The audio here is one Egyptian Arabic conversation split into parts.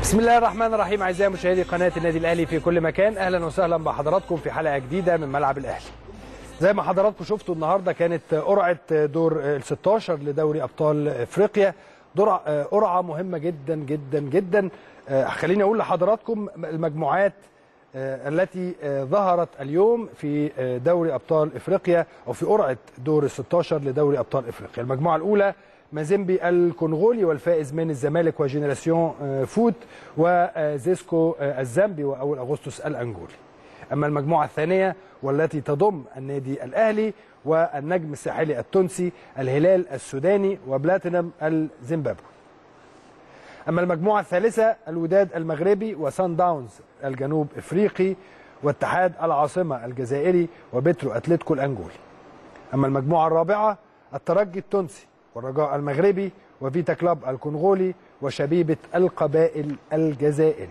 بسم الله الرحمن الرحيم اعزائي مشاهدي قناه النادي الاهلي في كل مكان اهلا وسهلا بحضراتكم في حلقه جديده من ملعب الاهلي زي ما حضراتكم شفتوا النهارده كانت قرعه دور ال 16 لدوري ابطال افريقيا دور قرعه مهمه جدا جدا جدا خليني اقول لحضراتكم المجموعات التي ظهرت اليوم في دوري ابطال افريقيا او في قرعه دور ال 16 لدوري ابطال افريقيا المجموعه الاولى مازيمبي الكونغولي والفائز من الزمالك وجينيراسيون فوت وزيسكو الزامبي واول اغسطس الانجولي اما المجموعه الثانيه والتي تضم النادي الاهلي والنجم الساحلي التونسي الهلال السوداني وبلاتينم الزيمبابوي اما المجموعه الثالثه الوداد المغربي وسان داونز الجنوب افريقي واتحاد العاصمه الجزائري وبترو اتلتيكو الانجولي اما المجموعه الرابعه الترجي التونسي والرجاء المغربي وفيتا كلاب الكونغولي وشبيبة القبائل الجزائري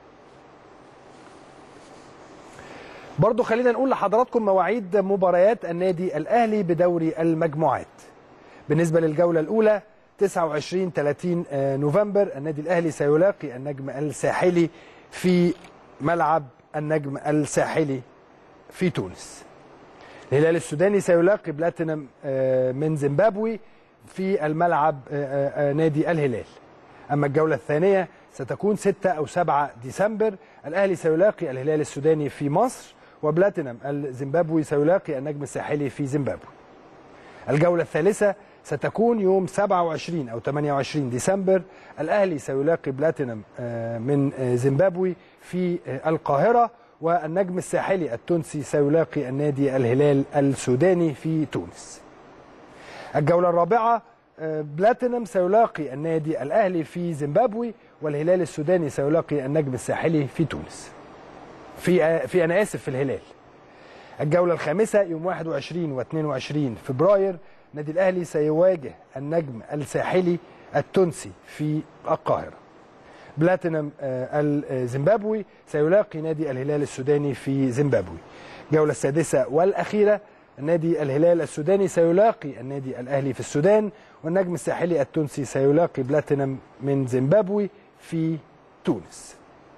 برضو خلينا نقول لحضراتكم مواعيد مباريات النادي الأهلي بدوري المجموعات بالنسبة للجولة الأولى 29 30 نوفمبر النادي الأهلي سيلاقي النجم الساحلي في ملعب النجم الساحلي في تونس الهلال السوداني سيلاقي بلاتينم من زيمبابوي في الملعب نادي الهلال أما الجولة الثانية ستكون 6 أو 7 ديسمبر الأهلي سيلاقي الهلال السوداني في مصر وبلاتينم الزيمبابوي سيلاقي النجم الساحلي في زيمبابوي الجولة الثالثة ستكون يوم 27 أو 28 ديسمبر الأهلي سيلاقي بلاتينم من زيمبابوي في القاهرة والنجم الساحلي التونسي سيلاقي النادي الهلال السوداني في تونس الجولة الرابعة بلاتينم سيلاقي النادي الأهلي في زيمبابوي والهلال السوداني سيلاقي النجم الساحلي في تونس في في أنا آسف في الهلال الجولة الخامسة يوم 21 و22 فبراير النادي الأهلي سيواجه النجم الساحلي التونسي في القاهرة بلاتينم الزيمبابوي سيلاقي نادي الهلال السوداني في زيمبابوي الجولة السادسة والأخيرة النادي الهلال السوداني سيلاقي النادي الاهلي في السودان والنجم الساحلي التونسي سيلاقي بلاتينم من زيمبابوي في تونس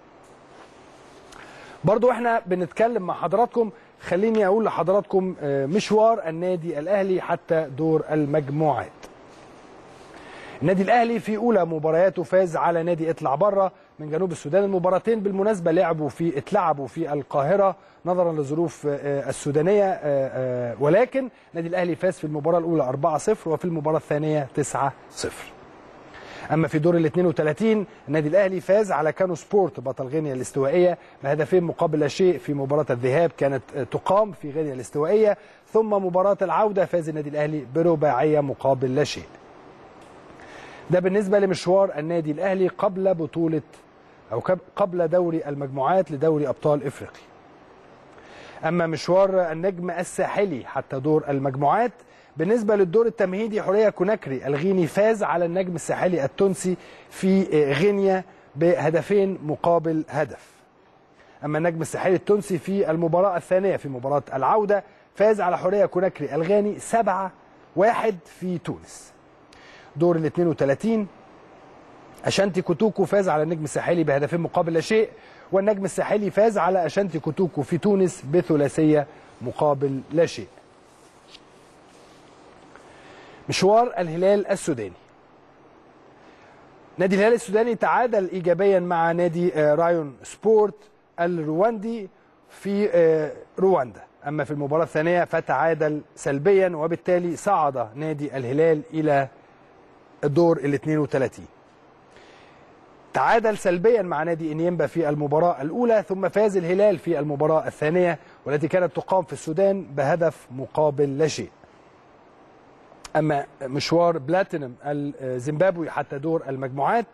برضو احنا بنتكلم مع حضراتكم خليني اقول لحضراتكم مشوار النادي الاهلي حتى دور المجموعات النادي الاهلي في اولى مبارياته فاز على نادي اطلع بره من جنوب السودان المباراتين بالمناسبه لعبوا في اتلعبوا في القاهره نظرا للظروف السودانيه ولكن النادي الاهلي فاز في المباراه الاولى 4-0 وفي المباراه الثانيه 9-0 اما في دور ال 32 النادي الاهلي فاز على كانو سبورت بطل غينيا الاستوائيه بهدفين مقابل لا شيء في مباراه الذهاب كانت تقام في غينيا الاستوائيه ثم مباراه العوده فاز النادي الاهلي برباعيه مقابل لا شيء ده بالنسبه لمشوار النادي الاهلي قبل بطوله او قبل دوري المجموعات لدوري ابطال افريقيا. اما مشوار النجم الساحلي حتى دور المجموعات بالنسبه للدور التمهيدي حوريه كوناكري الغيني فاز على النجم الساحلي التونسي في غينيا بهدفين مقابل هدف. اما النجم الساحلي التونسي في المباراه الثانيه في مباراه العوده فاز على حوريه كوناكري الغاني 7 1 في تونس. دور ال 32 اشانتي كوتوكو فاز على النجم الساحلي بهدفين مقابل لا شيء والنجم الساحلي فاز على اشانتي كوتوكو في تونس بثلاثيه مقابل لا شيء. مشوار الهلال السوداني. نادي الهلال السوداني تعادل ايجابيا مع نادي رايون سبورت الرواندي في رواندا. اما في المباراه الثانيه فتعادل سلبيا وبالتالي صعد نادي الهلال الى الدور ال 32 تعادل سلبيا مع نادي انيمبا في المباراة الأولى ثم فاز الهلال في المباراة الثانية والتي كانت تقام في السودان بهدف مقابل لا شيء أما مشوار بلاتينم الزيمبابوي حتى دور المجموعات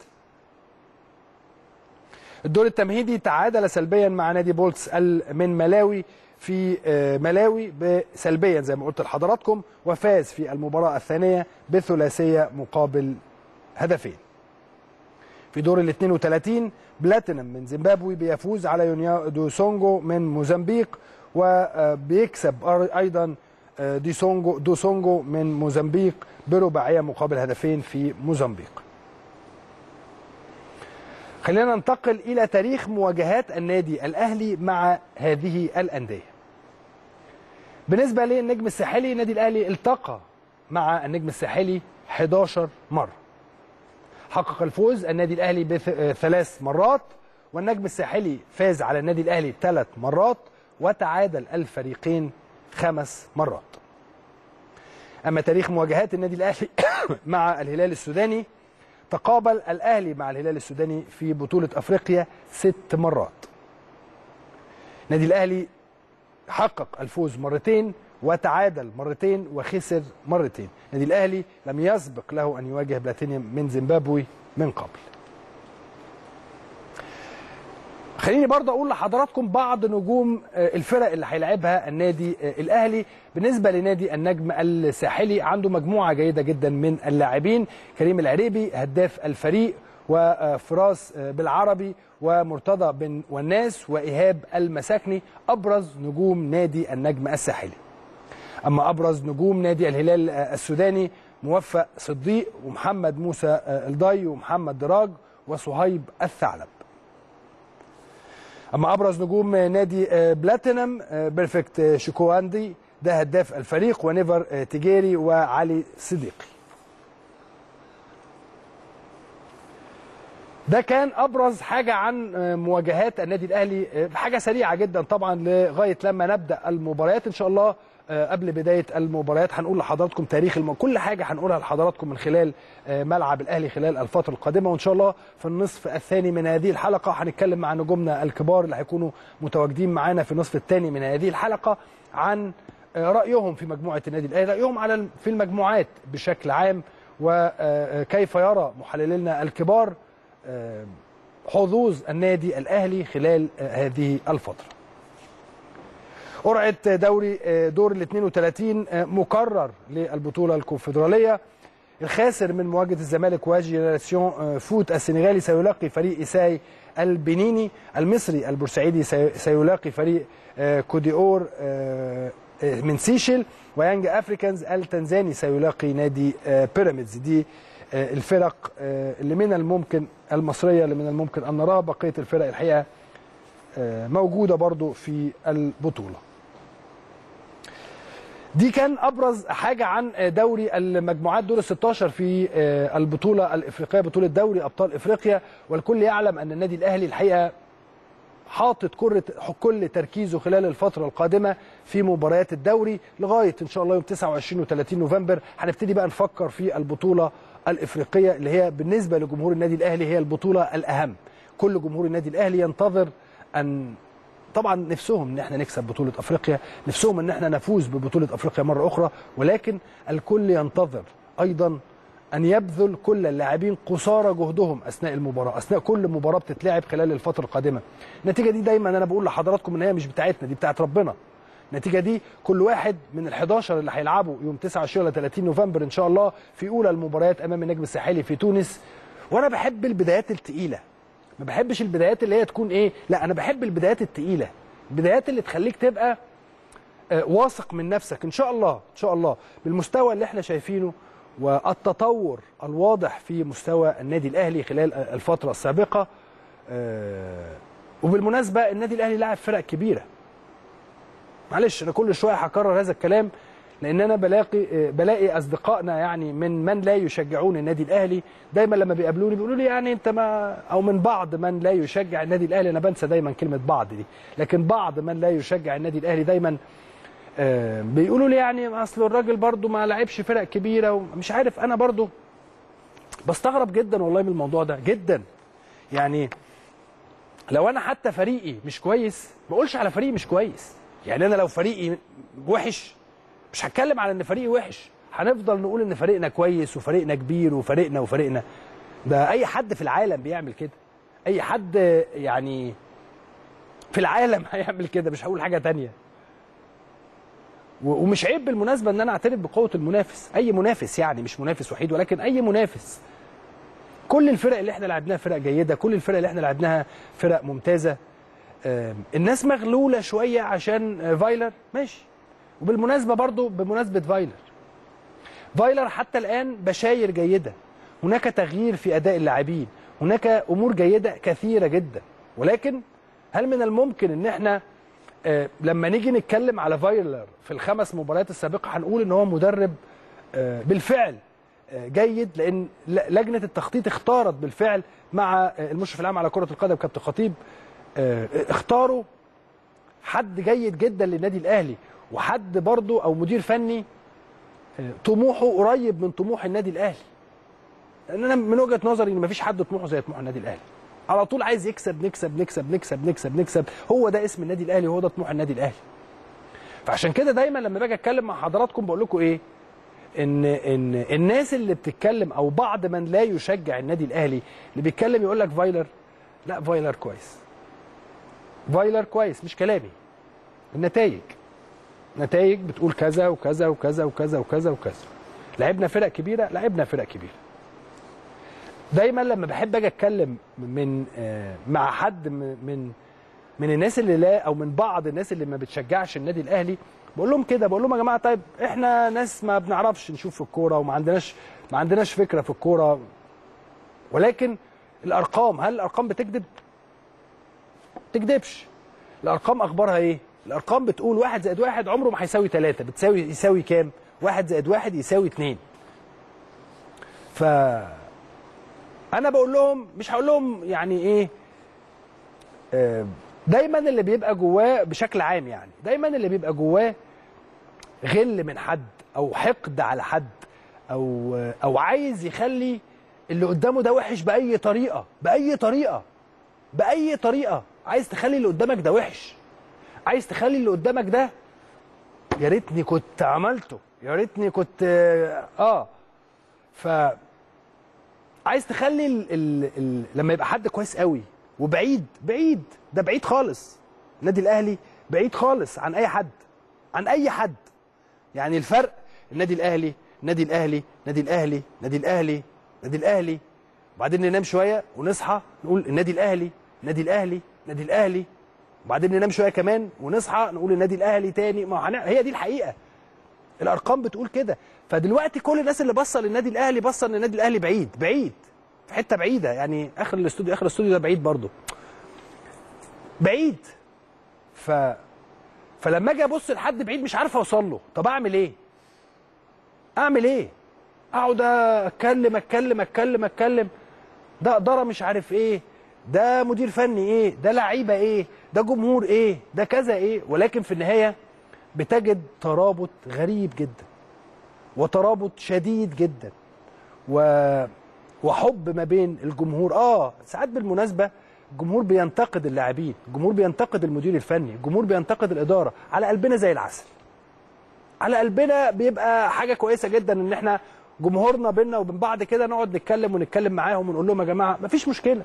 الدور التمهيدي تعادل سلبيا مع نادي بولتس من ملاوي في ملاوي سلبيا زي ما قلت لحضراتكم وفاز في المباراة الثانية بثلاثية مقابل هدفين في دور ال 32 بلاتينم من زيمبابوي بيفوز على يونيا دو سونجو من موزمبيق وبيكسب ايضا دي سونجو دو سونجو من موزمبيق برباعيه مقابل هدفين في موزمبيق خلينا ننتقل الى تاريخ مواجهات النادي الاهلي مع هذه الانديه بالنسبه للنجم الساحلي النادي الاهلي التقى مع النجم الساحلي 11 مره حقق الفوز النادي الاهلي بثلاث مرات والنجم الساحلي فاز على النادي الاهلي ثلاث مرات وتعادل الفريقين خمس مرات اما تاريخ مواجهات النادي الاهلي مع الهلال السوداني تقابل الاهلي مع الهلال السوداني في بطوله افريقيا ست مرات النادي الاهلي حقق الفوز مرتين وتعادل مرتين وخسر مرتين النادي الاهلي لم يسبق له ان يواجه بلاتينيوم من زيمبابوي من قبل خليني برضه اقول لحضراتكم بعض نجوم الفرق اللي هيلعبها النادي الاهلي بالنسبه لنادي النجم الساحلي عنده مجموعه جيده جدا من اللاعبين كريم العريبي هداف الفريق وفراس بالعربي ومرتضى بن والناس وايهاب المساكني ابرز نجوم نادي النجم الساحلي اما ابرز نجوم نادي الهلال السوداني موفق صديق ومحمد موسى الضي ومحمد دراج وصهيب الثعلب اما ابرز نجوم نادي بلاتينم بيرفكت شيكواندي ده هداف الفريق ونيفر تجيري وعلي صديقي ده كان ابرز حاجه عن مواجهات النادي الاهلي حاجه سريعه جدا طبعا لغايه لما نبدا المباريات ان شاء الله قبل بدايه المباريات هنقول لحضراتكم تاريخ الم... كل حاجه هنقولها لحضراتكم من خلال ملعب الاهلي خلال الفتره القادمه وان شاء الله في النصف الثاني من هذه الحلقه هنتكلم مع نجومنا الكبار اللي هيكونوا متواجدين معانا في النصف الثاني من هذه الحلقه عن رايهم في مجموعه النادي الاهلي رايهم على في المجموعات بشكل عام وكيف يرى محللينا الكبار حظوظ النادي الاهلي خلال هذه الفتره قرعه دوري دور ال 32 مكرر للبطوله الكونفدراليه الخاسر من مواجهه الزمالك وجينيراسيون فوت السنغالي سيلاقي فريق إساي البنيني المصري البورسعيدي سيلاقي فريق كوديور من سيشل ويانج افريكانز التنزاني سيلاقي نادي بيراميدز دي الفرق اللي من الممكن المصريه اللي من الممكن ان نراها بقيه الفرق الحقيقه موجوده برضو في البطوله دي كان ابرز حاجه عن دوري المجموعات دور ال 16 في البطوله الافريقيه بطوله دوري ابطال افريقيا والكل يعلم ان النادي الاهلي الحقيقه حاطط كل كل تركيزه خلال الفتره القادمه في مباريات الدوري لغايه ان شاء الله يوم 29 و30 نوفمبر هنبتدي بقى نفكر في البطوله الافريقيه اللي هي بالنسبه لجمهور النادي الاهلي هي البطوله الاهم كل جمهور النادي الاهلي ينتظر ان طبعا نفسهم ان احنا نكسب بطوله افريقيا نفسهم ان احنا نفوز ببطوله افريقيا مره اخرى ولكن الكل ينتظر ايضا ان يبذل كل اللاعبين قصارى جهدهم اثناء المباراه اثناء كل مباراه بتتلعب خلال الفتره القادمه النتيجه دي دايما انا بقول لحضراتكم ان هي مش بتاعتنا دي بتاعت ربنا النتيجه دي كل واحد من ال11 اللي هيلعبوا يوم 29 ولا 30 نوفمبر ان شاء الله في اولى المباريات امام النجم الساحلي في تونس وانا بحب البدايات الثقيله ما بحبش البدايات اللي هي تكون ايه لا انا بحب البدايات الثقيله البدايات اللي تخليك تبقى آه واثق من نفسك ان شاء الله ان شاء الله بالمستوى اللي احنا شايفينه والتطور الواضح في مستوى النادي الاهلي خلال الفتره السابقه آه وبالمناسبه النادي الاهلي لاعب فرق كبيره معلش انا كل شويه هكرر هذا الكلام لان انا بلاقي بلاقي اصدقائنا يعني من من لا يشجعون النادي الاهلي دايما لما بيقابلوني بيقولوا لي يعني انت ما او من بعض من لا يشجع النادي الاهلي انا بنسى دايما كلمه بعض دي لكن بعض من لا يشجع النادي الاهلي دايما بيقولوا لي يعني اصل الراجل برضو ما لعبش فرق كبيره ومش عارف انا برضو بستغرب جدا والله من الموضوع ده جدا يعني لو انا حتى فريقي مش كويس ما اقولش على فريقي مش كويس يعني انا لو فريقي وحش مش هتكلم على ان فريقي وحش هنفضل نقول ان فريقنا كويس وفريقنا كبير وفريقنا وفريقنا ده اي حد في العالم بيعمل كده اي حد يعني في العالم هيعمل كده مش هقول حاجه تانية ومش عيب بالمناسبه ان انا اعترف بقوه المنافس اي منافس يعني مش منافس وحيد ولكن اي منافس كل الفرق اللي احنا لعبناها فرق جيده كل الفرق اللي احنا لعبناها فرق ممتازه الناس مغلوله شويه عشان فايلر ماشي وبالمناسبه برضو بمناسبه فايلر فايلر حتى الان بشاير جيده هناك تغيير في اداء اللاعبين هناك امور جيده كثيره جدا ولكن هل من الممكن ان احنا آه، لما نيجي نتكلم على فايلر في الخمس مباريات السابقه هنقول ان هو مدرب آه، بالفعل آه، جيد لان ل- لجنه التخطيط اختارت بالفعل مع آه، المشرف العام على كره القدم كابتن خطيب آه، اختاروا حد جيد جدا للنادي الاهلي وحد برضه او مدير فني آه، طموحه قريب من طموح النادي الاهلي لان انا من وجهه نظري ان مفيش حد طموحه زي طموح النادي الاهلي على طول عايز يكسب نكسب نكسب نكسب نكسب نكسب هو ده اسم النادي الاهلي وهو ده طموح النادي الاهلي فعشان كده دايما لما باجي اتكلم مع حضراتكم بقول لكم ايه ان ان الناس اللي بتتكلم او بعض من لا يشجع النادي الاهلي اللي بيتكلم يقول لك فايلر لا فايلر كويس فايلر كويس مش كلامي النتائج نتائج بتقول كذا وكذا وكذا وكذا وكذا وكذا لعبنا فرق كبيره لعبنا فرق كبيره دايما لما بحب اجي اتكلم من آه، مع حد م- من من الناس اللي لا او من بعض الناس اللي ما بتشجعش النادي الاهلي بقول لهم كده بقول لهم يا جماعه طيب احنا ناس ما بنعرفش نشوف في الكوره وما عندناش ما عندناش فكره في الكوره ولكن الارقام هل الارقام بتكذب؟ تكذبش الارقام اخبارها ايه؟ الارقام بتقول واحد زائد واحد عمره ما هيساوي ثلاثه بتساوي يساوي كام؟ واحد زائد واحد يساوي اثنين ف انا بقول لهم مش هقول لهم يعني ايه آه، دايما اللي بيبقى جواه بشكل عام يعني دايما اللي بيبقى جواه غل من حد او حقد على حد او او عايز يخلي اللي قدامه ده وحش باي طريقه باي طريقه باي طريقه عايز تخلي اللي قدامك ده وحش عايز تخلي اللي قدامك ده يا ريتني كنت عملته يا ريتني كنت اه ف عايز تخلي ال ال ال لما يبقى حد كويس قوي وبعيد بعيد ده بعيد خالص النادي الاهلي بعيد خالص عن اي حد عن اي حد يعني الفرق النادي الاهلي النادي الاهلي النادي الاهلي النادي الاهلي النادي الاهلي وبعدين ننام شويه ونصحى نقول النادي الاهلي النادي الاهلي النادي الاهلي وبعدين ننام شويه كمان ونصحى نقول النادي الاهلي تاني ما هنع- هي دي الحقيقه الارقام بتقول كده فدلوقتي كل الناس اللي باصه للنادي الاهلي باصه ان النادي الاهلي بعيد بعيد في حته بعيده يعني اخر الاستوديو اخر الاستوديو ده بعيد برضه بعيد ف فلما اجي ابص لحد بعيد مش عارف اوصل له طب اعمل ايه اعمل ايه اقعد اتكلم اتكلم اتكلم اتكلم ده اداره مش عارف ايه ده مدير فني ايه ده لعيبه ايه ده جمهور ايه ده كذا ايه ولكن في النهايه بتجد ترابط غريب جدا وترابط شديد جدا و... وحب ما بين الجمهور اه ساعات بالمناسبه الجمهور بينتقد اللاعبين الجمهور بينتقد المدير الفني الجمهور بينتقد الاداره على قلبنا زي العسل على قلبنا بيبقى حاجه كويسه جدا ان احنا جمهورنا بينا وبين بعض كده نقعد نتكلم ونتكلم معاهم ونقول لهم يا جماعه مفيش مشكله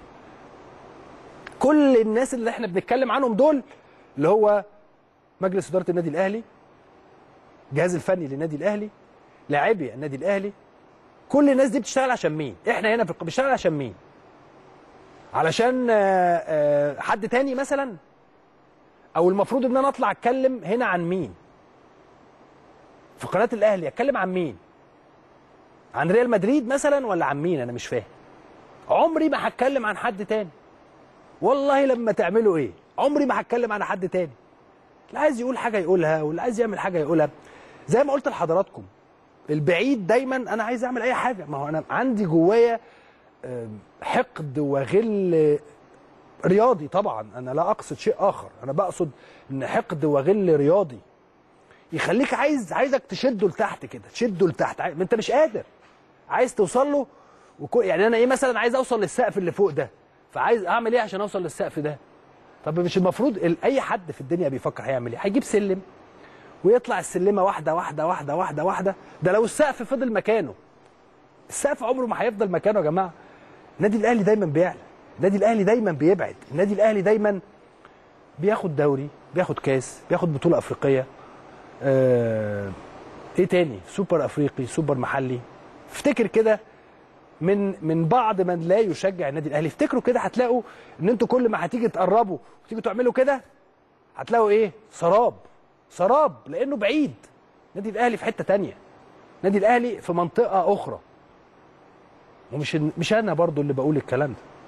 كل الناس اللي احنا بنتكلم عنهم دول اللي هو مجلس اداره النادي الاهلي الجهاز الفني للنادي الاهلي لاعبي النادي الاهلي كل الناس دي بتشتغل عشان مين احنا هنا في الق- بنشتغل عشان مين علشان آه، آه، حد تاني مثلا او المفروض ان انا اطلع اتكلم هنا عن مين في قناه الاهلي اتكلم عن مين عن ريال مدريد مثلا ولا عن مين انا مش فاهم عمري ما هتكلم عن حد تاني والله لما تعملوا ايه عمري ما هتكلم عن حد تاني اللي عايز يقول حاجه يقولها واللي عايز يعمل حاجه يقولها زي ما قلت لحضراتكم البعيد دايما انا عايز اعمل اي حاجه ما هو انا عندي جوايا آم، حقد وغل رياضي طبعا انا لا اقصد شيء اخر انا بقصد ان حقد وغل رياضي يخليك عايز عايزك تشده لتحت كده تشده لتحت عايز- انت مش قادر عايز توصل له وكو يعني انا ايه مثلا عايز اوصل للسقف اللي فوق ده فعايز اعمل ايه عشان اوصل للسقف ده طب مش المفروض ال- اي حد في الدنيا بيفكر هيعمل ايه هيجيب سلم ويطلع السلمه واحده واحده واحده واحده واحده ده لو السقف فضل مكانه السقف عمره ما هيفضل مكانه يا جماعه النادي الاهلي دايما بيعلى النادي الاهلي دايما بيبعد النادي الاهلي دايما بياخد دوري بياخد كاس بياخد بطوله افريقيه آه ايه تاني سوبر افريقي سوبر محلي افتكر كده من من بعض من لا يشجع النادي الاهلي افتكروا كده هتلاقوا ان انتوا كل ما هتيجي تقربوا وتيجوا تعملوا كده هتلاقوا ايه سراب سراب لانه بعيد النادي الاهلي في حته تانية النادي الاهلي في منطقه اخرى ومش مش انا برضو اللي بقول الكلام ده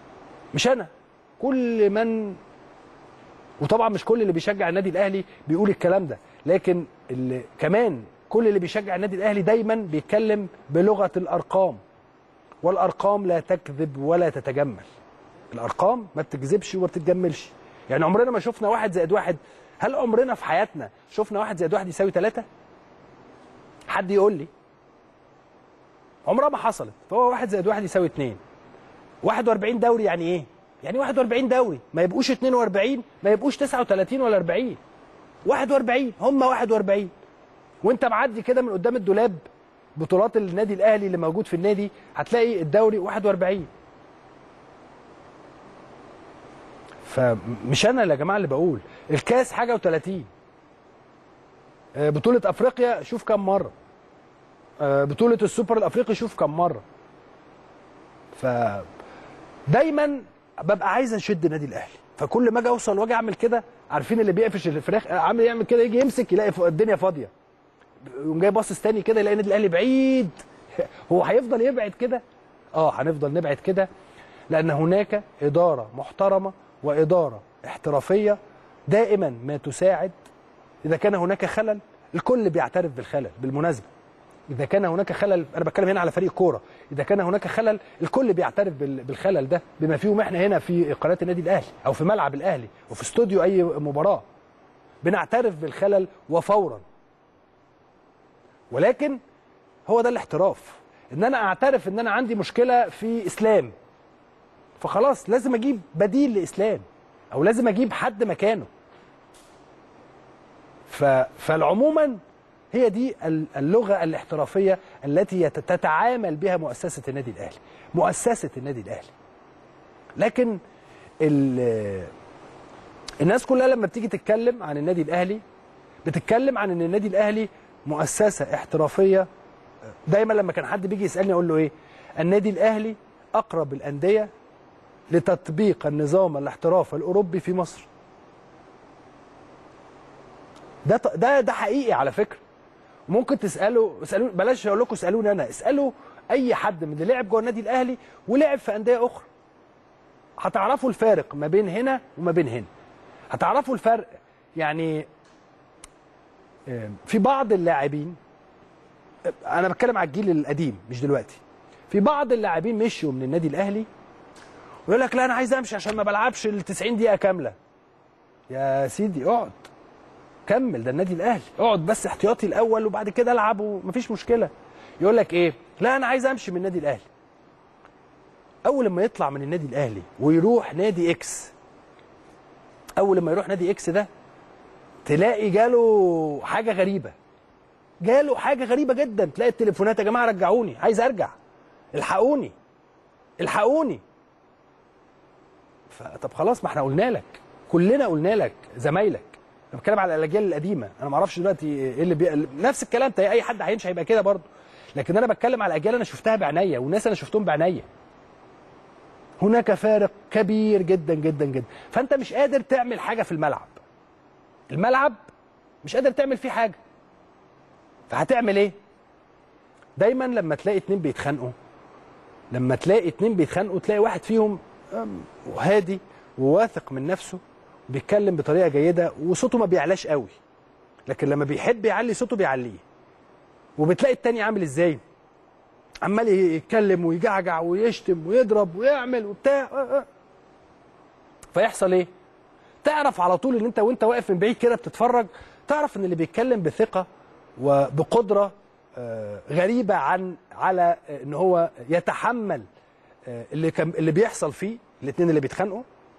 مش انا كل من وطبعا مش كل اللي بيشجع النادي الاهلي بيقول الكلام ده لكن اللي كمان كل اللي بيشجع النادي الاهلي دايما بيتكلم بلغه الارقام والارقام لا تكذب ولا تتجمل الارقام ما بتكذبش وما بتتجملش يعني عمرنا ما شفنا واحد زائد واحد هل عمرنا في حياتنا شفنا واحد زائد واحد يساوي ثلاثة حد يقول لي عمرها ما حصلت فهو واحد زائد واحد يساوي اتنين 41 دوري يعني ايه يعني 41 دوري ما يبقوش 42 ما يبقوش 39 ولا 40 41 هم 41 وانت معدي كده من قدام الدولاب بطولات النادي الاهلي اللي موجود في النادي هتلاقي الدوري 41 فمش انا يا جماعه اللي بقول الكاس حاجه و30 بطوله افريقيا شوف كم مره آه، بطوله السوبر الافريقي شوف كم مره ف دايما ببقى عايز اشد النادي الاهلي فكل ما اجي اوصل واجي اعمل كده عارفين اللي بيقفش الفراخ آه، عامل يعمل كده يجي يمسك يلاقي فوق الدنيا فاضيه يقوم جاي باصص تاني كده يلاقي النادي الاهلي بعيد هو هيفضل يبعد كده اه هنفضل نبعد كده لان هناك اداره محترمه واداره احترافيه دائما ما تساعد اذا كان هناك خلل الكل بيعترف بالخلل بالمناسبه اذا كان هناك خلل انا بتكلم هنا على فريق كوره اذا كان هناك خلل الكل بيعترف بال- بالخلل ده بما فيهم احنا هنا في قناه النادي الاهلي او في ملعب الاهلي وفي استوديو اي مباراه بنعترف بالخلل وفورا ولكن هو ده الاحتراف ان انا اعترف ان انا عندي مشكله في اسلام فخلاص لازم اجيب بديل لاسلام او لازم اجيب حد مكانه ف... فالعموما هي دي ال- اللغه الاحترافيه التي يت- تتعامل بها مؤسسه النادي الاهلي مؤسسه النادي الاهلي لكن ال... الناس كلها لما بتيجي تتكلم عن النادي الاهلي بتتكلم عن ان النادي الاهلي مؤسسه احترافيه دايما لما كان حد بيجي يسالني اقول له ايه النادي الاهلي اقرب الانديه لتطبيق النظام الاحتراف الاوروبي في مصر ده ط- ده ده حقيقي على فكره ممكن تسالوا اسالوا بلاش اقول لكم اسالوني انا اسالوا اي حد من اللي لعب جوه النادي الاهلي ولعب في انديه اخرى هتعرفوا الفارق ما بين هنا وما بين هنا هتعرفوا الفرق يعني آه، في بعض اللاعبين آه، انا بتكلم على الجيل القديم مش دلوقتي في بعض اللاعبين مشوا من النادي الاهلي ويقول لك لا انا عايز امشي عشان ما بلعبش ال 90 دقيقه كامله يا سيدي اقعد كمل ده النادي الاهلي اقعد بس احتياطي الاول وبعد كده العب ومفيش مشكله يقول لك ايه لا انا عايز امشي من النادي الاهلي اول لما يطلع من النادي الاهلي ويروح نادي اكس اول لما يروح نادي اكس ده تلاقي جاله حاجه غريبه جاله حاجه غريبه جدا تلاقي التليفونات يا جماعه رجعوني عايز ارجع الحقوني الحقوني ف- طب خلاص ما احنا قلنا لك كلنا قلنا لك زمايلك انا بتكلم على الاجيال القديمه انا ما اعرفش دلوقتي ايه اللي بي... نفس الكلام تلاقي اي حد هيمشي هيبقى كده برضه لكن انا بتكلم على اجيال انا شفتها بعينيا وناس انا شفتهم بعينيا هناك فارق كبير جدا جدا جدا فانت مش قادر تعمل حاجه في الملعب الملعب مش قادر تعمل فيه حاجه فهتعمل ايه دايما لما تلاقي اتنين بيتخانقوا لما تلاقي اتنين بيتخانقوا تلاقي واحد فيهم أم، هادي وواثق من نفسه بيتكلم بطريقه جيده وصوته ما بيعلاش قوي لكن لما بيحب يعلي صوته بيعليه وبتلاقي التاني عامل ازاي عمال يتكلم ويجعجع ويشتم ويضرب ويعمل وبتاع آه، آه. فيحصل ايه تعرف على طول ان انت وانت واقف من بعيد كده بتتفرج تعرف ان اللي بيتكلم بثقه وبقدره آه، غريبه عن على آه، ان هو يتحمل آه، اللي كان اللي بيحصل فيه الاثنين اللي بيتخانقوا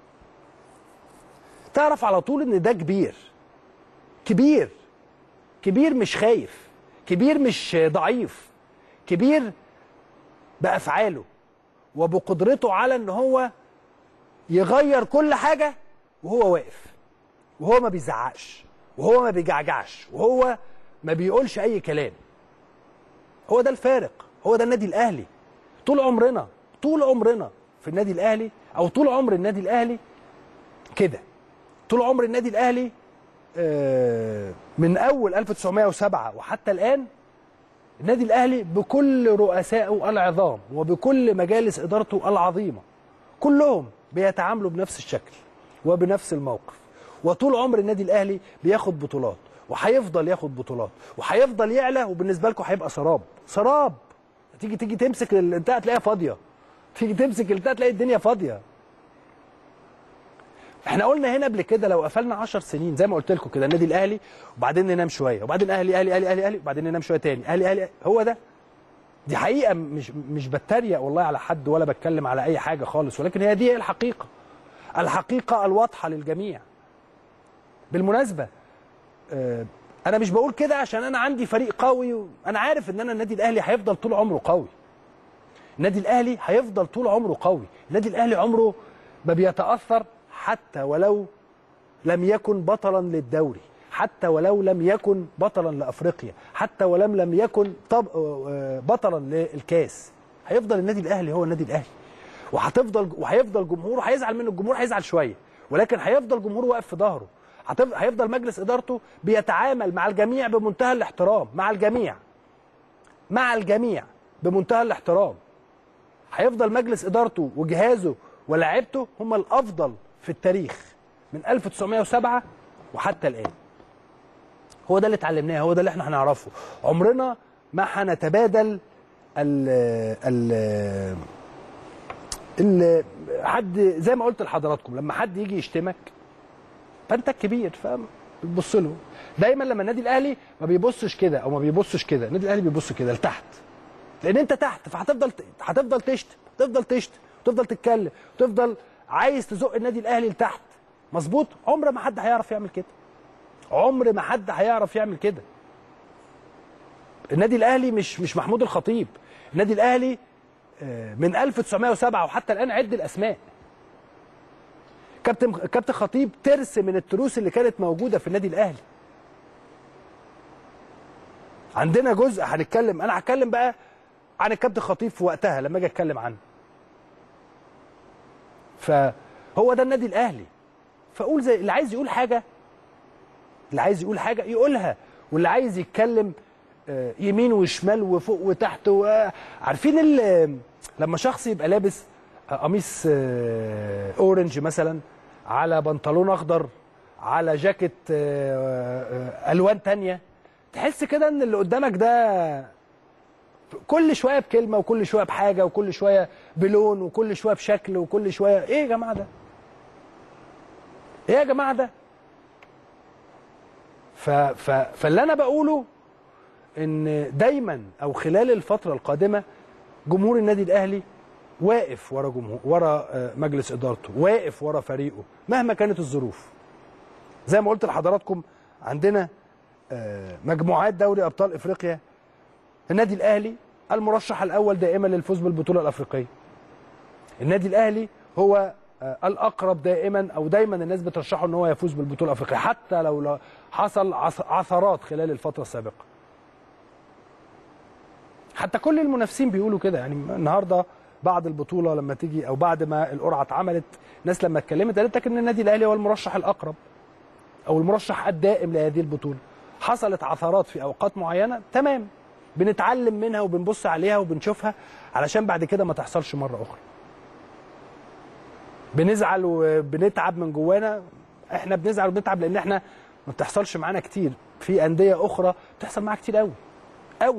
تعرف على طول ان ده كبير كبير كبير مش خايف كبير مش ضعيف كبير بافعاله وبقدرته على ان هو يغير كل حاجه وهو واقف وهو ما بيزعقش وهو ما بيجعجعش وهو ما بيقولش اي كلام هو ده الفارق هو ده النادي الاهلي طول عمرنا طول عمرنا في النادي الاهلي او طول عمر النادي الاهلي كده طول عمر النادي الاهلي آه، من اول 1907 وحتى الان النادي الاهلي بكل رؤسائه العظام وبكل مجالس ادارته العظيمه كلهم بيتعاملوا بنفس الشكل وبنفس الموقف وطول عمر النادي الاهلي بياخد بطولات وهيفضل ياخد بطولات وهيفضل يعلى وبالنسبه لكم هيبقى سراب سراب تيجي تيجي تمسك البتاع تلاقيها فاضيه تيجي تمسك البتاع تلاقي الدنيا فاضيه احنا قلنا هنا قبل كده لو قفلنا 10 سنين زي ما قلت لكم كده النادي الاهلي وبعدين ننام شويه وبعدين اهلي اهلي اهلي اهلي اهلي وبعدين ننام شويه تاني اهلي اهلي هو ده دي حقيقه مش مش بتريق والله على حد ولا بتكلم على اي حاجه خالص ولكن هي دي الحقيقه الحقيقه الواضحه للجميع بالمناسبه آه، انا مش بقول كده عشان انا عندي فريق قوي انا عارف ان انا النادي الاهلي هيفضل طول عمره قوي النادي الاهلي هيفضل طول عمره قوي النادي الاهلي عمره ما بيتاثر حتى ولو لم يكن بطلا للدوري حتى ولو لم يكن بطلا لافريقيا حتى ولم لم يكن طب آه، بطلا للكاس هيفضل النادي الاهلي هو النادي الاهلي وهتفضل وهيفضل جمهوره هيزعل منه الجمهور هيزعل شويه ولكن هيفضل جمهوره واقف في ظهره هتف- هيفضل مجلس ادارته بيتعامل مع الجميع بمنتهى الاحترام مع الجميع مع الجميع بمنتهى الاحترام هيفضل مجلس ادارته وجهازه ولاعيبته هم الافضل في التاريخ من 1907 وحتى الان هو ده اللي اتعلمناه هو ده اللي احنا هنعرفه عمرنا ما هنتبادل ال ال ال حد زي ما قلت لحضراتكم لما حد يجي يشتمك فانت الكبير فاهم بتبص له دايما لما النادي الاهلي ما بيبصش كده او ما بيبصش كده النادي الاهلي بيبص كده لتحت لان انت تحت فهتفضل هتفضل تشتم تفضل تشتم وتفضل تتكلم وتفضل عايز تزق النادي الاهلي لتحت مظبوط عمر ما حد هيعرف يعمل كده عمر ما حد هيعرف يعمل كده النادي الاهلي مش مش محمود الخطيب النادي الاهلي آه، من 1907 وحتى الان عد الاسماء كابتن كابتن خطيب ترس من التروس اللي كانت موجوده في النادي الاهلي عندنا جزء هنتكلم انا هتكلم بقى عن الكابتن خطيب في وقتها لما اجي اتكلم عنه فهو ده النادي الاهلي فاقول زي اللي عايز يقول حاجه اللي عايز يقول حاجه يقولها واللي عايز يتكلم آه، يمين وشمال وفوق وتحت و- عارفين ال- لما شخص يبقى لابس آه، قميص آه، اورنج مثلا على بنطلون اخضر على جاكيت آه، آه، الوان تانية تحس كده ان اللي قدامك ده كل شويه بكلمه وكل شويه بحاجه وكل شويه بلون وكل شويه بشكل وكل شويه ايه يا جماعه ده ايه يا جماعه ده ف... ف... فاللي انا بقوله ان دايما او خلال الفتره القادمه جمهور النادي الاهلي واقف ورا جمهور ورا آه، مجلس ادارته واقف ورا فريقه مهما كانت الظروف زي ما قلت لحضراتكم عندنا آه، مجموعات دوري ابطال افريقيا النادي الاهلي المرشح الاول دائما للفوز بالبطوله الافريقيه النادي الاهلي هو آه، الاقرب دائما او دايما الناس بترشحه ان هو يفوز بالبطوله الافريقيه حتى لو لا- حصل عث- عثرات خلال الفتره السابقه حتى كل المنافسين بيقولوا كده يعني النهارده بعد البطوله لما تيجي او بعد ما القرعه اتعملت ناس لما اتكلمت قالت لك ان النادي الاهلي هو المرشح الاقرب او المرشح الدائم لهذه البطوله حصلت عثرات في اوقات معينه تمام بنتعلم منها وبنبص عليها وبنشوفها علشان بعد كده ما تحصلش مره اخرى بنزعل وبنتعب من جوانا احنا بنزعل وبنتعب لان احنا ما بتحصلش معانا كتير في انديه اخرى بتحصل معاها كتير قوي قوي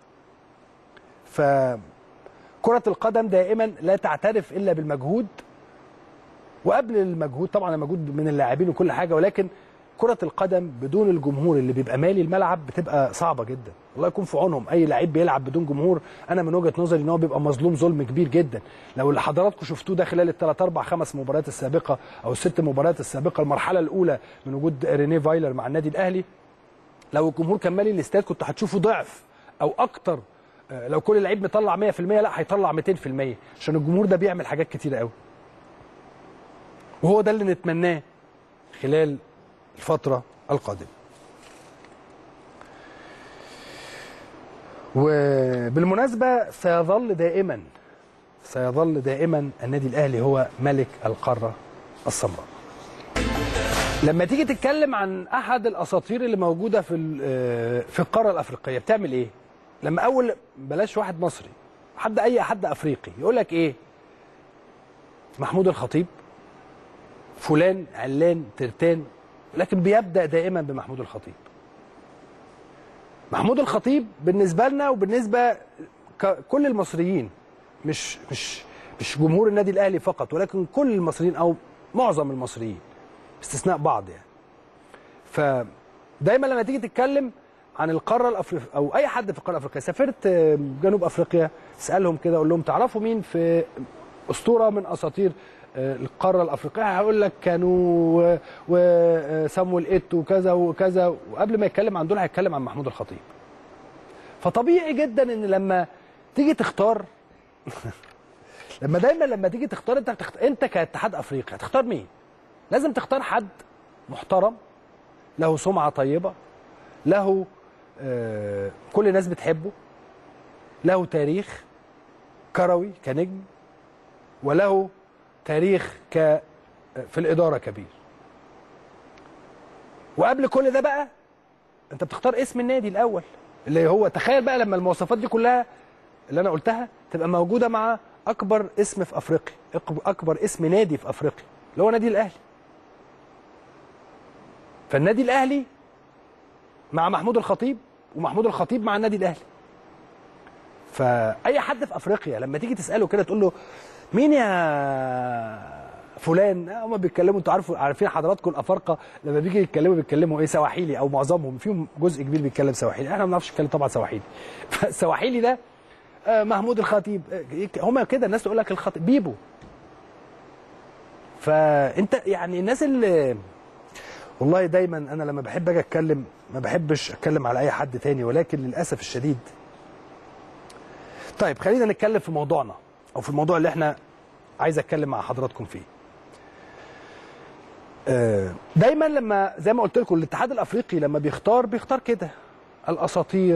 فكرة القدم دائما لا تعترف الا بالمجهود وقبل المجهود طبعا المجهود من اللاعبين وكل حاجه ولكن كرة القدم بدون الجمهور اللي بيبقى مالي الملعب بتبقى صعبة جدا الله يكون في عونهم اي لعيب بيلعب بدون جمهور انا من وجهة نظري ان هو بيبقى مظلوم ظلم كبير جدا لو اللي حضراتكم شفتوه ده خلال الثلاث اربع خمس مباريات السابقة او الست مباريات السابقة المرحلة الاولى من وجود رينيه فايلر مع النادي الاهلي لو الجمهور كان مالي الاستاد كنت هتشوفوا ضعف او اكتر آه، لو كل لعيب مطلع 100% لا هيطلع 200% عشان الجمهور ده بيعمل حاجات كتيره قوي وهو ده اللي نتمناه خلال الفتره القادمه وبالمناسبه سيظل دائما سيظل دائما النادي الاهلي هو ملك القاره السمراء لما تيجي تتكلم عن احد الاساطير اللي موجوده في ال- آه، في القاره الافريقيه بتعمل ايه لما اول بلاش واحد مصري حد اي حد افريقي يقول لك ايه محمود الخطيب فلان علان ترتان لكن بيبدا دائما بمحمود الخطيب محمود الخطيب بالنسبه لنا وبالنسبه كل المصريين مش مش مش جمهور النادي الاهلي فقط ولكن كل المصريين او معظم المصريين باستثناء بعض يعني فدايما لما تيجي تتكلم عن القاره الافريقيه او اي حد في القاره الافريقيه سافرت جنوب افريقيا اسالهم كده اقول لهم تعرفوا مين في اسطوره من اساطير القاره الافريقيه هقول لك كانوا وسامويل ايتو وكذا وكذا وقبل ما يتكلم عن دول هيتكلم عن محمود الخطيب فطبيعي جدا ان لما تيجي تختار لما دايما لما تيجي تختار انت تخت... انت كاتحاد افريقيا هتختار مين لازم تختار حد محترم له سمعه طيبه له آه كل الناس بتحبه له تاريخ كروي كنجم وله تاريخ ك في الاداره كبير وقبل كل ده بقى انت بتختار اسم النادي الاول اللي هو تخيل بقى لما المواصفات دي كلها اللي انا قلتها تبقى موجوده مع اكبر اسم في افريقيا اكبر اسم نادي في افريقيا اللي هو نادي الاهلي فالنادي الاهلي مع محمود الخطيب ومحمود الخطيب مع النادي الاهلي فاي حد في افريقيا لما تيجي تساله كده تقول له مين يا فلان هم بيتكلموا انتوا عارفوا عارفين حضراتكم الافارقه لما بيجي يتكلموا بيتكلموا ايه سواحيلي او معظمهم فيهم جزء كبير بيتكلم سواحيلي احنا ما بنعرفش نتكلم طبعا سواحيلي فالسواحيلي ده محمود الخطيب هم كده الناس تقول لك الخطيب بيبو فانت يعني الناس اللي والله دايما انا لما بحب اجي اتكلم ما بحبش اتكلم على اي حد تاني ولكن للاسف الشديد طيب خلينا نتكلم في موضوعنا او في الموضوع اللي احنا عايز اتكلم مع حضراتكم فيه دايما لما زي ما قلت لكم الاتحاد الافريقي لما بيختار بيختار كده الاساطير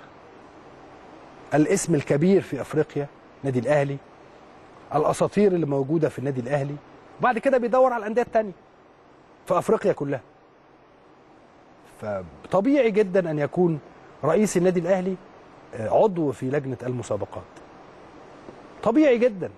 الاسم الكبير في افريقيا نادي الاهلي الاساطير اللي موجوده في النادي الاهلي وبعد كده بيدور على الانديه الثانيه في افريقيا كلها فطبيعي جدا ان يكون رئيس النادي الاهلي عضو في لجنه المسابقات طبيعي جدا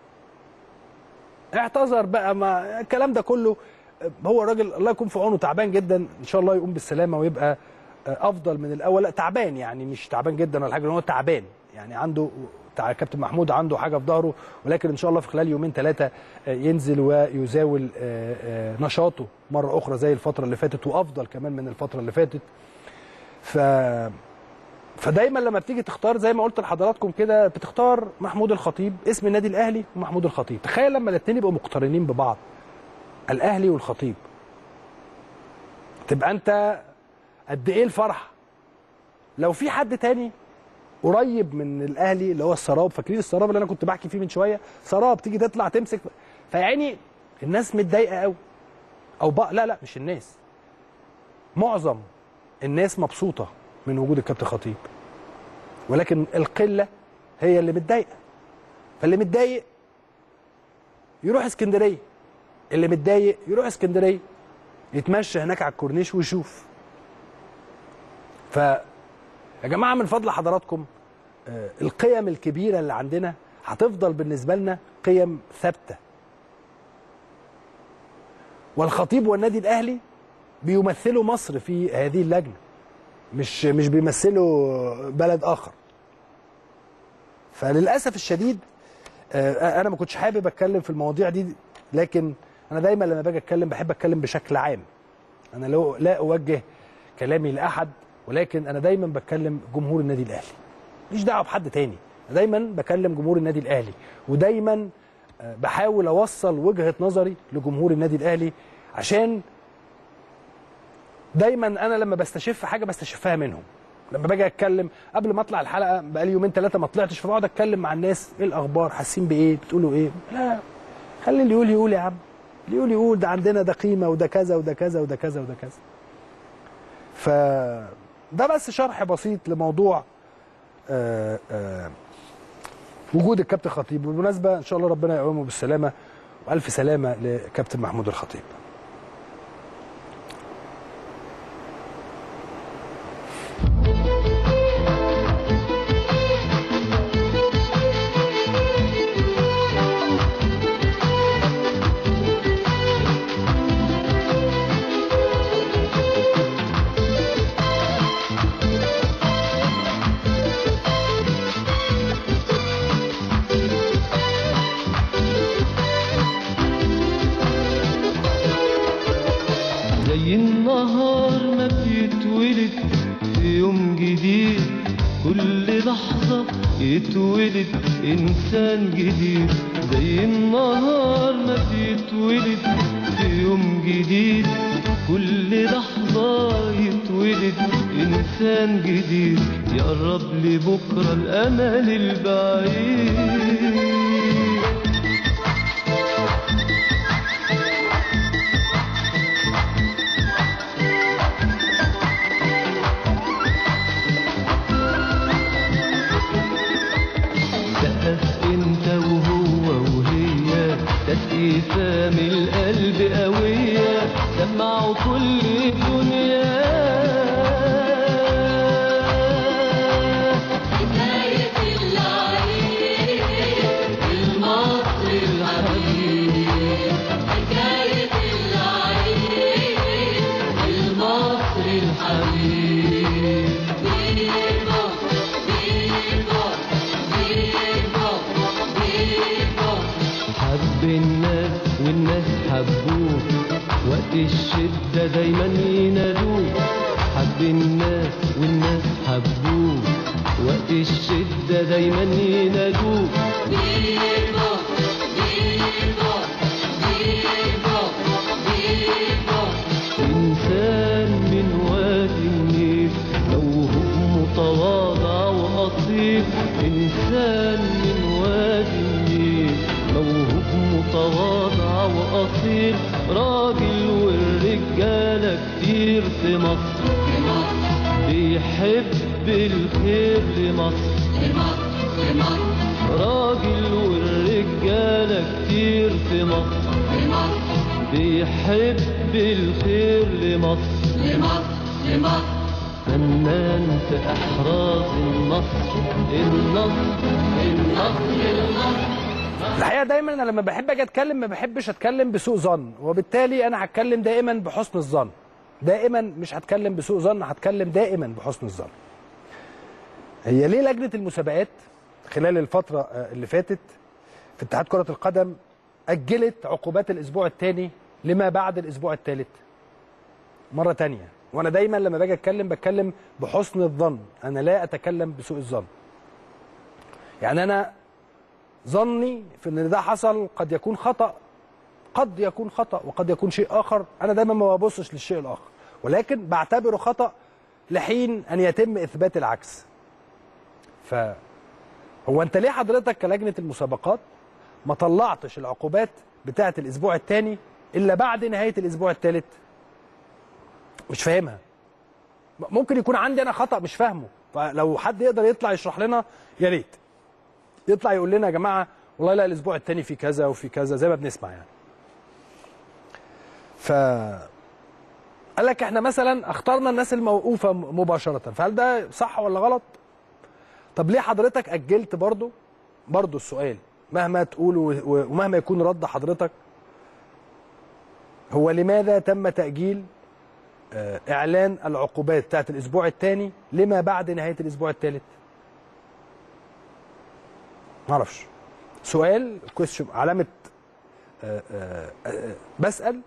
اعتذر بقى ما الكلام ده كله هو الراجل الله يكون في عونه تعبان جدا ان شاء الله يقوم بالسلامه ويبقى افضل من الاول لا تعبان يعني مش تعبان جدا ولا حاجه هو تعبان يعني عنده كابتن محمود عنده حاجه في ظهره ولكن ان شاء الله في خلال يومين ثلاثه ينزل ويزاول نشاطه مره اخرى زي الفتره اللي فاتت وافضل كمان من الفتره اللي فاتت ف فدايما لما بتيجي تختار زي ما قلت لحضراتكم كده بتختار محمود الخطيب اسم النادي الاهلي ومحمود الخطيب تخيل لما الاثنين يبقوا مقترنين ببعض الاهلي والخطيب تبقى انت قد ايه الفرحه لو في حد تاني قريب من الاهلي اللي هو السراب فاكرين السراب اللي انا كنت بحكي فيه من شويه سراب تيجي تطلع تمسك فيعني الناس متضايقه قوي او بقى لا لا مش الناس معظم الناس مبسوطه من وجود الكابتن خطيب ولكن القله هي اللي متضايقه فاللي متضايق يروح اسكندريه اللي متضايق يروح اسكندريه يتمشى هناك على الكورنيش ويشوف ف يا جماعه من فضل حضراتكم آه القيم الكبيره اللي عندنا هتفضل بالنسبه لنا قيم ثابته والخطيب والنادي الاهلي بيمثلوا مصر في هذه اللجنه مش مش بيمثلوا بلد اخر فللاسف الشديد آه انا ما كنتش حابب اتكلم في المواضيع دي لكن انا دايما لما باجي اتكلم بحب اتكلم بشكل عام انا لو لا اوجه كلامي لاحد ولكن انا دايما بتكلم جمهور النادي الاهلي مش دعوه بحد تاني أنا دايما بكلم جمهور النادي الاهلي ودايما بحاول اوصل وجهه نظري لجمهور النادي الاهلي عشان دايما انا لما بستشف حاجه بستشفها منهم لما باجي اتكلم قبل ما اطلع الحلقه بقالي يومين ثلاثه ما طلعتش فبقعد اتكلم مع الناس ايه الاخبار حاسين بايه بتقولوا ايه لا خلي اللي يقول يقول يا عم اللي يقول يقول ده عندنا ده قيمه وده كذا وده كذا وده كذا وده كذا ف ده بس شرح بسيط لموضوع آآ آآ وجود الكابتن خطيب بالمناسبه ان شاء الله ربنا يقومه بالسلامه والف سلامه لكابتن محمود الخطيب بيتولد إنسان جديد زي النهار ما بيتولد في يوم جديد كل لحظة يتولد إنسان جديد يقرب لبكرة الأمل البعيد سقف انت وهو وهي تسقيفة من القلب قوية سمعوا كل الدنيا حكاية العيد المصري الحبيب حكاية العيد المصري الحبيب بيبو بيبو بيبو بيبو حب الناس والناس حبوه وقت الشدة دايما ينادوه حب الناس والناس حبوه وقت الشدة دايما ينادوه بيبو بيبو بيبو بيبو إنسان من وادي النيل موهوب متواضع وأصيل إنسان من وادي النيل موهوب متواضع وأصيل راجل والرجالة كتير في مصر بيحب الخير لمصر لمصر لمصر راجل والرجالة كتير في مصر لمصر بيحب الخير لمصر لمصر لمصر فنان في احراز النصر النصر النصر النصر الحقيقه دايما انا لما بحب اجي اتكلم ما بحبش اتكلم بسوء ظن وبالتالي انا هتكلم دائما بحسن الظن دائما مش هتكلم بسوء ظن هتكلم دائما بحسن الظن هي ليه لجنه المسابقات خلال الفتره آه، اللي فاتت في اتحاد كره القدم اجلت عقوبات الاسبوع الثاني لما بعد الاسبوع الثالث مره تانية وانا دايما لما باجي اتكلم بتكلم بحسن الظن انا لا اتكلم بسوء الظن يعني انا ظني في ان ده حصل قد يكون خطا قد يكون خطا وقد يكون شيء اخر انا دايما ما ببصش للشيء الاخر ولكن بعتبره خطا لحين ان يتم اثبات العكس ف هو انت ليه حضرتك كلجنه المسابقات ما طلعتش العقوبات بتاعه الاسبوع الثاني الا بعد نهايه الاسبوع الثالث مش فاهمها ممكن يكون عندي انا خطا مش فاهمه فلو حد يقدر يطلع يشرح لنا يا ريت يطلع يقول لنا يا جماعه والله لا الاسبوع الثاني في كذا وفي كذا زي ما بنسمع يعني ف قال لك احنا مثلا اخترنا الناس الموقوفه مباشره فهل ده صح ولا غلط طب ليه حضرتك اجلت برضو برضو السؤال مهما تقول و- و- ومهما يكون رد حضرتك هو لماذا تم تاجيل آه، اعلان العقوبات بتاعت الاسبوع الثاني لما بعد نهايه الاسبوع الثالث معرفش سؤال كويستشن علامه آه، آه، آه، بسال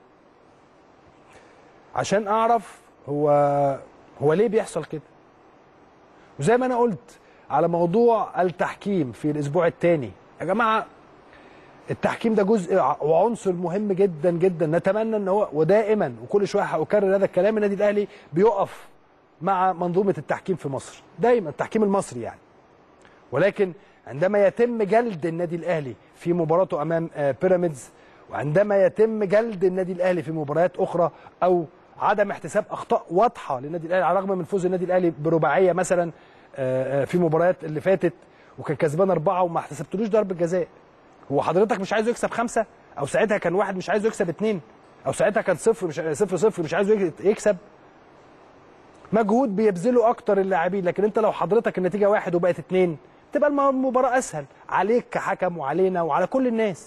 عشان اعرف هو هو ليه بيحصل كده وزي ما انا قلت على موضوع التحكيم في الاسبوع الثاني يا جماعه التحكيم ده جزء ع- وعنصر مهم جدا جدا نتمنى ان هو ودائما وكل شويه هكرر هذا الكلام النادي الاهلي بيقف مع منظومه التحكيم في مصر دايما التحكيم المصري يعني ولكن عندما يتم جلد النادي الاهلي في مباراته امام آه، بيراميدز وعندما يتم جلد النادي الاهلي في مباريات اخرى او عدم احتساب اخطاء واضحه للنادي الاهلي على الرغم من فوز النادي الاهلي برباعيه مثلا آه، آه، في مباريات اللي فاتت وكان كسبان اربعه وما احتسبتلوش ضربه جزاء هو حضرتك مش عايزه يكسب خمسه او ساعتها كان واحد مش عايزه يكسب اثنين او ساعتها كان صفر مش صفر صفر مش عايزه يك- يكسب مجهود بيبذله اكتر اللاعبين لكن انت لو حضرتك النتيجه واحد وبقت اتنين تبقى الم- المباراه اسهل عليك كحكم وعلينا وعلى كل الناس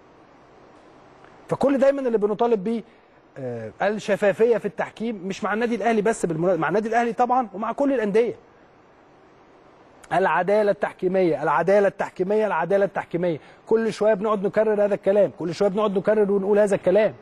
فكل دايما اللي بنطالب بيه آه، الشفافيه في التحكيم مش مع النادي الاهلي بس بالمناسبه مع النادي الاهلي طبعا ومع كل الانديه العداله التحكيميه العداله التحكيميه العداله التحكيميه كل شويه بنقعد نكرر هذا الكلام كل شويه بنقعد نكرر ونقول هذا الكلام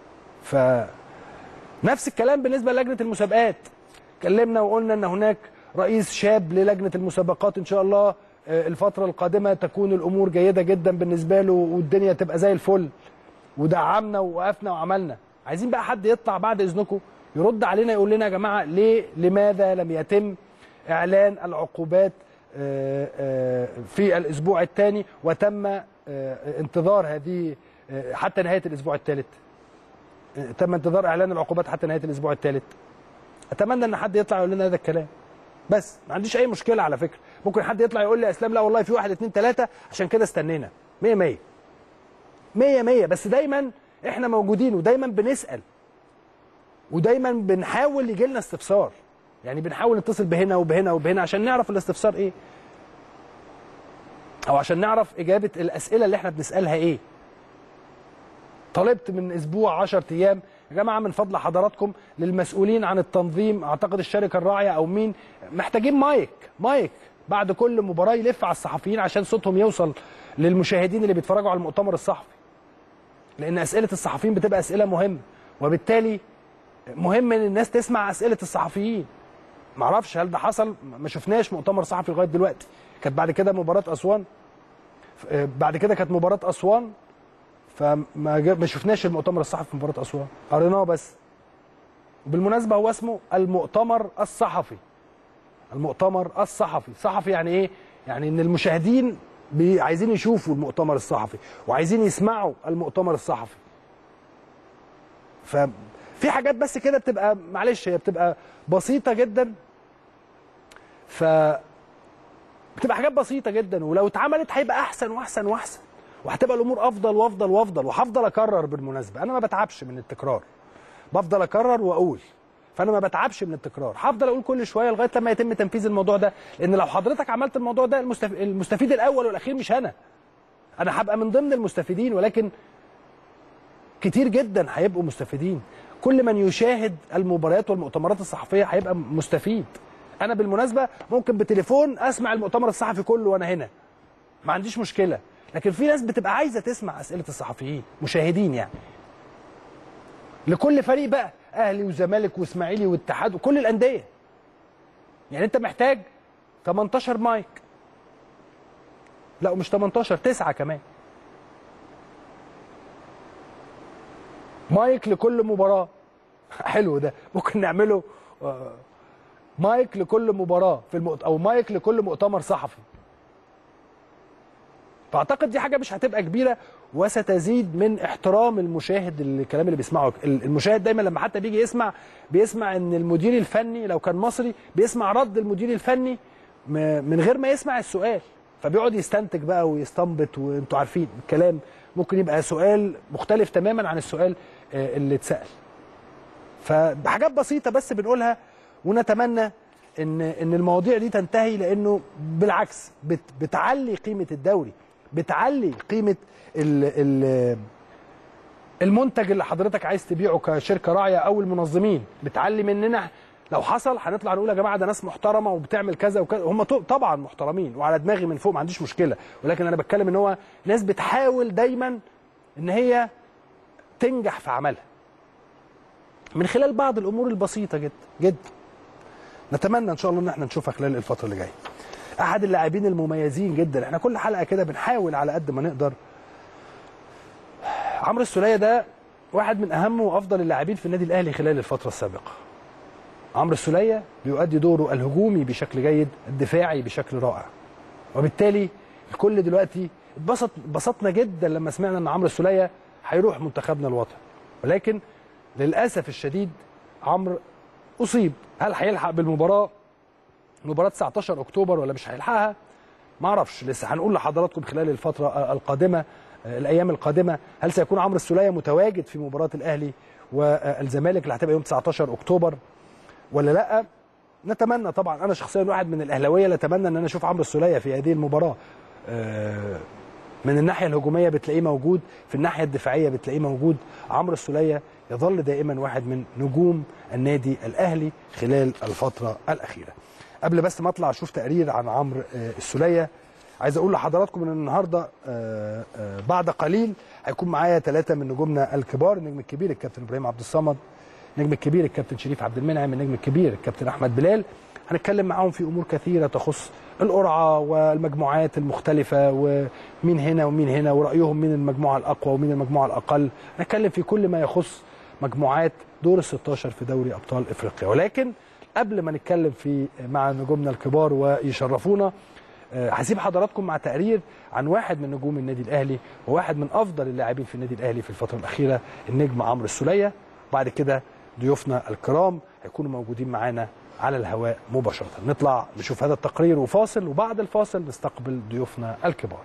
ف نفس الكلام بالنسبه للجنه المسابقات اتكلمنا وقلنا ان هناك رئيس شاب للجنه المسابقات ان شاء الله آه، الفتره القادمه تكون الامور جيده جدا بالنسبه له والدنيا تبقى زي الفل ودعمنا ووقفنا وعملنا عايزين بقى حد يطلع بعد اذنكم يرد علينا يقول لنا يا جماعه ليه لماذا لم يتم اعلان العقوبات آه، آه، في الاسبوع الثاني وتم آه، انتظار هذه آه، حتى نهايه الاسبوع الثالث آه، تم انتظار اعلان العقوبات حتى نهايه الاسبوع الثالث اتمنى ان حد يطلع يقول لنا هذا الكلام بس ما عنديش اي مشكله على فكره ممكن حد يطلع يقول لي يا اسلام لا والله في واحد اتنين تلاته عشان كده استنينا 100 100 100 100 بس دايما احنا موجودين ودايما بنسال ودايما بنحاول يجي لنا استفسار يعني بنحاول نتصل بهنا وبهنا وبهنا عشان نعرف الاستفسار ايه او عشان نعرف اجابه الاسئله اللي احنا بنسالها ايه طلبت من اسبوع 10 ايام يا جماعه من فضل حضراتكم للمسؤولين عن التنظيم اعتقد الشركه الراعيه او مين محتاجين مايك مايك بعد كل مباراه يلف على الصحفيين عشان صوتهم يوصل للمشاهدين اللي بيتفرجوا على المؤتمر الصحفي لان اسئله الصحفيين بتبقى اسئله مهمه وبالتالي مهم ان الناس تسمع اسئله الصحفيين معرفش هل ده حصل ما شفناش مؤتمر صحفي لغايه دلوقتي كانت بعد كده مباراه اسوان آه، بعد كده كانت مباراه اسوان فما جا- ما شفناش المؤتمر الصحفي في مباراه اسوان قريناه بس وبالمناسبه هو اسمه المؤتمر الصحفي المؤتمر الصحفي صحفي يعني ايه يعني ان المشاهدين بي- عايزين يشوفوا المؤتمر الصحفي وعايزين يسمعوا المؤتمر الصحفي ففي حاجات بس كده بتبقى معلش هي بتبقى بسيطه جدا ف بتبقى حاجات بسيطه جدا ولو اتعملت هيبقى احسن واحسن واحسن وهتبقى الامور افضل وافضل وافضل وهفضل اكرر بالمناسبه انا ما بتعبش من التكرار بفضل اكرر واقول فانا ما بتعبش من التكرار هفضل اقول كل شويه لغايه لما يتم تنفيذ الموضوع ده لان لو حضرتك عملت الموضوع ده المستف... المستفيد الاول والاخير مش انا انا هبقى من ضمن المستفيدين ولكن كتير جدا هيبقوا مستفيدين كل من يشاهد المباريات والمؤتمرات الصحفيه هيبقى مستفيد انا بالمناسبه ممكن بتليفون اسمع المؤتمر الصحفي كله وانا هنا ما عنديش مشكله لكن في ناس بتبقى عايزه تسمع اسئله الصحفيين مشاهدين يعني لكل فريق بقى اهلي وزمالك واسماعيلي واتحاد وكل الانديه يعني انت محتاج 18 مايك لا مش 18 9 كمان مايك لكل مباراه حلو ده ممكن نعمله آه، مايك لكل مباراه في المؤت... او مايك لكل مؤتمر صحفي فاعتقد دي حاجه مش هتبقى كبيره وستزيد من احترام المشاهد الكلام اللي بيسمعه المشاهد دايما لما حتى بيجي يسمع بيسمع ان المدير الفني لو كان مصري بيسمع رد المدير الفني م- من غير ما يسمع السؤال فبيقعد يستنتج بقى ويستنبط وانتوا عارفين الكلام ممكن يبقى سؤال مختلف تماما عن السؤال آه، اللي اتسال فحاجات بسيطه بس بنقولها ونتمنى ان ان المواضيع دي تنتهي لانه بالعكس بت بتعلي قيمه الدوري بتعلي قيمه ال ال المنتج اللي حضرتك عايز تبيعه كشركه راعيه او المنظمين بتعلي مننا لو حصل هنطلع نقول يا جماعه ده ناس محترمه وبتعمل كذا وكذا هم ط- طبعا محترمين وعلى دماغي من فوق ما عنديش مشكله ولكن انا بتكلم ان هو ناس بتحاول دايما ان هي تنجح في عملها من خلال بعض الامور البسيطه جدا جدا نتمنى ان شاء الله ان احنا نشوفها خلال الفتره اللي جايه احد اللاعبين المميزين جدا احنا كل حلقه كده بنحاول على قد ما نقدر عمرو السوليه ده واحد من اهم وافضل اللاعبين في النادي الاهلي خلال الفتره السابقه عمرو السوليه بيؤدي دوره الهجومي بشكل جيد الدفاعي بشكل رائع وبالتالي الكل دلوقتي اتبسط اتبسطنا جدا لما سمعنا ان عمرو السوليه هيروح منتخبنا الوطني ولكن للاسف الشديد عمرو اصيب هل هيلحق بالمباراه مباراه 19 اكتوبر ولا مش هيلحقها ما اعرفش لسه هنقول لحضراتكم خلال الفتره القادمه الايام القادمه هل سيكون عمرو السوليه متواجد في مباراه الاهلي والزمالك اللي هتبقى يوم 19 اكتوبر ولا لا نتمنى طبعا انا شخصيا واحد من الاهلاويه لا اتمنى ان انا اشوف عمرو السوليه في هذه المباراه آه، من الناحيه الهجوميه بتلاقيه موجود في الناحيه الدفاعيه بتلاقيه موجود عمرو السوليه يظل دائما واحد من نجوم النادي الاهلي خلال الفتره الاخيره قبل بس ما اطلع اشوف تقرير عن عمرو آه، السوليه عايز اقول لحضراتكم ان النهارده آه، آه، بعد قليل هيكون معايا ثلاثه من نجومنا الكبار النجم الكبير الكابتن ابراهيم عبد الصمد النجم الكبير الكابتن شريف عبد المنعم النجم الكبير الكابتن احمد بلال هنتكلم معاهم في امور كثيره تخص القرعه والمجموعات المختلفه ومين هنا ومين هنا ورايهم مين المجموعه الاقوى ومين المجموعه الاقل هنتكلم في كل ما يخص مجموعات دور ال 16 في دوري ابطال افريقيا ولكن قبل ما نتكلم في مع نجومنا الكبار ويشرفونا آه، هسيب حضراتكم مع تقرير عن واحد من نجوم النادي الاهلي وواحد من افضل اللاعبين في النادي الاهلي في الفتره الاخيره النجم عمرو السوليه وبعد كده ضيوفنا الكرام هيكونوا موجودين معانا على الهواء مباشره نطلع نشوف هذا التقرير وفاصل وبعد الفاصل نستقبل ضيوفنا الكبار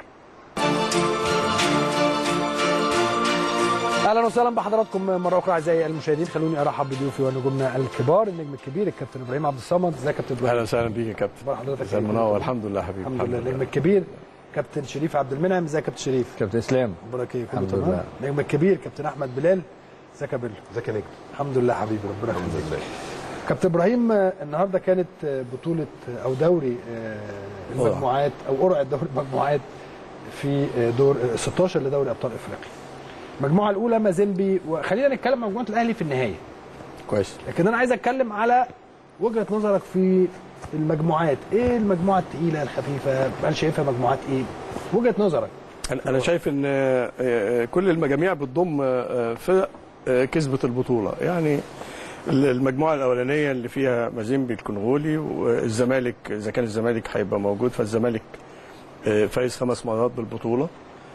اهلا وسهلا بحضراتكم مره اخرى اعزائي المشاهدين خلوني ارحب بضيوفي ونجومنا الكبار النجم الكبير الكابتن ابراهيم عبد الصمد ازيك يا كابتن ابراهيم اهلا وسهلا بيك يا كابتن اخبار حضرتك مساء إيه؟ المنور الحمد لله حبيبي الحمد لله النجم الكبير كابتن شريف عبد المنعم ازيك يا كابتن شريف كابتن اسلام اخبارك ايه كله الحمد تمام لله. النجم الكبير كابتن احمد بلال ازيك يا بيلو ازيك يا نجم الحمد لله حبيبي ربنا يخليك كابتن ابراهيم آه، النهارده كانت آه، بطوله آه، او دوري آه، المجموعات او قرعه دوري المجموعات في آه، دور آه، 16 لدوري ابطال افريقيا المجموعه الاولى مازيمبي وخلينا نتكلم عن مجموعه الاهلي في النهايه كويس لكن انا عايز اتكلم على وجهه نظرك في المجموعات ايه المجموعه الثقيله الخفيفه هل شايفها مجموعات ايه وجهه نظرك انا أنا شايف ان آه، آه، كل المجاميع بتضم آه، فرق آه، كسبت البطوله يعني المجموعه الاولانيه اللي فيها مازيمبي الكونغولي والزمالك اذا كان الزمالك هيبقى موجود فالزمالك آه، فايز خمس مرات بالبطوله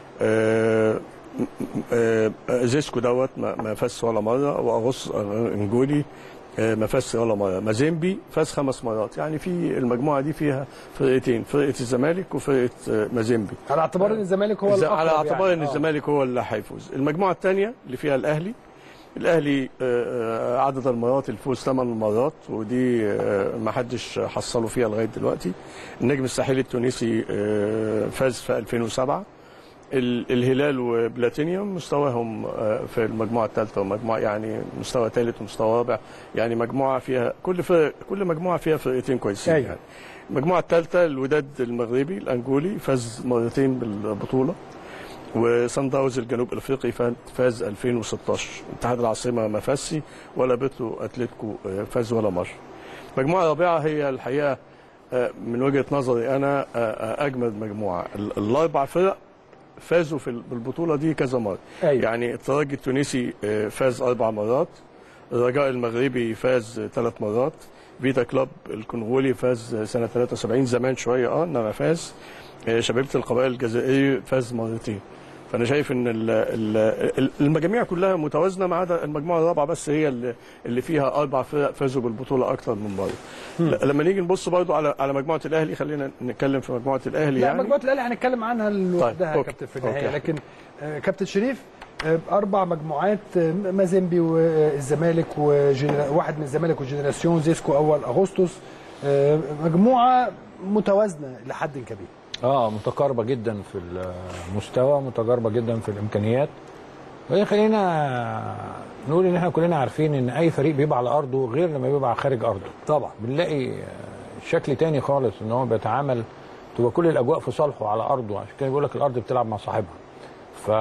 آه، آه، آه، زيسكو دوت ما ما فاز ولا مره واغوص انجولي آه، ما فاز ولا مره مازيمبي فاز خمس مرات يعني في المجموعه دي فيها فرقتين فرقه الزمالك وفرقه آه، مازيمبي على اعتبار ان الزمالك هو الز- الاقرب على اعتبار يعني. ان آه. الزمالك هو اللي هيفوز المجموعه الثانيه اللي فيها الاهلي الاهلي آه، آه، عدد المرات الفوز ثمان مرات ودي آه، ما حدش حصله فيها لغايه دلوقتي النجم الساحلي التونسي آه، فاز في 2007 ال- الهلال وبلاتينيوم مستواهم آه، في المجموعه الثالثه ومجموعه يعني مستوى ثالث ومستوى رابع يعني مجموعه فيها كل فرق كل مجموعه فيها فرقتين كويسين أيوة. يعني المجموعه الثالثه الوداد المغربي الانجولي فاز مرتين بالبطوله وصن داونز الجنوب افريقي فا- فاز 2016 اتحاد العاصمه ما فازش ولا بيترو اتلتيكو آه، فاز ولا مره المجموعه الرابعه هي الحقيقه آه، من وجهه نظري انا آه، آه، اجمد مجموعه ال- الاربع فرق فازوا في ال- بالبطوله دي كذا مره أيوة. يعني الترجي التونسي آه، فاز اربع مرات الرجاء المغربي فاز ثلاث مرات فيتا كلوب الكونغولي فاز سنه 73 زمان شويه اه انما فاز آه، شبيبه القبائل الجزائري فاز مرتين فانا شايف ان ال- ال- ال- المجاميع كلها متوازنه ما عدا المجموعه الرابعه بس هي اللي- اللي فيها اربع فرق فازوا بالبطوله اكتر من مره ل- لما نيجي نبص برضو على على مجموعه الاهلي خلينا نتكلم في مجموعه الاهلي لا يعني مجموعه الاهلي هنتكلم عنها لوحدها يا أوكي. كابتن في النهايه أوكي. لكن آه، كابتن شريف آه، اربع مجموعات آه، مازيمبي والزمالك وجنرا... واحد من الزمالك وجنراسيون زيسكو اول اغسطس آه، مجموعه متوازنه لحد كبير اه متقاربه جدا في المستوى متقاربه جدا في الامكانيات وهي خلينا نقول ان احنا كلنا عارفين ان اي فريق بيبقى على ارضه غير لما بيبقى خارج ارضه طبعا بنلاقي شكل تاني خالص ان هو بيتعامل تبقى كل الاجواء في صالحه على ارضه عشان كده بيقول لك الارض بتلعب مع صاحبها ف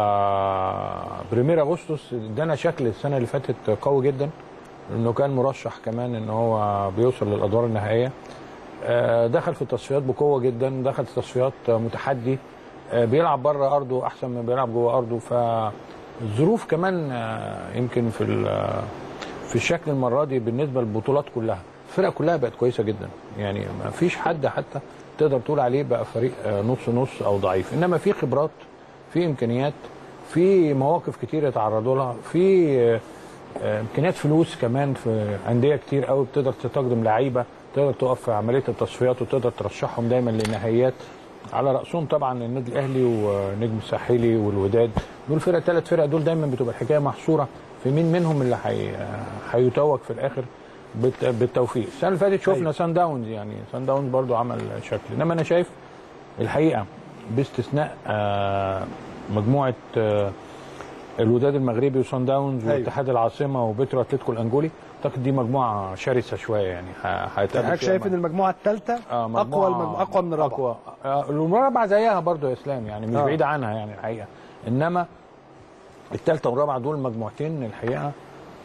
بريمير اغسطس ادانا شكل السنه اللي فاتت قوي جدا انه كان مرشح كمان ان هو بيوصل للادوار النهائيه آه، دخل في التصفيات بقوه جدا دخل في تصفيات آه، متحدي آه، بيلعب بره ارضه احسن من بيلعب جوه ارضه فالظروف كمان آه، يمكن في ال- في الشكل المره دي بالنسبه للبطولات كلها الفرق كلها بقت كويسه جدا يعني ما فيش حد حتى تقدر تقول عليه بقى فريق آه، نص نص او ضعيف انما في خبرات في امكانيات في مواقف كتير يتعرضوا لها في آه، آه، امكانيات فلوس كمان في انديه كتير قوي بتقدر تقدم لعيبه تقدر تقف في عمليه التصفيات وتقدر ترشحهم دايما للنهائيات على راسهم طبعا النادي الاهلي والنجم الساحلي والوداد دول فرق ثلاث فرق دول دايما بتبقى الحكايه محصوره في مين منهم اللي هي- هيتوج في الاخر بالت- بالتوفيق السنه اللي فاتت شفنا أيوة. سان داونز يعني سان داونز برضو عمل شكل انما انا شايف الحقيقه باستثناء آه، مجموعه آه، الوداد المغربي وصن داونز أيوة. واتحاد العاصمه وبيترو اتلتيكو الانجولي اعتقد دي مجموعه شرسه شويه يعني ه- هيتقابل حضرتك فيها شايف مع- ان المجموعه الثالثه آه، اقوى مجموعة المجموعة اقوى من الرابعه اقوى آه، الرابعه زيها برضو يا اسلام يعني مش آه. بعيده عنها يعني الحقيقه انما الثالثه والرابعه دول مجموعتين الحقيقه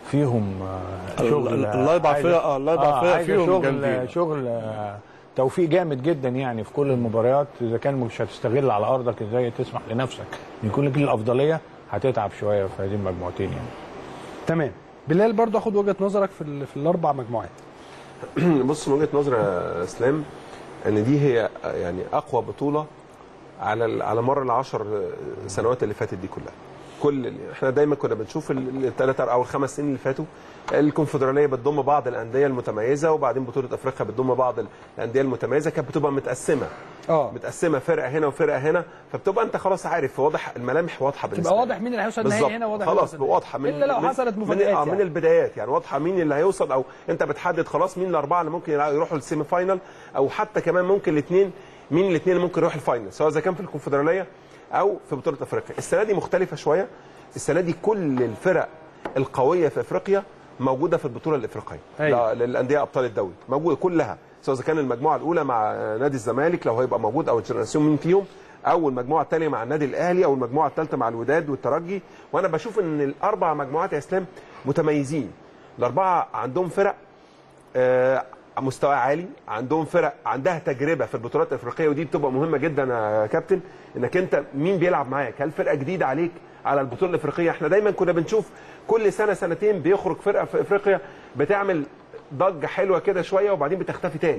فيهم آه، ال- شغل ال- آه، الأربع عايزة- فرق- آه، الأربع آه، فرق عايزة فيهم شغل جامدين. شغل آه، توفيق جامد جدا يعني في كل المباريات اذا كان مش هتستغل على ارضك ازاي تسمح لنفسك ان يكون لك الافضليه هتتعب شويه في هذه المجموعتين يعني تمام بلال برضو اخد وجهه نظرك في, ال- في الاربع مجموعات بص من وجهه نظري يا اسلام ان دي هي يعني اقوى بطوله على ال- على مر العشر سنوات اللي فاتت دي كلها كل احنا دايما كنا بنشوف الثلاث او الخمس سنين اللي فاتوا الكونفدراليه بتضم بعض الانديه المتميزه وبعدين بطوله افريقيا بتضم بعض الانديه المتميزه كانت بتبقى متقسمه اه متقسمه فرقه هنا وفرقه هنا فبتبقى انت خلاص عارف واضح الملامح واضحه بالنسبه تبقى لك. واضح مين اللي هيوصل بالظبط النهائي هنا واضح خلاص اللي هيوصل واضحه من الا لو من- حصلت من, مفاجآت آه يعني. من البدايات يعني واضحه مين اللي هيوصل او انت بتحدد خلاص مين الاربعه اللي ممكن يروحوا للسيمي فاينل او حتى كمان ممكن الاثنين مين الاثنين اللي ممكن يروحوا الفاينل سواء اذا كان في الكونفدراليه او في بطوله افريقيا السنه دي مختلفه شويه السنه دي كل الفرق القويه في افريقيا موجوده في البطوله الافريقيه أيوة. لا- للانديه ابطال الدوري موجوده كلها سواء اذا كان المجموعه الاولى مع نادي الزمالك لو هيبقى موجود او الجنراسيون مين فيهم او المجموعه الثانيه مع النادي الاهلي او المجموعه الثالثه مع الوداد والترجي وانا بشوف ان الاربع مجموعات يا اسلام متميزين الاربعه عندهم فرق آه، مستوى عالي عندهم فرق عندها تجربه في البطولات الافريقيه ودي بتبقى مهمه جدا يا كابتن انك انت مين بيلعب معاك هل فرقه جديده عليك على البطوله الافريقيه احنا دايما كنا بنشوف كل سنه سنتين بيخرج فرقه في افريقيا بتعمل ضجه حلوه كده شويه وبعدين بتختفي تاني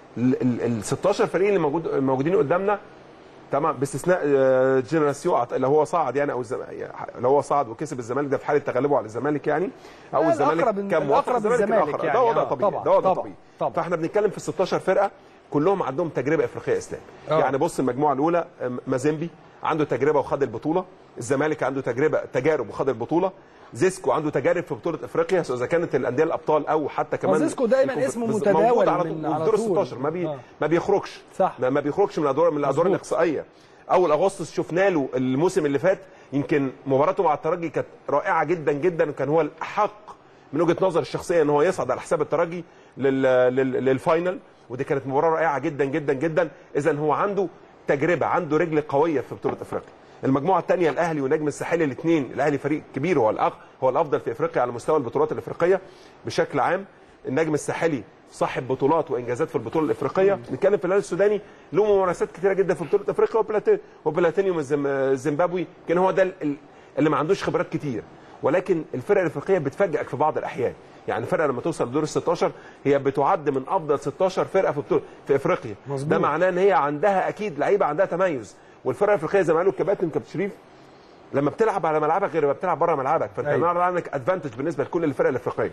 ال 16 فريق اللي موجود موجودين قدامنا تمام باستثناء آه، جنراسيون عط- اللي هو صعد يعني او الزم... يعني اللي هو صعد وكسب الزمالك ده في حاله تغلبه على الزمالك يعني او لا، الزمالك الأقرب- كان موفق الأقرب الزمالك الزمالك الأقرب. يعني، ده وضع آه، طبيعي طبعاً، ده وضع طبعاً، طبيعي طبعاً. فاحنا بنتكلم في ال 16 فرقه كلهم عندهم تجربه افريقيه اسلام آه. يعني بص المجموعه الاولى آم، مازيمبي عنده تجربه وخد البطوله الزمالك عنده تجربه تجارب وخد البطوله زيسكو عنده تجارب في بطوله افريقيا سواء اذا كانت الانديه الابطال او حتى كمان زيسكو دايماً الكونف- اسمه بز- متداول موجود على من- طول على وفي دور طول. 16 ما بي آه. ما بيخرجش صح. ما, ما بيخرجش من الادوار من الادوار مظبوط. الاقصائيه اول اغسطس شفنا له الموسم اللي فات يمكن مباراته مع الترجي كانت رائعه جدا جدا وكان هو الاحق من وجهه نظر الشخصيه ان هو يصعد على حساب الترجي لل... لل... للفاينل ودي كانت مباراه رائعه جدا جدا جدا اذا هو عنده تجربه عنده رجل قويه في بطوله افريقيا المجموعه الثانيه الاهلي والنجم الساحلي الاثنين الاهلي فريق كبير هو الأخ هو الافضل في افريقيا على مستوى البطولات الافريقيه بشكل عام النجم الساحلي صاحب بطولات وانجازات في البطوله الافريقيه نتكلم في الهلال السوداني له ممارسات كثيره جدا في بطوله افريقيا وبلاتي- وبلاتينيوم الزم- الزيمبابوي كان هو ده ال- ال- اللي ما عندوش خبرات كتير ولكن الفرق الافريقيه بتفاجئك في بعض الاحيان يعني الفرقه لما توصل لدور ال 16 هي بتعد من افضل 16 فرقه في بطوله في افريقيا مظبوط. ده معناه ان هي عندها اكيد لعيبه عندها تميز والفرقه الافريقيه زي ما قالوا الكباتن كابتن شريف لما بتلعب على ملعبك غير لما بتلعب بره ملعبك فانت أيوة. النهارده عندك ادفانتج بالنسبه لكل الفرق الافريقيه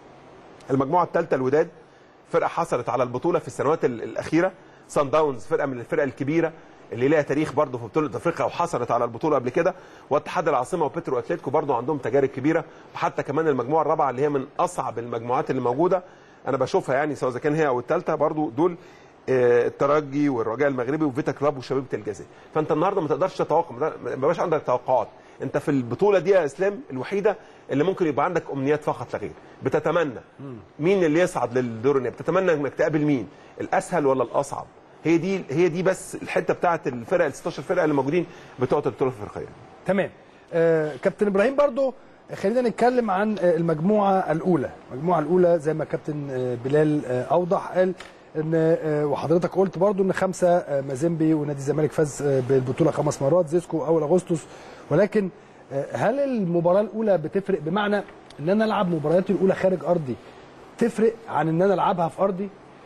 المجموعه الثالثه الوداد فرقه حصلت على البطوله في السنوات ال- الاخيره سان داونز فرقه من الفرق الكبيره اللي ليها تاريخ برضه في بطوله افريقيا وحصلت على البطوله قبل كده واتحاد العاصمه وبيترو اتلتيكو برضه عندهم تجارب كبيره وحتى كمان المجموعه الرابعه اللي هي من اصعب المجموعات اللي موجوده انا بشوفها يعني سواء اذا كان هي او الثالثه برضه دول آه، الترجي والرجاء المغربي وفيتا كلاب وشبيبه الجزائر فانت النهارده ما تقدرش تتوقع ما بقاش عندك توقعات انت في البطوله دي يا اسلام الوحيده اللي ممكن يبقى عندك امنيات فقط لا غير بتتمنى مين اللي يصعد للدور النهائي بتتمنى انك تقابل مين الاسهل ولا الاصعب هي دي هي دي بس الحته بتاعت الفرق ال 16 فرقه اللي موجودين بتوع البطوله الافريقيه تمام آه كابتن ابراهيم برضو خلينا نتكلم عن آه، المجموعه الاولى المجموعه الاولى زي ما كابتن آه، بلال آه، اوضح قال ان آه، وحضرتك قلت برضو ان خمسه آه، مازيمبي ونادي الزمالك فاز آه، بالبطوله خمس مرات زيسكو اول اغسطس ولكن آه، هل المباراه الاولى بتفرق بمعنى ان انا العب مبارياتي الاولى خارج ارضي تفرق عن ان انا العبها في ارضي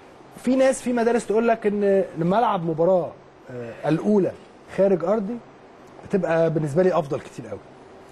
في ناس في مدارس تقول لك ان لما العب مباراه آه، الاولى خارج ارضي بتبقى بالنسبه لي افضل كتير قوي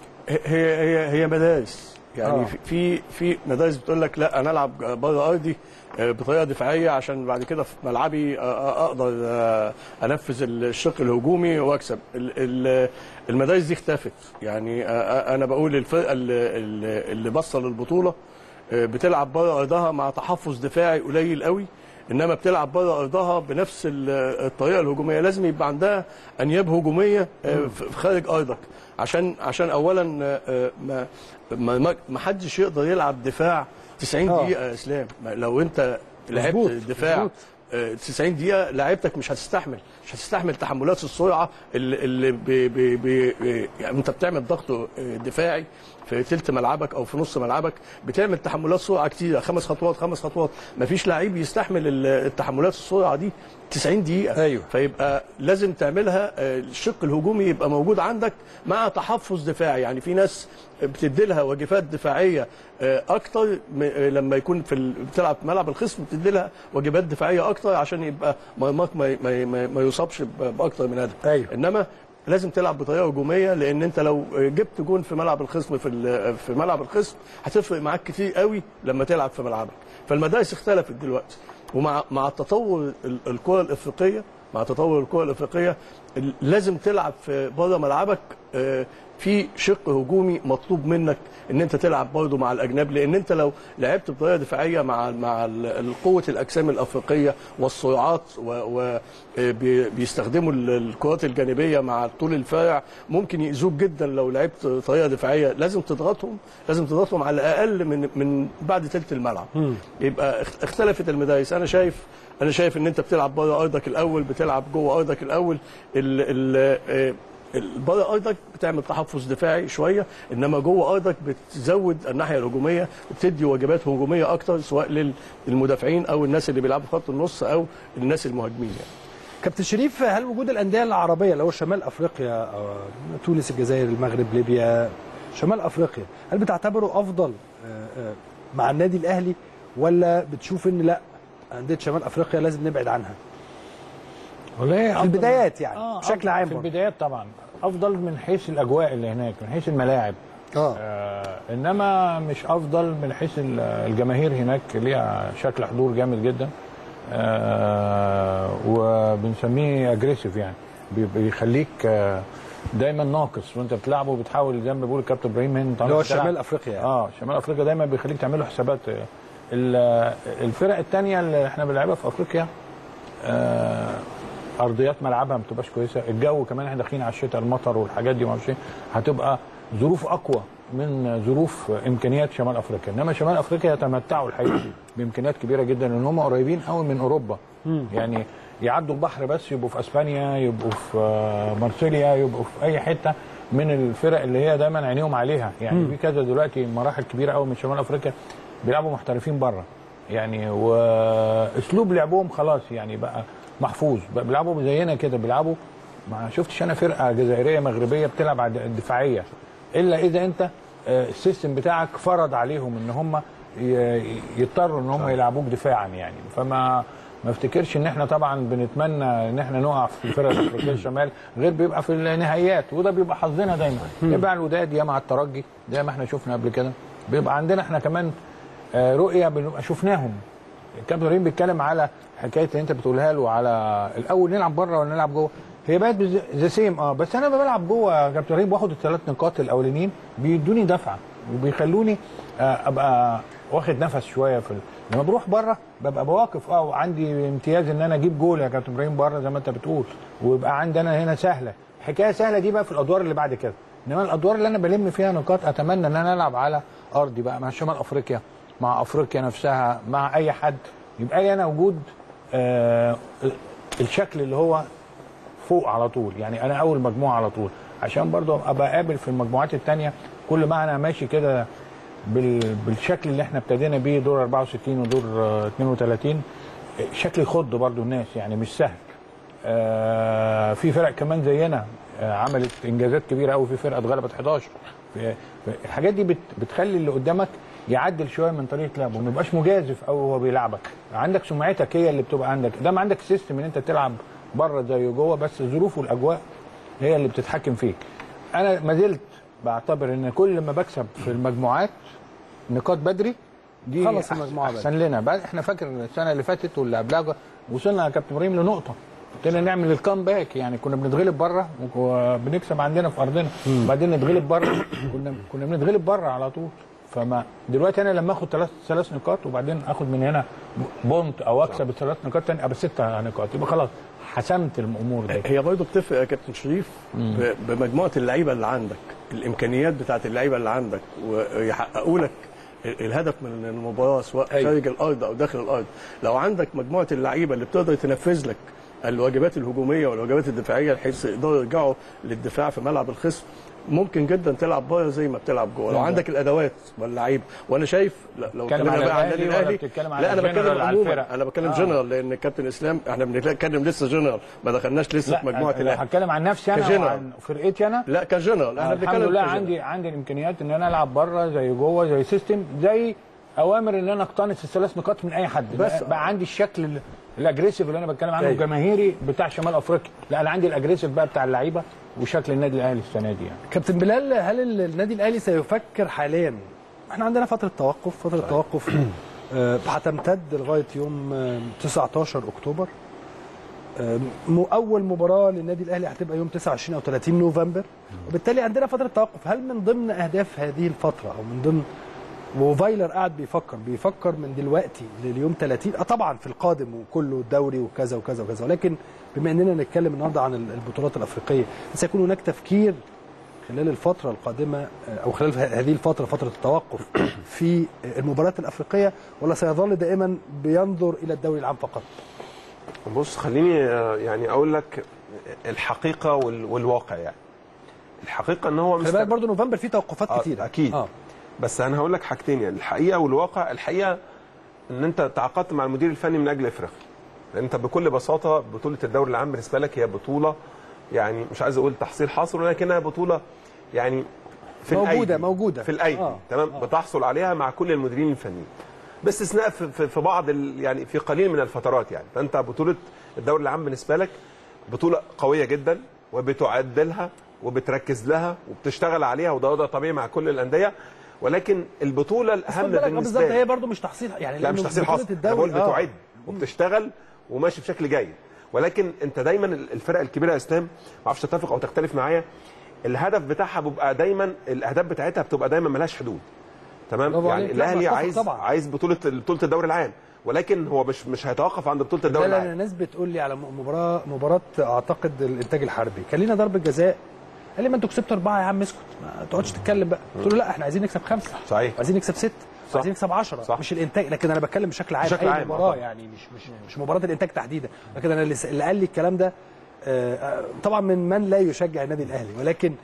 هي هي هي مدارس يعني آه. في- في في مدارس بتقول لك لا انا العب بره ارضي آه، بطريقه دفاعيه عشان بعد كده في ملعبي آه، آه، اقدر آه، انفذ الشق الهجومي واكسب ال- ال- المدارس دي اختفت يعني آه، آه، انا بقول الفرقه اللي, اللي- اللي بصل البطوله آه، بتلعب بره ارضها مع تحفظ دفاعي قليل قوي انما بتلعب بره ارضها بنفس ال- الطريقه الهجوميه لازم يبقى عندها انياب هجوميه آه، في في خارج ارضك عشان عشان اولا آه، ما ما ما- ما حدش يقدر يلعب دفاع 90 آه. دقيقه يا اسلام ما- لو انت لعبت مظبوط، دفاع مظبوط. آه، 90 دقيقة لعيبتك مش هتستحمل مش هتستحمل تحملات السرعة اللي, اللي بي بي بي يعني انت بتعمل ضغط آه، دفاعي في تلت ملعبك او في نص ملعبك بتعمل تحملات سرعه كتيره خمس خطوات خمس خطوات مفيش لعيب يستحمل ال- التحملات السرعه دي 90 دقيقه أيوة. فيبقى لازم تعملها آه، الشق الهجومي يبقى موجود عندك مع تحفظ دفاعي يعني في ناس بتدي لها واجبات دفاعيه آه، اكتر م- آه، لما يكون في ال- بتلعب في ملعب الخصم بتدي لها واجبات دفاعيه اكتر عشان يبقى مرماك ما, ما, ما, ما يصابش ب- باكتر من هدف أيوة. انما لازم تلعب بطريقه هجوميه لان انت لو جبت جون في ملعب الخصم في ال- في ملعب الخصم هتفرق معاك كتير قوي لما تلعب في ملعبك فالمدارس اختلفت دلوقتي ومع مع تطور ال- الكره الافريقيه مع تطور الكره الافريقيه ال- لازم تلعب في بره ملعبك آه، في شق هجومي مطلوب منك ان انت تلعب برضه مع الاجناب لان انت لو لعبت بطريقه دفاعيه مع مع ال- قوه الاجسام الافريقيه والسرعات وبيستخدموا الكرات الجانبيه مع طول الفارع ممكن يأذوك جدا لو لعبت طريقه دفاعيه لازم تضغطهم لازم تضغطهم على الاقل من من بعد ثلث الملعب يبقى اخت- اختلفت المدارس انا شايف انا شايف ان انت بتلعب بره ارضك الاول بتلعب جوه ارضك الاول ال ال آه، ال- بره ارضك بتعمل تحفظ دفاعي شويه انما جوه ارضك بتزود الناحيه الهجوميه وبتدي واجبات هجوميه اكتر سواء للمدافعين او الناس اللي بيلعبوا في خط النص او الناس المهاجمين يعني. كابتن شريف هل وجود الانديه العربيه اللي هو شمال افريقيا أو تونس الجزائر المغرب ليبيا شمال افريقيا هل بتعتبره افضل آه، آه، مع النادي الاهلي ولا بتشوف ان لا انديه شمال افريقيا لازم نبعد عنها والله في البدايات يعني بشكل عام في برضه. البدايات طبعا افضل من حيث الاجواء اللي هناك من حيث الملاعب اه آه انما مش افضل من حيث ال- الجماهير هناك ليها شكل حضور جامد جدا آه وبنسميه اجريسيف يعني بي- بيخليك آه دايما ناقص وانت بتلعبه بتحاول زي ما بيقول الكابتن ابراهيم هند اللي هو شمال افريقيا يعني. اه شمال افريقيا دايما بيخليك تعمل له حسابات ال- الفرق الثانيه اللي احنا بنلعبها في افريقيا آه ارضيات ملعبها ما بتبقاش كويسه الجو كمان احنا داخلين على الشتاء المطر والحاجات دي ما اعرفش إيه، هتبقى ظروف اقوى من ظروف امكانيات شمال افريقيا انما شمال افريقيا يتمتعوا الحقيقه بامكانيات كبيره جدا لان هم قريبين قوي من اوروبا يعني يعدوا البحر بس يبقوا في اسبانيا يبقوا في آه، مارسيليا يبقوا في اي حته من الفرق اللي هي دايما عينيهم عليها يعني في كذا دلوقتي مراحل كبيره قوي من شمال افريقيا بيلعبوا محترفين بره يعني واسلوب لعبهم خلاص يعني بقى محفوظ بقى بيلعبوا زينا كده بيلعبوا ما شفتش انا فرقه جزائريه مغربيه بتلعب على الدفاعيه الا اذا انت آه، السيستم بتاعك فرض عليهم ان هم ي- يضطروا ان هم يلعبوك دفاعا يعني فما ما افتكرش ان احنا طبعا بنتمنى ان احنا نقع في الفرق الافريقيه الشمال غير بيبقى في النهائيات وده بيبقى حظنا دايما يا مع الوداد يا مع الترجي زي ما احنا شفنا قبل كده بيبقى عندنا احنا كمان آه، رؤيه بنبقى شفناهم الكابتن ابراهيم بيتكلم على حكايه اللي انت بتقولها له على الاول نلعب بره ولا نلعب جوه هي بقت ذا سيم اه بس انا لما بلعب جوه يا كابتن ابراهيم باخد الثلاث نقاط الاولانيين بيدوني دفعه وبيخلوني آه، ابقى واخد نفس شويه في ال... لما بروح بره ببقى بواقف اه وعندي امتياز ان انا اجيب جول يا كابتن ابراهيم بره زي ما انت بتقول ويبقى عندي انا هنا سهله حكايه سهله دي بقى في الادوار اللي بعد كده انما الادوار اللي انا بلم فيها نقاط اتمنى ان انا العب على ارضي بقى مع شمال افريقيا مع افريقيا نفسها مع اي حد يبقى لي انا وجود آه الشكل اللي هو فوق على طول يعني انا اول مجموعه على طول عشان برضو ابقى قابل في المجموعات الثانيه كل ما انا ماشي كده بال- بالشكل اللي احنا ابتدينا بيه دور 64 ودور آه، 32 شكل يخض برضو الناس يعني مش سهل آه، في فرق كمان زينا آه، عملت انجازات كبيره قوي في فرقه اتغلبت 11 في- في- الحاجات دي بت- بتخلي اللي قدامك يعدل شويه من طريقه لعبه ما يبقاش مجازف قوي وهو بيلعبك عندك سمعتك هي اللي بتبقى عندك دام عندك سيستم ان انت تلعب بره زي جوه بس الظروف والاجواء هي اللي بتتحكم فيك انا ما زلت بعتبر ان كل ما بكسب في المجموعات نقاط بدري دي خلص أحسن- المجموعة بدري. احسن لنا بقى احنا فاكر السنه اللي فاتت واللي قبلها وصلنا يا كابتن ابراهيم لنقطه ابتدينا نعمل الكامباك يعني كنا بنتغلب بره وبنكسب عندنا في ارضنا وبعدين نتغلب بره كنا كنا بنتغلب بره على طول فما دلوقتي انا لما اخد ثلاث ثلاث نقاط وبعدين اخد من هنا بونت او اكسب الثلاث نقاط تاني ابقى ست نقاط يبقى خلاص حسمت الامور دي هي برضه بتفرق يا كابتن شريف ب- بمجموعه اللعيبه اللي عندك الامكانيات بتاعت اللعيبه اللي عندك ويحققوا لك ال- الهدف من المباراه سواء أيوة. خارج الارض او داخل الارض لو عندك مجموعه اللعيبه اللي بتقدر تنفذ لك الواجبات الهجوميه والواجبات الدفاعيه بحيث يقدروا يرجعوا للدفاع في ملعب الخصم ممكن جدا تلعب بره زي ما بتلعب جوه لو عندك الادوات واللعيب وانا شايف لا لو بتتكلم اتكلمنا على بقى عن الأهلي النادي ولا الاهلي بتتكلم على لا انا الجنرال بتكلم على عموما الفرق؟ انا بتكلم آه. جنرال لان كابتن اسلام احنا بنتكلم لسه جنرال ما دخلناش لسه في مجموعه لا الاهلي هتكلم عن نفسي انا كجنرال. وعن فرقتي انا لا كجنرال احنا الحمد بنتكلم لله كجنرال. عندي عندي الامكانيات ان انا العب بره زي جوه زي سيستم زي اوامر ان انا اقتنص الثلاث نقاط من اي حد بس. بس بقى عندي الشكل ال- الاجريسيف اللي انا بتكلم عنه أيوة. الجماهيري بتاع شمال افريقيا لا انا عندي الاجريسيف بقى بتاع اللعيبه وشكل النادي الاهلي السنه دي يعني كابتن بلال هل ال- النادي الاهلي سيفكر حاليا احنا عندنا فتره توقف فتره توقف آه، هتمتد لغايه يوم آه، 19 اكتوبر آه، م- اول مباراه للنادي الاهلي هتبقى يوم 29 او 30 نوفمبر وبالتالي عندنا فتره توقف هل من ضمن اهداف هذه الفتره او من ضمن وفايلر قاعد بيفكر بيفكر من دلوقتي لليوم 30 اه طبعا في القادم وكله الدوري وكذا وكذا وكذا ولكن بما اننا نتكلم النهارده عن ال- البطولات الافريقيه سيكون هناك تفكير خلال الفترة القادمة آه، أو خلال هذه الفترة فترة التوقف في المباريات الأفريقية ولا سيظل دائما بينظر إلى الدوري العام فقط؟ بص خليني آه، يعني اقول لك الحقيقه وال- والواقع يعني الحقيقه ان هو خلي بالك برضه نوفمبر فيه توقفات آه، كتير أكيد. اه بس انا هقول لك حاجتين يعني الحقيقه والواقع الحقيقه ان انت تعاقدت مع المدير الفني من اجل افريقيا لان انت بكل بساطه بطوله الدوري العام بالنسبه لك هي بطوله يعني مش عايز اقول تحصيل حاصل ولكنها بطوله يعني في موجودة- الأيدي. موجودة. في الايدي آه، آه. تمام آه. آه. بتحصل عليها مع كل المديرين الفنيين باستثناء في, في, في بعض ال يعني في قليل من الفترات يعني فانت بطوله الدوري العام بالنسبه لك بطوله قويه جدا وبتعدلها وبتركز لها وبتشتغل عليها وده وضع طبيعي مع كل الانديه ولكن البطوله بس خد الاهم بالك آه، بالنسبه بالظبط هي لي برضه مش تحصيل يعني لا مش لأنه تحصيل بطولة حاصل انا الدوري بقول آه. بتعد وبتشتغل وماشي بشكل جيد ولكن انت دايما الفرق الكبيره يا اسلام ما اعرفش تتفق او تختلف معايا الهدف بتاعها بيبقى دايما الاهداف بتاعتها بتبقى دايما ملهاش حدود تمام برافو يعني عليك. لا، الاهلي بتفق عايز طبعا. عايز بطوله بطوله الدوري العام ولكن هو مش مش هيتوقف عند بطوله الدوري لا لا العام ناس بتقول لي على مباراة مباراة أعتقد الإنتاج الحربي كان لينا ضربة جزاء قال لي ما انتوا كسبتوا أربعة يا عم اسكت ما تقعدش تتكلم بقى قلت له لا احنا عايزين نكسب خمسة صحيح. عايزين نكسب ستة صح. عايزين نكسب 10 صح. مش الانتاج لكن انا بتكلم بشكل عام بشكل اي عام، آه مباراه طبعا. يعني مش مش مش مباراه الانتاج تحديدا لكن انا اللي, اللي قال لي الكلام ده آه، آه، طبعا من من لا يشجع النادي الاهلي ولكن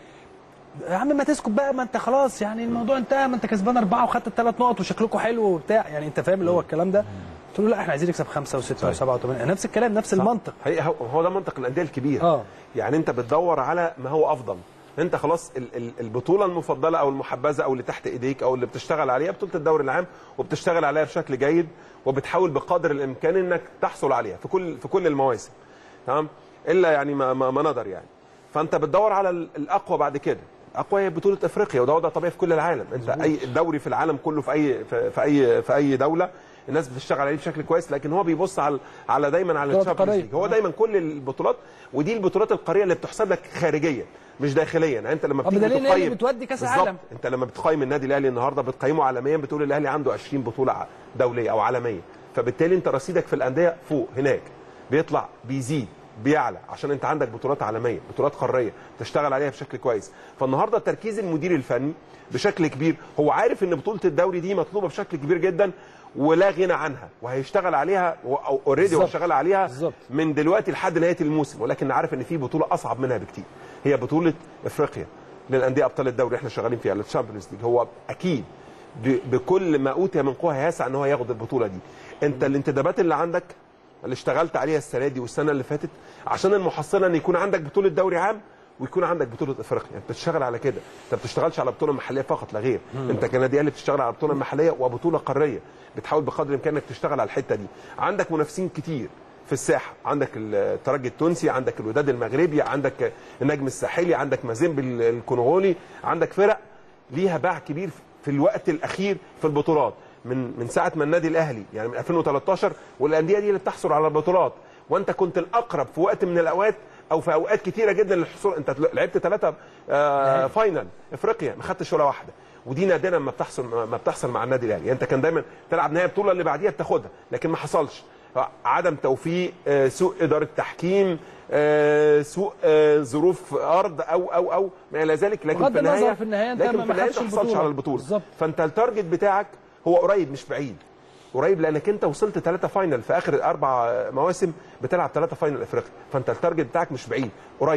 يا عم ما تسكت بقى ما انت خلاص يعني الموضوع انتهى ما انت كسبان اربعه وخدت الثلاث نقط وشكلكم حلو وبتاع يعني انت فاهم اللي هو الكلام ده قلت له لا احنا عايزين نكسب خمسه وسته وسبعه وثمانيه نفس الكلام نفس المنطق هي هو هو ده منطق الانديه الكبيره آه. يعني انت بتدور على ما هو افضل انت خلاص ال- ال- البطوله المفضله او المحبذه او اللي تحت ايديك او اللي بتشتغل عليها بطوله الدوري العام وبتشتغل عليها بشكل جيد وبتحاول بقدر الامكان انك تحصل عليها في كل في كل المواسم تمام الا يعني ما ما, ما نقدر يعني فانت بتدور على ال- الاقوى بعد كده اقوى هي بطوله افريقيا وده وضع طبيعي في كل العالم انت اي دوري في العالم كله في اي في, في اي في اي دوله الناس بتشتغل عليه بشكل كويس لكن هو بيبص على على دايما على بطولات الشامبيونز قارية. ليج هو دايما كل البطولات ودي البطولات القاريه اللي بتحسب لك خارجيا مش داخليا يعني انت لما طب بتيجي بدليل إن هي اللي تقيم بتودي كأس بالظبط. العالم. انت لما بتقيم النادي الاهلي النهارده بتقيمه عالميا بتقول الاهلي عنده 20 بطوله ع- دوليه او عالميه فبالتالي انت رصيدك في الانديه فوق هناك بيطلع بيزيد بيعلى عشان انت عندك بطولات عالميه بطولات قاريه تشتغل عليها بشكل كويس فالنهارده تركيز المدير الفني بشكل كبير هو عارف ان بطوله الدوري دي مطلوبه بشكل كبير جدا ولا غنى عنها وهيشتغل عليها او اوريدي هو بالظبط. شغال عليها بالظبط. من دلوقتي لحد نهايه الموسم ولكن عارف ان في بطوله اصعب منها بكتير هي بطوله افريقيا للانديه ابطال الدوري احنا شغالين فيها الشامبيونز ليج هو اكيد ب- بكل ما اوتي من قوه هيسعى ان هو ياخد البطوله دي انت الانتدابات اللي عندك اللي اشتغلت عليها السنه دي والسنه اللي فاتت عشان المحصله ان يكون عندك بطوله دوري عام ويكون عندك بطوله افريقيا انت بتشتغل على كده انت ما بتشتغلش على بطوله محليه فقط لا غير انت كنادي اهلي بتشتغل على بطوله محليه وبطوله قاريه بتحاول بقدر الامكان انك تشتغل على الحته دي عندك منافسين كتير في الساحه عندك الترجي التونسي عندك الوداد المغربي عندك النجم الساحلي عندك مازيمبي الكونغولي عندك فرق ليها باع كبير في الوقت الاخير في البطولات من من ساعه ما النادي الاهلي يعني من 2013 والانديه دي اللي بتحصل على البطولات وانت كنت الاقرب في وقت من الاوقات او في اوقات كتيره جدا للحصول انت لعبت ثلاثه آه فاينل افريقيا ما خدتش ولا واحده ودي نادرا ما بتحصل ما بتحصل مع النادي الاهلي يعني انت كان دايما تلعب نهائي البطوله اللي بعديها بتاخدها لكن ما حصلش عدم توفيق آه، سوء اداره تحكيم آه، سوء آه، ظروف ارض او او او ما الى ذلك لكن بغض في النظر النهايه في النهاية أنت لكن ما في النهايه خدتش انت ما حصلش البطولة. على البطوله بالظبط. فانت التارجت بتاعك هو قريب مش بعيد قريب لانك انت وصلت ثلاثة فاينل في اخر اربع مواسم بتلعب ثلاثة فاينل افريقيا فانت التارجت بتاعك مش بعيد قريب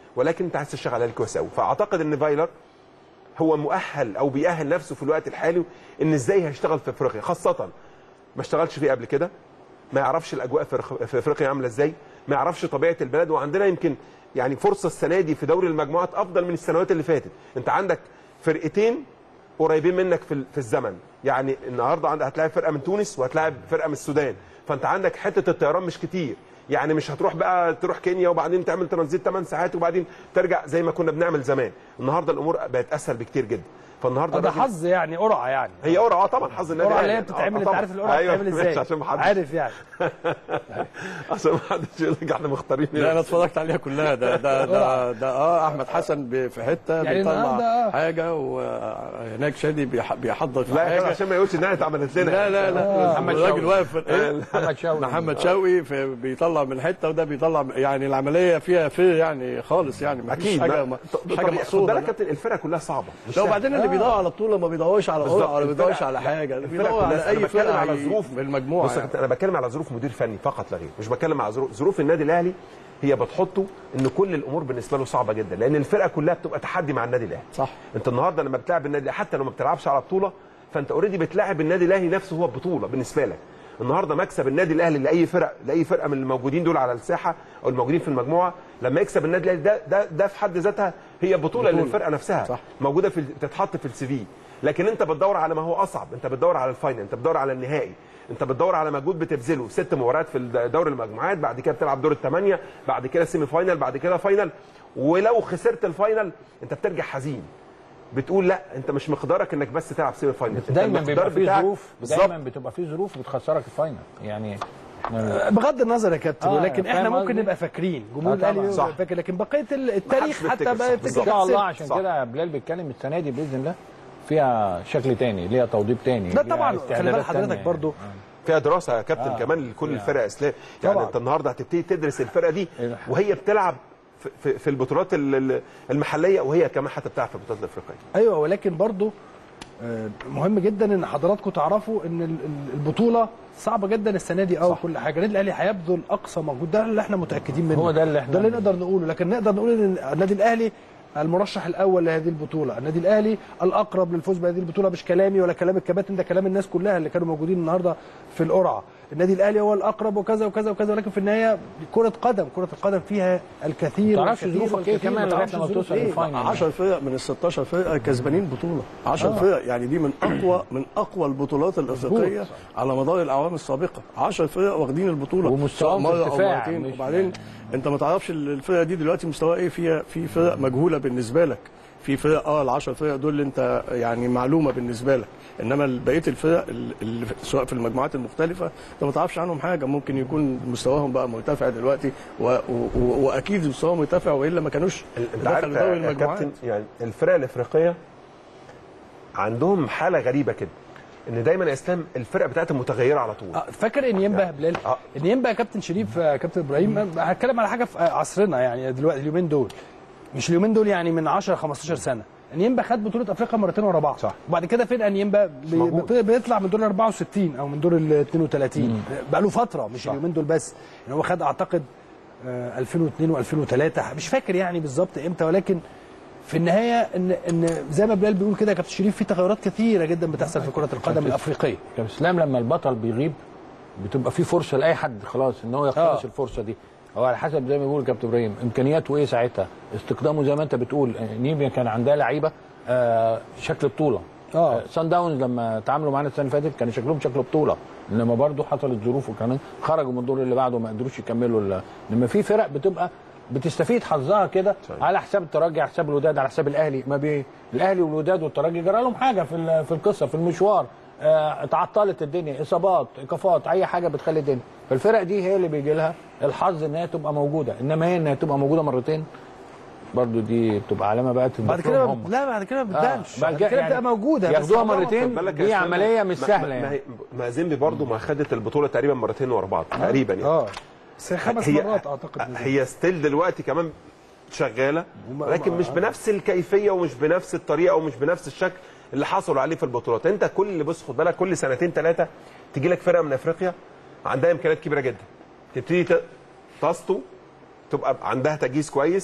ولكن انت عايز تشتغل عليه كويس قوي فاعتقد ان فايلر هو مؤهل او بيأهل نفسه في الوقت الحالي ان ازاي هيشتغل في افريقيا خاصه ما اشتغلش فيه قبل كده ما يعرفش الاجواء في أخ- في افريقيا عامله ازاي ما يعرفش طبيعه البلد وعندنا يمكن يعني فرصه السنه دي في دوري المجموعات افضل من السنوات اللي فاتت انت عندك فرقتين قريبين منك في ال- في الزمن يعني النهارده عندك هتلاعب فرقه من تونس وهتلاعب فرقه من السودان فانت عندك حته الطيران مش كتير يعني مش هتروح بقى تروح كينيا وبعدين تعمل ترانزيت 8 ساعات وبعدين ترجع زي ما كنا بنعمل زمان النهارده الامور بقت اسهل بكتير جدا فالنهارده ده الراجل- حظ يعني قرعه يعني هي قرعه اه طبعا حظ النادي القرعه اللي هي الأهلي. بتتعمل آه، انت طبعاً. عارف القرعه أيوة، بتتعمل ماشي، ازاي عشان ما حدش عارف يعني عشان ما حدش يقول لك احنا مختارين لا انا اتفرجت عليها كلها ده ده ده, ده اه احمد حسن ب- في حته يعني بيطلع النهاردة آه. حاجه وهناك شادي بيح- بيحضر في لا يا كده حاجه عشان ما يقولش انها اتعملت لنا لا لا لا محمد الراجل شوقي. واقف ايه محمد شوقي محمد شوقي في بيطلع من حته وده بيطلع يعني العمليه فيها في يعني خالص يعني ما فيش اكيد حاجه ما- ما طب- مش حاجه طب خد مقصوده بالك لا. كابتن الفرقه كلها صعبه مش لا سهلة. وبعدين اللي بيدور على بطوله ما بيدورش على بالظبط. قرعه ولا بيدورش الفرق- على حاجه الفرق بيدور على كلها- اي أنا بتكلم فرقه على على ظروف في المجموعه بص يا يعني. كابتن، انا بتكلم على ظروف مدير فني فقط لا غير مش بتكلم على ظروف ظروف النادي الاهلي هي بتحطه ان كل الامور بالنسبه له صعبه جدا لان الفرقه كلها بتبقى تحدي مع النادي الاهلي صح. انت النهارده لما بتلعب النادي الأهلي، حتى لو ما بتلعبش على بطوله فانت اوريدي بتلاعب النادي الاهلي نفسه هو بطوله بالنسبه لك النهارده مكسب النادي الاهلي لاي فرق لاي فرقه من الموجودين دول على الساحه او الموجودين في المجموعه لما يكسب النادي الاهلي ده ده ده في حد ذاتها هي بطوله, بطولة. للفرقه نفسها صح. موجوده في بتتحط في السي في لكن انت بتدور على ما هو اصعب انت بتدور على الفاينل انت بتدور على النهائي انت بتدور على مجهود بتبذله ست مباريات في دوري المجموعات بعد كده بتلعب دور الثمانيه بعد كده سيمي فاينل بعد كده فاينل ولو خسرت الفاينل انت بترجع حزين بتقول لا انت مش مقدارك انك بس تلعب سيمي فاينل انت دايما المقدار بيبقى في بتاعك- ظروف بالظبط دايما بتبقى في ظروف بتخسرك الفاينل يعني إحنا- بغض النظر يا كابتن آه، ولكن فاهم احنا ممكن قصدي؟ نبقى فاكرين جمهور آه، طبعاً. الاهلي صح. يبقى فاكر لكن بقيه ال- التاريخ محدش حتى بيفتكر، بقى صح. يفتكر ان شاء كابتن. الله عشان صح. كده بلال بيتكلم السنه دي باذن الله فيها شكل تاني ليها توضيب تاني ده ليها طبعا خلي استعدادات بال حضرتك تانية برضو فيها دراسه يا كابتن آه. كمان لكل يعني. الفرق اسلام يعني طبعاً. انت النهارده هتبتدي تدرس الفرقه دي إيه. وهي بتلعب في- في, في البطولات ال- ال- المحليه وهي كمان حتى بتلعب في البطولات الافريقيه ايوه ولكن برضو آه، مهم جدا ان حضراتكم تعرفوا ان ال- ال- البطوله صعبه جدا السنه دي اه وكل حاجه النادي الاهلي هيبذل اقصى مجهود ده اللي احنا متاكدين منه هو ده اللي إحنا- ده اللي نقدر نقوله لكن نقدر نقول ان النادي الاهلي المرشح الاول لهذه البطوله النادي الاهلي الاقرب للفوز بهذه البطوله مش كلامي ولا كلام الكباتن ده كلام الناس كلها اللي كانوا موجودين النهارده في القرعه النادي الاهلي هو الاقرب وكذا وكذا وكذا ولكن في النهايه كره قدم كره القدم فيها الكثير ما تعرفش والكثير ظروفك ايه والكثير، كمان ما لغايه تعرفش لما الظروف توصل إيه. للفاينل 10 فرق من ال 16 فرقه كسبانين بطوله 10 فرق يعني دي من اقوى من اقوى البطولات الافريقيه على مدار الاعوام السابقه 10 فرق واخدين البطوله ومستواهم سواء في مرة أو ارتفاع، مرتين. مش وبعدين يعني- انت ما تعرفش الفرقه دي دلوقتي مستواها ايه فيها في فرق مجهوله بالنسبه لك في فرق اه ال 10 فرق دول اللي انت يعني معلومه بالنسبه لك انما بقيه الفرق ال- اللي في- سواء في المجموعات المختلفه انت ما تعرفش عنهم حاجه ممكن يكون مستواهم بقى مرتفع دلوقتي و... و... و... واكيد مستواهم مرتفع والا ما كانوش انت عارف دخلوا دوري يا المجموعات كابتن يعني الفرق الافريقيه عندهم حاله غريبه كده ان دايما يا اسلام الفرق بتاعتهم متغيره على طول آه، فاكر انيمبا يا بلال آه. انيمبا يا كابتن شريف آه، كابتن ابراهيم آه، هتكلم على حاجه في آه، عصرنا يعني دلوقتي اليومين دول مش اليومين دول يعني من 10 15 سنه انيمبا خد بطوله افريقيا مرتين ورا بعض صح. وبعد كده فين انيمبا بي- موجود. بي- بيطلع من دور ال 64 او من دور ال 32 بقى له فتره مش اليومين دول بس يعني هو خد اعتقد آه، 2002 و2003 مش فاكر يعني بالظبط امتى ولكن في النهايه ان ان زي ما بلال بيقول كده يا كابتن شريف في تغيرات كثيره جدا بتحصل في كره القدم الافريقيه كابتن اسلام لما البطل بيغيب بتبقى في فرصه لاي حد خلاص ان هو يقتنص آه. الفرصه دي هو على حسب زي ما بيقول كابتن ابراهيم امكانياته ايه ساعتها استقدامه زي ما انت بتقول نيبيا كان عندها لعيبه آه شكل بطوله آه. سان داونز لما تعاملوا معانا السنه اللي فاتت كان شكلهم شكل بطوله انما برضه حصلت ظروف وكمان خرجوا من الدور اللي بعده وما قدروش يكملوا ال- انما في فرق بتبقى بتستفيد حظها كده على حساب الترجي على حساب الوداد على حساب الاهلي ما بي الاهلي والوداد والترجي جرى لهم حاجه في ال- في القصه في المشوار آه، تعطلت الدنيا اصابات ايقافات اي حاجه بتخلي الدنيا فالفرق دي هي اللي بيجي لها الحظ ان هي تبقى موجوده انما هي انها تبقى موجوده مرتين برضو دي بتبقى علامه بقى بعد كده ما- لا بعد كده ما بتبانش بعد كده بتبقى موجوده بس ياخدوها طبعاً مرتين خد بالك يا دي إسلام، عمليه مش ما- سهله ما, يعني هي- ما زيمبي برضه ما خدت البطوله تقريبا مرتين ورا بعض تقريبا يعني اه بس هي خمس هي مرات اعتقد هي ستيل دلوقتي كمان شغاله وما- ولكن ما- مش بنفس الكيفيه ومش بنفس الطريقه ومش بنفس الشكل اللي حصلوا عليه في البطولات انت كل بص خد بالك كل سنتين ثلاثه تيجي لك فرقه من افريقيا عندها امكانيات كبيره جدا تبتدي ت- تسطو تبقى عندها تجهيز كويس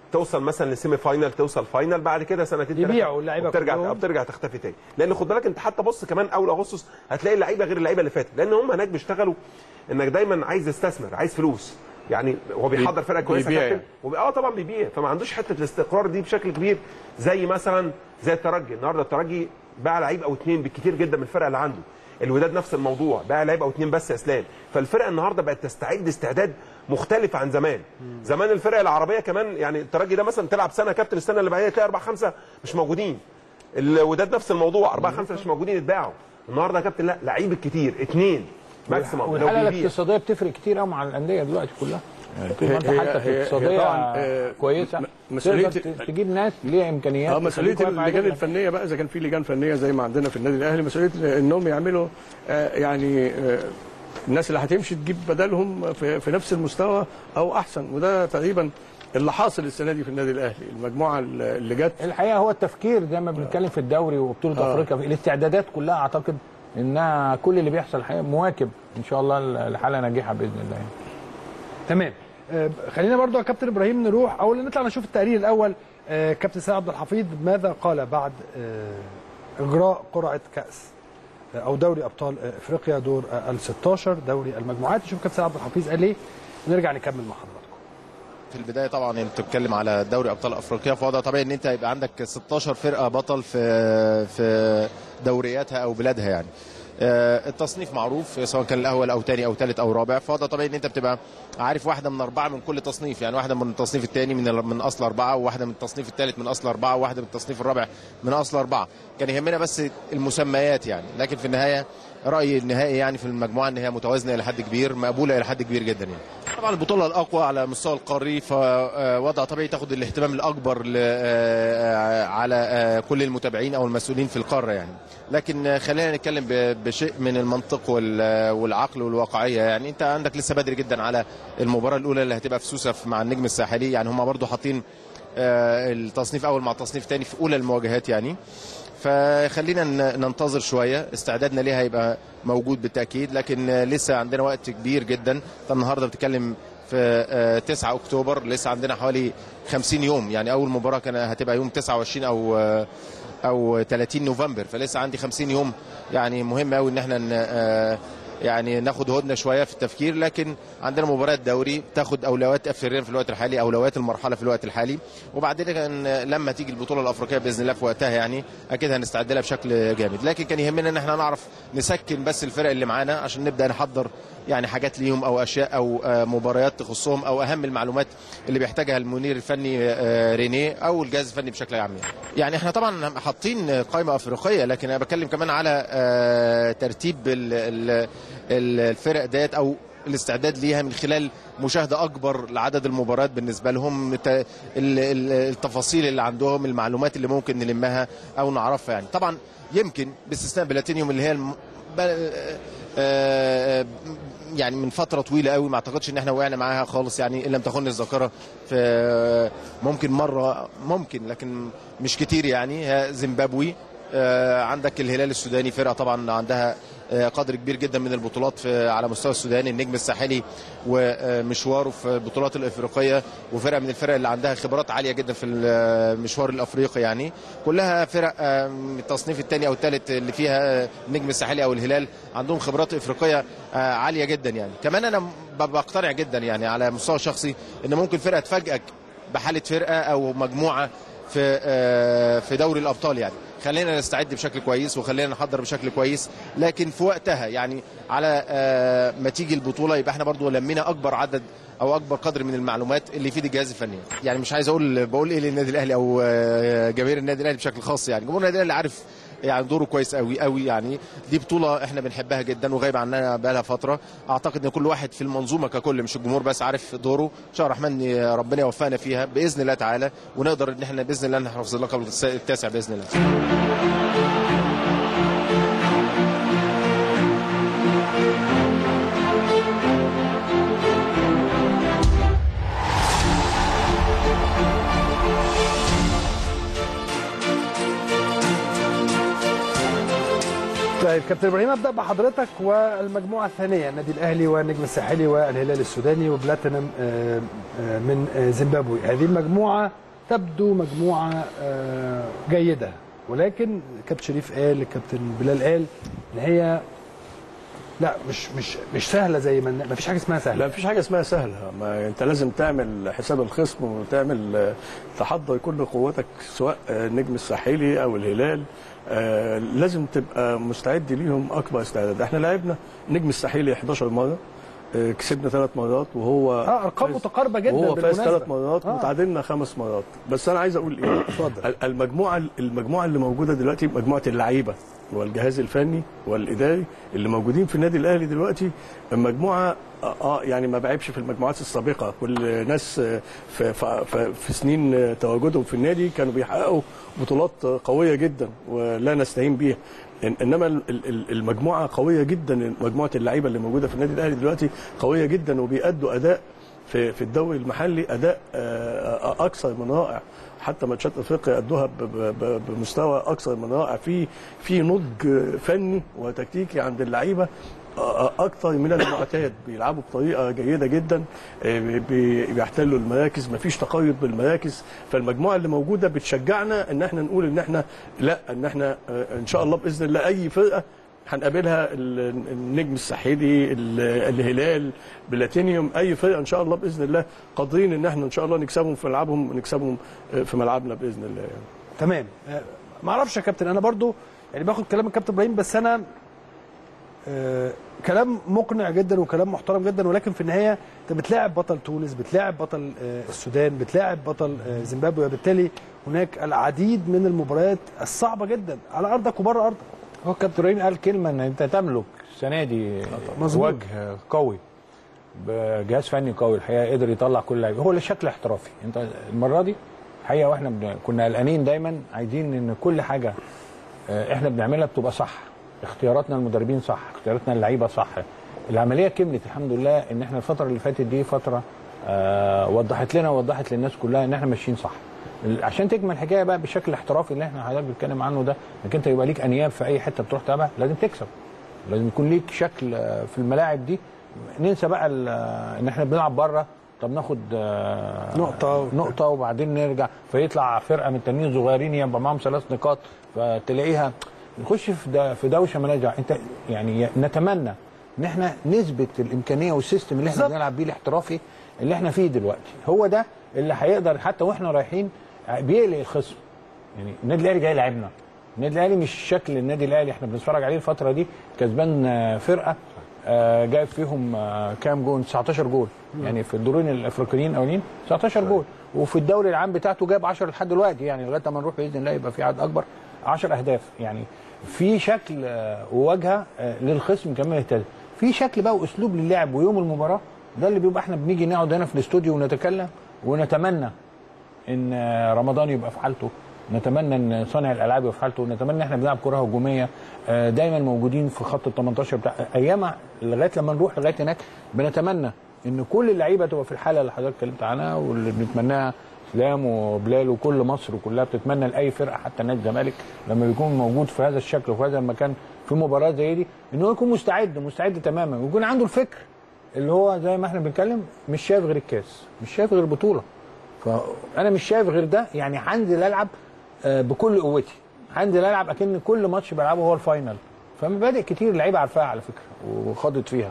توصل مثلا لسيمي فاينل توصل فاينل بعد كده سنتين تلاتة يبيعوا اللعيبة وبترجع كلهم. بترجع تختفي تاني لان خد بالك انت حتى بص كمان اول اغسطس هتلاقي اللعيبه غير اللعيبه اللي فاتت لان هم هناك بيشتغلوا انك دايما عايز يستثمر عايز فلوس يعني هو بيحضر فرقه كويسه بيبيع كابتن يعني. وب- اه طبعا بيبيع فما عندوش حته الاستقرار دي بشكل كبير زي مثلا زي الترجي النهارده الترجي باع لعيب او اثنين بالكثير جدا من الفرقه اللي عنده الوداد نفس الموضوع باع لعيب او اثنين بس يا اسلام فالفرقه النهارده بقت تستعد استعداد مختلف عن زمان زمان الفرق العربيه كمان يعني الترجي ده مثلا تلعب سنه كابتن السنه اللي بعدها تلاقي اربعه خمسه مش موجودين الوداد نفس الموضوع اربعه خمسه مش موجودين اتباعوا النهارده يا كابتن لا لعيب الكتير اثنين ماكسيموم لو والحاله بيبيع الاقتصاديه بتفرق كتير قوي مع الانديه دلوقتي كلها يعني طول ما انت هي- حالتك هي- هي الاقتصاديه طبعاً، آه، كويسه م- مسؤولية تقدر ت- تجيب ناس ليها امكانيات اه مسؤوليه تخليك واقف على اللجان رجلك. الفنيه بقى اذا كان في لجان فنيه زي ما عندنا في النادي الاهلي مسؤوليه انهم يعملوا آه، يعني آه، الناس اللي هتمشي تجيب بدلهم في, في نفس المستوى او احسن وده تقريبا اللي حاصل السنه دي في النادي الاهلي المجموعه اللي جت الحقيقه هو التفكير زي ما بنتكلم في الدوري وبطوله آه. افريقيا الاستعدادات كلها اعتقد انها كل اللي بيحصل الحقيقه مواكب ان شاء الله الحاله ناجحه باذن الله يعني. تمام آه، خلينا برضو يا كابتن ابراهيم نروح او نطلع نشوف التقرير الاول آه، كابتن سيد عبد الحفيظ ماذا قال بعد آه، اجراء قرعه كاس آه، او دوري ابطال آه، افريقيا دور ال 16 دوري المجموعات نشوف كابتن سيد عبد الحفيظ قال ايه ونرجع نكمل مع حضراتكم في البدايه طبعا انت بتتكلم على دوري ابطال افريقيا فوضع طبيعي ان انت يبقى عندك 16 فرقه بطل في في دورياتها او بلادها يعني آه، التصنيف معروف سواء كان الاول او ثاني او ثالث او رابع فوضع طبيعي ان انت بتبقى عارف واحده من اربعه من كل تصنيف يعني واحده من التصنيف الثاني من ال- من اصل اربعه وواحده من التصنيف الثالث من اصل اربعه وواحده من التصنيف الرابع من اصل اربعه كان يهمنا بس المسميات يعني لكن في النهايه رايي النهائي يعني في المجموعه ان هي متوازنه الى حد كبير مقبوله الى حد كبير جدا يعني طبعا البطوله الاقوى على مستوى القاري فوضع طبيعي تاخد الاهتمام الاكبر ل- آه، على آه، كل المتابعين او المسؤولين في القاره يعني لكن آه، خلينا نتكلم ب- بشيء من المنطق وال- والعقل والواقعيه يعني انت عندك لسه بدري جدا على المباراه الاولى اللي هتبقى في سوسه مع النجم الساحلي يعني هم برضو حاطين آه، التصنيف اول مع التصنيف ثاني في اولى المواجهات يعني فخلينا ن- ننتظر شويه استعدادنا ليها هيبقى موجود بالتاكيد لكن آه، لسه عندنا وقت كبير جدا أنت النهارده بتتكلم في آه، 9 اكتوبر لسه عندنا حوالي 50 يوم يعني اول مباراه كان هتبقى يوم 29 او آه، او 30 نوفمبر فلسه عندي 50 يوم يعني مهم قوي ان احنا ن- آه، يعني ناخد هدنه شويه في التفكير لكن عندنا مباريات دوري تاخد اولويات افريقيا في الوقت الحالي اولويات المرحله في الوقت الحالي وبعدين كان لما تيجي البطوله الافريقيه باذن الله في وقتها يعني اكيد هنستعد لها بشكل جامد لكن كان يهمنا ان احنا نعرف نسكن بس الفرق اللي معانا عشان نبدا نحضر يعني حاجات ليهم او اشياء او آه، مباريات تخصهم او اهم المعلومات اللي بيحتاجها المدير الفني آه، رينيه او الجهاز الفني بشكل عام يعني. يعني احنا طبعا حاطين قائمه افريقيه لكن انا بتكلم كمان على آه، ترتيب ال- ال- ال- الفرق ديت او الاستعداد ليها من خلال مشاهده اكبر لعدد المباريات بالنسبه لهم ت- ال- ال- التفاصيل اللي عندهم المعلومات اللي ممكن نلمها او نعرفها يعني طبعا يمكن باستثناء بلاتينيوم اللي هي الم... ب- آه، يعني من فتره طويله قوي ما اعتقدش ان احنا وقعنا معاها خالص يعني ان لم تخن الذاكره في ممكن مره ممكن لكن مش كتير يعني هي زيمبابوي آه، عندك الهلال السوداني فرقه طبعا عندها آه، قدر كبير جدا من البطولات في على مستوى السودان النجم الساحلي ومشواره في البطولات الافريقيه وفرقه من الفرق اللي عندها خبرات عاليه جدا في المشوار الافريقي يعني كلها فرق آه، من التصنيف الثاني او الثالث اللي فيها آه، النجم الساحلي او الهلال عندهم خبرات افريقيه آه، عاليه جدا يعني كمان انا ب- بقتنع جدا يعني على مستوى شخصي ان ممكن فرقه تفاجئك بحاله فرقه او مجموعه في آه، في دوري الابطال يعني خلينا نستعد بشكل كويس وخلينا نحضر بشكل كويس لكن في وقتها يعني على آه، ما تيجي البطوله يبقى احنا برضو لمينا اكبر عدد او اكبر قدر من المعلومات اللي يفيد الجهاز الفني يعني مش عايز اقول بقول ايه للنادي الاهلي او آه، جماهير النادي الاهلي بشكل خاص يعني جمهور النادي الاهلي عارف يعني دوره كويس قوي قوي يعني دي بطوله احنا بنحبها جدا وغايبه عننا بقالها فتره اعتقد ان كل واحد في المنظومه ككل مش الجمهور بس عارف دوره ان شاء الله الرحمن ربنا يوفقنا فيها باذن الله تعالى ونقدر ان احنا باذن الله نحرز اللقب التاسع باذن الله طيب كابتن ابراهيم ابدا بحضرتك والمجموعه الثانيه النادي الاهلي والنجم الساحلي والهلال السوداني وبلاتينم آه، آه، من آه، زيمبابوي هذه المجموعه تبدو مجموعه آه، جيده ولكن كابتن شريف قال الكابتن بلال قال ان هي لا مش مش مش سهله زي ما ما فيش حاجه اسمها سهله لا مفيش حاجه اسمها سهله ما انت لازم تعمل حساب الخصم وتعمل آه، تحضر كل قوتك سواء آه، النجم الساحلي او الهلال آه، لازم تبقى مستعد ليهم اكبر استعداد احنا لعبنا النجم الساحلي 11 مره آه، كسبنا ثلاث مرات وهو اه ارقام فاز- متقاربه جدا وهو فاز بالمناسبة. ثلاث مرات آه. وتعادلنا خمس مرات بس انا عايز اقول ايه اتفضل. ال- المجموعه المجموعه اللي موجوده دلوقتي مجموعه اللعيبه والجهاز الفني والاداري اللي موجودين في النادي الاهلي دلوقتي مجموعه اه آه، يعني ما بعبش في المجموعات السابقه كل ناس آه، في, في, في, في سنين آه، تواجدهم في النادي كانوا بيحققوا بطولات آه، قويه جدا ولا نستهين بيها إن- انما ال- ال- المجموعه قويه جدا مجموعه اللعيبه اللي موجوده في النادي الاهلي دلوقتي قويه جدا وبيأدوا اداء في في الدوري المحلي اداء آه، آه، اكثر من رائع حتى ماتشات افريقيا ادوها ب- ب- ب- بمستوى اكثر من رائع في في نضج فني وتكتيكي عند اللعيبه آه، اكثر من المعتاد بيلعبوا بطريقه جيده جدا آه، بي- بيحتلوا المراكز مفيش تقيد بالمراكز فالمجموعه اللي موجوده بتشجعنا ان احنا نقول ان احنا لا ان احنا آه، ان شاء الله باذن الله اي فرقه هنقابلها ال- النجم الساحلي ال- الهلال بلاتينيوم اي فرقه ان شاء الله باذن الله قادرين ان احنا ان شاء الله نكسبهم في ملعبهم ونكسبهم آه، في ملعبنا باذن الله يعني. تمام آه، ما اعرفش يا كابتن انا برضو يعني باخد كلام الكابتن ابراهيم بس انا آه، كلام مقنع جدا وكلام محترم جدا ولكن في النهايه انت بتلاعب بطل تونس بتلاعب بطل آه، السودان بتلاعب بطل آه، زيمبابوي وبالتالي هناك العديد من المباريات الصعبه جدا على ارضك وبره ارضك هو كابتن ابراهيم قال كلمه ان انت تملك السنه دي مظبوط. وجه قوي بجهاز فني قوي الحقيقه قدر يطلع كل لعيبه هو شكل احترافي انت المره دي الحقيقه واحنا بن... كنا قلقانين دايما عايزين ان كل حاجه آه، احنا بنعملها بتبقى صح اختياراتنا المدربين صح اختياراتنا اللعيبه صح العمليه كملت الحمد لله ان احنا الفتره اللي فاتت دي فتره آه وضحت لنا ووضحت للناس كلها ان احنا ماشيين صح عشان تكمل الحكايه بقى بالشكل الاحترافي اللي احنا حضرتك بتتكلم عنه ده انك انت يبقى ليك انياب في اي حته بتروح تلعبها لازم تكسب لازم يكون ليك شكل آه، في الملاعب دي ننسى بقى ال- آه، ان احنا بنلعب بره طب ناخد آه، نقطة. نقطه وبعدين نرجع فيطلع فرقه من تانيين صغيرين يبقى معاهم ثلاث نقاط فتلاقيها نخش في دا في دوشه مالهاش دعوة. انت يعني نتمنى ان احنا نثبت الامكانيه والسيستم اللي احنا بالظبط. بنلعب بيه الاحترافي اللي احنا فيه دلوقتي هو ده اللي هيقدر حتى واحنا رايحين بيقلق الخصم يعني النادي الاهلي جاي يلعبنا النادي الاهلي مش شكل النادي الاهلي احنا بنتفرج عليه الفتره دي كسبان آه، فرقه آه، جايب فيهم آه، كام جول 19 جول يعني في الدورين الافريقيين الاولين 19 جول وفي الدوري العام بتاعته جاب 10 لحد دلوقتي يعني لغايه ما نروح باذن الله يبقى في عدد اكبر 10 اهداف يعني في شكل آه، وواجهه آه، للخصم كمان يهتز في شكل بقى واسلوب للعب ويوم المباراه ده اللي بيبقى احنا بنيجي نقعد هنا في الاستوديو ونتكلم ونتمنى ان رمضان يبقى في حالته نتمنى ان صانع الالعاب يبقى في حالته نتمنى ان احنا بنلعب كره هجوميه آه، دايما موجودين في خط ال 18 بتاع ايام لغايه لما نروح لغايه هناك بنتمنى ان كل اللعيبه تبقى في الحاله اللي حضرتك اتكلمت عنها واللي بنتمناها اسلام وبلال وكل مصر كلها بتتمنى لاي فرقه حتى نادي الزمالك لما بيكون موجود في هذا الشكل وفي هذا المكان في مباراه زي دي ان هو يكون مستعد مستعد تماما ويكون عنده الفكر اللي هو زي ما احنا بنتكلم مش شايف غير الكاس مش شايف غير البطوله فانا مش شايف غير ده يعني هنزل العب آه، بكل قوتي هنزل العب اكن كل ماتش بلعبه هو الفاينل فمبادئ كتير اللعيبه عارفاها على فكره وخاضت فيها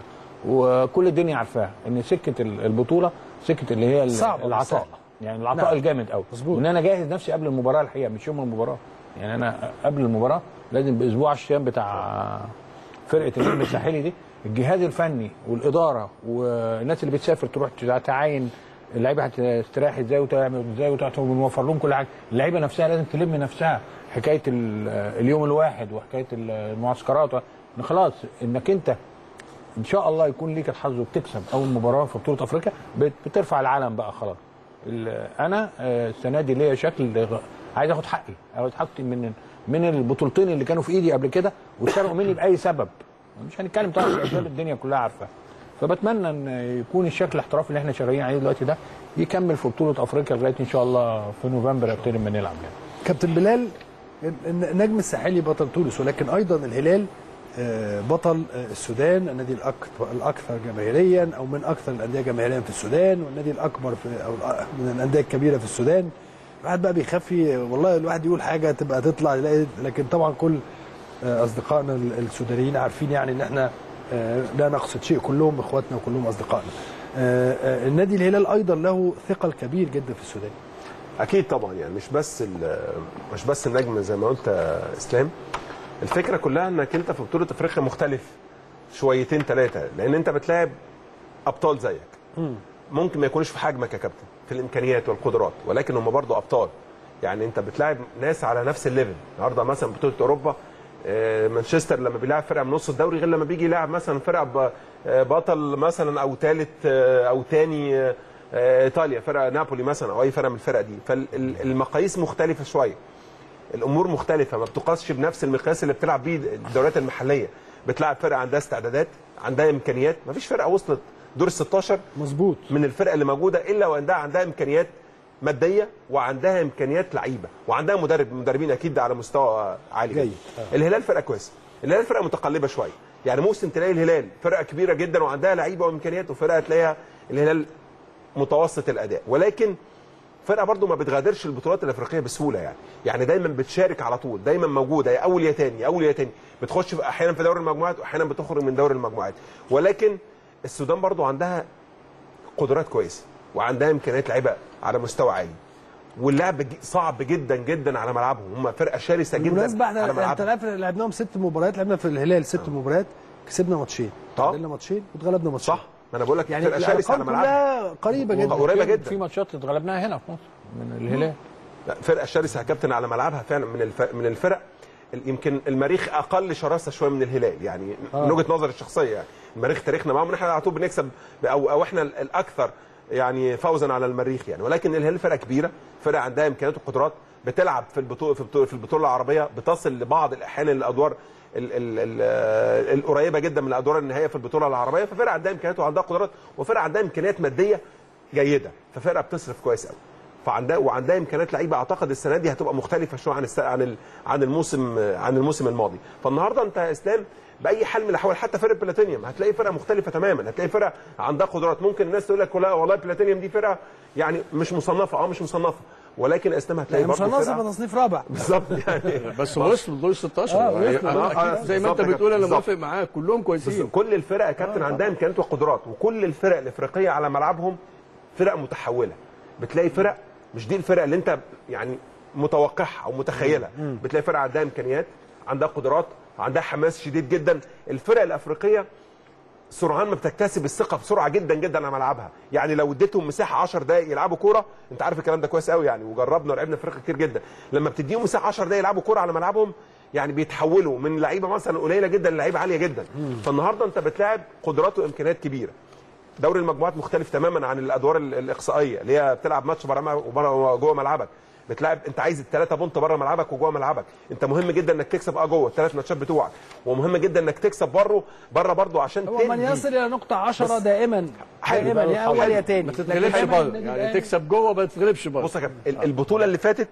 وكل الدنيا عارفاها ان سكه ال- البطوله سكه اللي هي ال- صعبة العطاء صعبة. يعني العطاء نعم. الجامد قوي مظبوط. وان انا جاهز نفسي قبل المباراه الحقيقه مش يوم المباراه يعني انا قبل المباراه لازم باسبوع 10 ايام بتاع فرقه النجم الساحلي دي الجهاز الفني والاداره والناس اللي بتسافر تروح تعاين اللعيبه هتستريح ازاي وتعمل ازاي وتعمل ونوفر لهم كل حاجه اللعيبه نفسها لازم تلم نفسها حكايه ال- اليوم الواحد وحكايه المعسكرات إن خلاص انك انت ان شاء الله يكون ليك الحظ وبتكسب اول مباراه في بطوله افريقيا بت- بترفع العالم بقى خلاص ال- انا آه، السنه دي ليا شكل غ- عايز اخد حقي اخد حقي من من البطولتين اللي كانوا في ايدي قبل كده واتسرقوا مني باي سبب مش هنتكلم طبعا في الاسباب الدنيا كلها عارفاها فبتمنى ان يكون الشكل الاحترافي اللي احنا شغالين عليه دلوقتي ده يكمل في بطوله افريقيا لغايه ان شاء الله في نوفمبر ابتدي ما نلعب يعني كابتن بلال النجم الساحلي بطل تونس ولكن ايضا الهلال آه، بطل آه، السودان النادي الأكثر, الأكثر جماهيريا أو من أكثر الأندية جماهيريا في السودان والنادي الأكبر في أو الأ- من الأندية الكبيرة في السودان الواحد بقى بيخفي والله الواحد يقول حاجة تبقى تطلع يلاقي لكن طبعا كل آه، أصدقائنا ال- السودانيين عارفين يعني إن إحنا آه، لا نقصد شيء كلهم إخواتنا وكلهم أصدقائنا آه، آه، النادي الهلال أيضا له ثقل كبير جدا في السودان اكيد طبعا يعني مش بس ال- مش بس النجم زي ما قلت يا اسلام الفكره كلها انك انت في بطوله افريقيا مختلف شويتين ثلاثه لان انت بتلاعب ابطال زيك ممكن ما يكونوش في حجمك يا كابتن في الامكانيات والقدرات ولكن هم برضو ابطال يعني انت بتلاعب ناس على نفس الليفل النهارده مثلا بطوله اوروبا آه، مانشستر لما بيلاعب فرقه من نص الدوري غير لما بيجي يلاعب مثلا فرقه ب- آه، بطل مثلا او ثالث او ثاني ايطاليا فرقه نابولي مثلا او اي فرقه من الفرق دي فالمقاييس مختلفه شويه الامور مختلفه ما بتقاسش بنفس المقياس اللي بتلعب بيه الدوريات المحليه بتلعب فرقه عندها استعدادات عندها امكانيات ما فيش فرقه وصلت دور ال 16 مظبوط من الفرق اللي موجوده الا وعندها عندها امكانيات ماديه وعندها امكانيات لعيبه وعندها مدرب مدربين اكيد على مستوى عالي جيد. جدا. الهلال فرقه كويسه الهلال فرقه متقلبه شويه يعني موسم تلاقي الهلال فرقه كبيره جدا وعندها لعيبه وامكانيات وفرقه تلاقيها الهلال متوسط الاداء ولكن فرقه برضو ما بتغادرش البطولات الافريقيه بسهوله يعني يعني دايما بتشارك على طول دايما موجوده يا اول يا تاني يا اول يا تاني بتخش في احيانا في دوري المجموعات واحيانا بتخرج من دوري المجموعات ولكن السودان برضو عندها قدرات كويسه وعندها امكانيات لعيبه على مستوى عالي واللعب ج- صعب جدا جدا على ملعبهم هم فرقه شرسه جدا بالمناسبة على احنا انت ملعبهم عارف لعبناهم ست مباريات لعبنا في الهلال ست مباريات كسبنا ماتشين طب. تعادلنا ماتشين واتغلبنا ماتشين صح ما انا بقول لك يعني فرقه شرسه على الارقام ملعبها كلها قريبه جدا قريبه في جدا ماتشات اتغلبناها هنا في مصر من الهلال لا، فرقه شرسه يا كابتن على ملعبها فعلا من الف... من الفرق ال- يمكن المريخ اقل شراسه شويه من الهلال يعني من وجهه نظري الشخصيه يعني المريخ تاريخنا معاهم احنا على طول بنكسب او او احنا ال- الاكثر يعني فوزا على المريخ يعني ولكن الهلال فرقه كبيره فرقه عندها امكانيات وقدرات بتلعب في البطوله في البطوله, في البطولة العربيه بتصل لبعض الاحيان الادوار ال ال ال القريبه جدا من الادوار النهائيه في البطوله العربيه ففرقه عندها امكانيات وعندها قدرات وفرقه عندها امكانيات ماديه جيده ففرقه بتصرف كويس قوي فعندها وعندها امكانيات لعيبه اعتقد السنه دي هتبقى مختلفه شويه عن الس... عن ال... عن الموسم عن الموسم الماضي فالنهارده انت يا اسلام باي حال من الاحوال حتى فرقه بلاتينيوم هتلاقي فرقه مختلفه تماما هتلاقي فرقه عندها قدرات ممكن الناس تقول لك لا والله بلاتينيوم دي فرقه يعني مش مصنفه اه مش مصنفه ولكن يا اسلام هتلاقي يعني مش برضه هنصب فرقه تصنيف رابع بالظبط يعني بس وصلوا دور 16 آه، يعني وصلوا. أنا آه، أكيد زي ما انت بالظبط بتقول انا بالظبط. موافق معاك كلهم بس كويسين كل الفرق يا كابتن عندها امكانيات وقدرات وكل الفرق الافريقيه على ملعبهم فرق متحوله بتلاقي فرق مش دي الفرق اللي انت يعني متوقعها او متخيلها بتلاقي فرق عندها امكانيات عندها قدرات عندها حماس شديد جدا الفرق الافريقيه سرعان ما بتكتسب الثقه بسرعه جدا جدا على ملعبها يعني لو اديتهم مساحه 10 دقائق يلعبوا كوره انت عارف الكلام ده كويس قوي يعني وجربنا ولعبنا فرق كتير جدا لما بتديهم مساحه 10 دقائق يلعبوا كوره على ملعبهم يعني بيتحولوا من لعيبه مثلا قليله جدا للعيبه عاليه جدا فالنهارده انت بتلاعب قدرات وامكانيات كبيره دوري المجموعات مختلف تماما عن الادوار ال- الاقصائيه اللي هي بتلعب ماتش بره وبره جوه ملعبك بتلعب انت عايز الثلاثه بونت بره ملعبك وجوه ملعبك انت مهم جدا انك تكسب اه جوه الثلاث ماتشات بتوعك ومهم جدا انك تكسب بره بره برضه عشان هو من تدي يصل الى نقطه 10 دائما حلو. دائما يا اول يا تاني ما لكن تتغلبش دايماً بره النادي يعني الأهلي- تكسب جوه ما تتغلبش بره بص يا كابتن ال- البطوله اللي فاتت